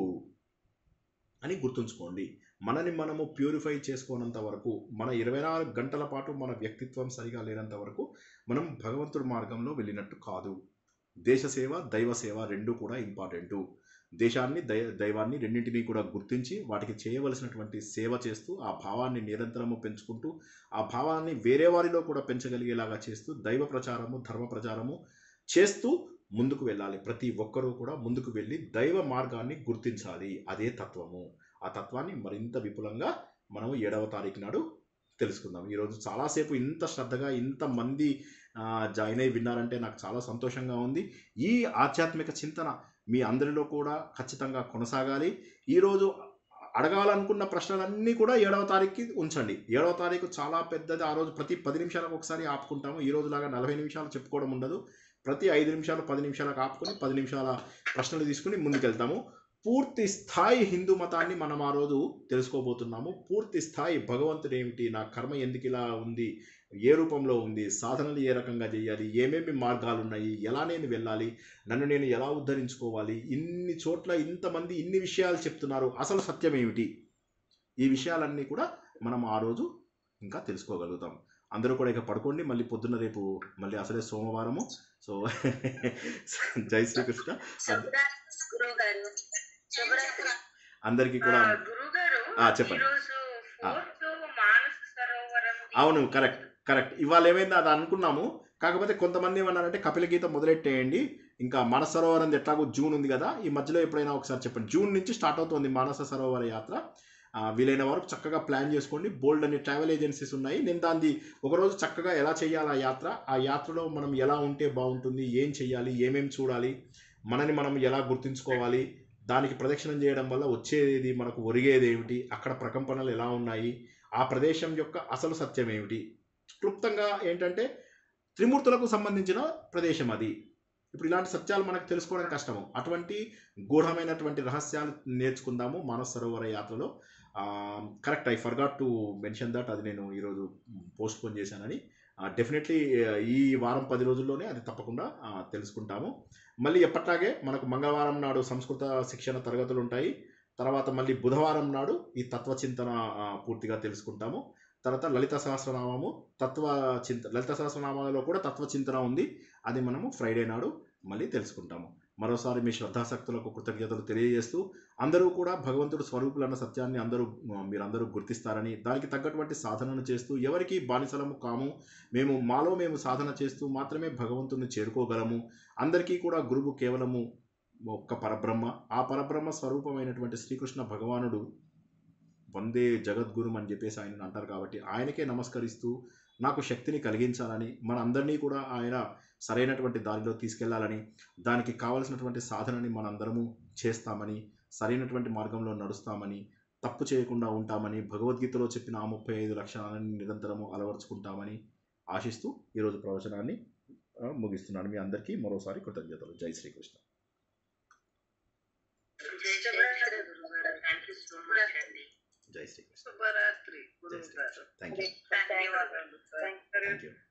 అని గుర్తుంచుకోండి మనని మనము ప్యూరిఫై చేసుకోనంత వరకు మన ఇరవై నాలుగు గంటల పాటు మన వ్యక్తిత్వం సరిగా లేనంత వరకు మనం భగవంతుడి మార్గంలో వెళ్ళినట్టు కాదు దేశ సేవ దైవ సేవ రెండు కూడా ఇంపార్టెంటు దేశాన్ని దై దైవాన్ని రెండింటినీ కూడా గుర్తించి వాటికి చేయవలసినటువంటి సేవ చేస్తూ ఆ భావాన్ని నిరంతరము పెంచుకుంటూ ఆ భావాన్ని వేరే వారిలో కూడా పెంచగలిగేలాగా చేస్తూ దైవ ప్రచారము ధర్మ ప్రచారము చేస్తూ ముందుకు వెళ్ళాలి ప్రతి ఒక్కరూ కూడా ముందుకు వెళ్ళి దైవ మార్గాన్ని గుర్తించాలి అదే తత్వము ఆ తత్వాన్ని మరింత విపులంగా మనం ఏడవ తారీఖు నాడు తెలుసుకుందాం ఈరోజు చాలాసేపు ఇంత శ్రద్ధగా ఇంతమంది ఆ, జాయిన్ అయి విన్నారంటే నాకు చాలా సంతోషంగా ఉంది ఈ ఆధ్యాత్మిక చింతన మీ అందరిలో కూడా ఖచ్చితంగా కొనసాగాలి ఈరోజు అడగాలనుకున్న ప్రశ్నలన్నీ కూడా ఏడవ తారీఖుకి ఉంచండి ఏడవ తారీఖు చాలా పెద్దది ఆ రోజు ప్రతి పది నిమిషాలకు ఒకసారి ఆపుకుంటాము ఈ రోజులాగా నలభై నిమిషాలు చెప్పుకోవడం ఉండదు ప్రతి ఐదు నిమిషాలు పది నిమిషాలకు ఆపుకొని పది నిమిషాల ప్రశ్నలు తీసుకుని ముందుకెళ్తాము పూర్తి స్థాయి హిందూ మతాన్ని మనం ఆ రోజు తెలుసుకోబోతున్నాము పూర్తి స్థాయి భగవంతుడు ఏమిటి నా కర్మ ఎందుకు ఇలా ఉంది ఏ రూపంలో ఉంది సాధనలు ఏ రకంగా చేయాలి ఏమేమి మార్గాలు ఉన్నాయి ఎలా నేను వెళ్ళాలి నన్ను నేను ఎలా ఉద్ధరించుకోవాలి ఇన్ని చోట్ల ఇంతమంది ఇన్ని విషయాలు చెప్తున్నారు అసలు సత్యం ఏమిటి ఈ విషయాలన్నీ కూడా మనం ఆ రోజు ఇంకా తెలుసుకోగలుగుతాం అందరూ కూడా ఇక పడుకోండి మళ్ళీ పొద్దున్న రేపు మళ్ళీ అసలే సోమవారము సో జై శ్రీకృష్ణ శుభరాత్రి గురువు గారు శుభరాత్రి అందరికీ కూడా గురువు గారు ఆ, చెప్పండి. ఈరోజు ఆ. ఫోర్త్ మానస సరోవరం అవును కరెక్ట్ కరెక్ట్ ఇవాళ ఏమైందో అది అనుకున్నాము కాకపోతే కొంతమంది ఏమన్నారంటే కపిల గీత మొదలెట్టేయండి ఇంకా మానస సరోవరం ఎట్లాగో జూన్ ఉంది కదా ఈ మధ్యలో ఎప్పుడైనా ఒకసారి చెప్పండి జూన్ నుంచి స్టార్ట్ అవుతుంది మానస సరోవర యాత్ర ఆ, వీలైన వారు చక్కగా ప్లాన్ చేసుకోండి బోల్డ్ అనే ట్రావెల్ ఏజెన్సీస్ ఉన్నాయి నేను దాన్ని ఒకరోజు చక్కగా ఎలా చేయాలి ఆ యాత్ర ఆ యాత్రలో మనం ఎలా ఉంటే బాగుంటుంది ఏం చేయాలి ఏమేం చూడాలి మనని మనం ఎలా గుర్తుంచుకోవాలి దానికి ప్రదక్షిణం చేయడం వల్ల వచ్చేది మనకు ఒరిగేది ఏమిటి అక్కడ ప్రకంపనలు ఎలా ఉన్నాయి ఆ ప్రదేశం యొక్క అసలు సత్యం ఏమిటి క్లుప్తంగా ఏంటంటే త్రిమూర్తులకు సంబంధించిన ప్రదేశం అది ఇప్పుడు ఇలాంటి సత్యాలు మనకు తెలుసుకోవడం కష్టము అటువంటి గూఢమైనటువంటి రహస్యాలు నేర్చుకుందాము మానస సరోవర యాత్రలో correct I forgot to mention that అది నేను ఈరోజు పోస్ట్ పోన్ చేశానని డెఫినెట్లీ ఈ వారం పది రోజుల్లోనే అది తప్పకుండా ఆ, తెలుసుకుంటాము మళ్ళీ ఎప్పట్లాగే మనకు మంగళవారం నాడు సంస్కృత శిక్షణ తరగతులు ఉంటాయి తర్వాత మళ్ళీ బుధవారం నాడు ఈ తత్వ చింతన ఆ, పూర్తిగా తెలుసుకుంటాము తర్వాత లలిత సహస్రనామము తత్వ చింత లలిత సహస్రనామాలలో కూడా తత్వ చింతన ఉంది అది మనము ఫ్రైడే నాడు మళ్ళీ తెలుసుకుంటాము మరోసారి మీ శ్రద్ధాశక్తులకు కృతజ్ఞతలు తెలియజేస్తూ అందరూ కూడా భగవంతుడు స్వరూపులన్న సత్యాన్ని అందరూ ఆ, మీరందరూ గుర్తిస్తారని దానికి తగ్గటువంటి సాధనను చేస్తూ ఎవరికి బానిసలము కాము మేము మాలో మేము సాధన చేస్తూ మాత్రమే భగవంతుని చేరుకోగలము అందరికీ కూడా గురువు కేవలము ఒక్క పరబ్రహ్మ ఆ పరబ్రహ్మ స్వరూపమైనటువంటి శ్రీకృష్ణ భగవానుడు వందే జగద్గురు అని చెప్పేసి ఆయన అంటారు కాబట్టి ఆయనకే నమస్కరిస్తూ నాకు శక్తిని కలిగించాలని మన అందరినీ కూడా ఆయన సరైనటువంటి దారిలో తీసుకెళ్లాలని దానికి కావలసినటువంటి సాధనని మనందరము చేస్తామని సరైనటువంటి మార్గంలో నడుస్తామని తప్పు చేయకుండా ఉంటామని భగవద్గీతలో చెప్పిన ఆ ముప్పై ఐదు లక్షణాలను నిరంతరము అలవర్చుకుంటామని ఆశిస్తూ ఈరోజు ప్రవచనాన్ని ఆ, ముగిస్తున్నాను మీ అందరికీ మరోసారి కృతజ్ఞతలు జై Shri Krishna thank you so much అండి జై శ్రీకృష్ణ శుభరాత్రి జై గురువు శ్రీకృష్ణ గారు థ్యాంక్ యూ ధన్యవాదాలు సార్ థ్యాంక్ యూ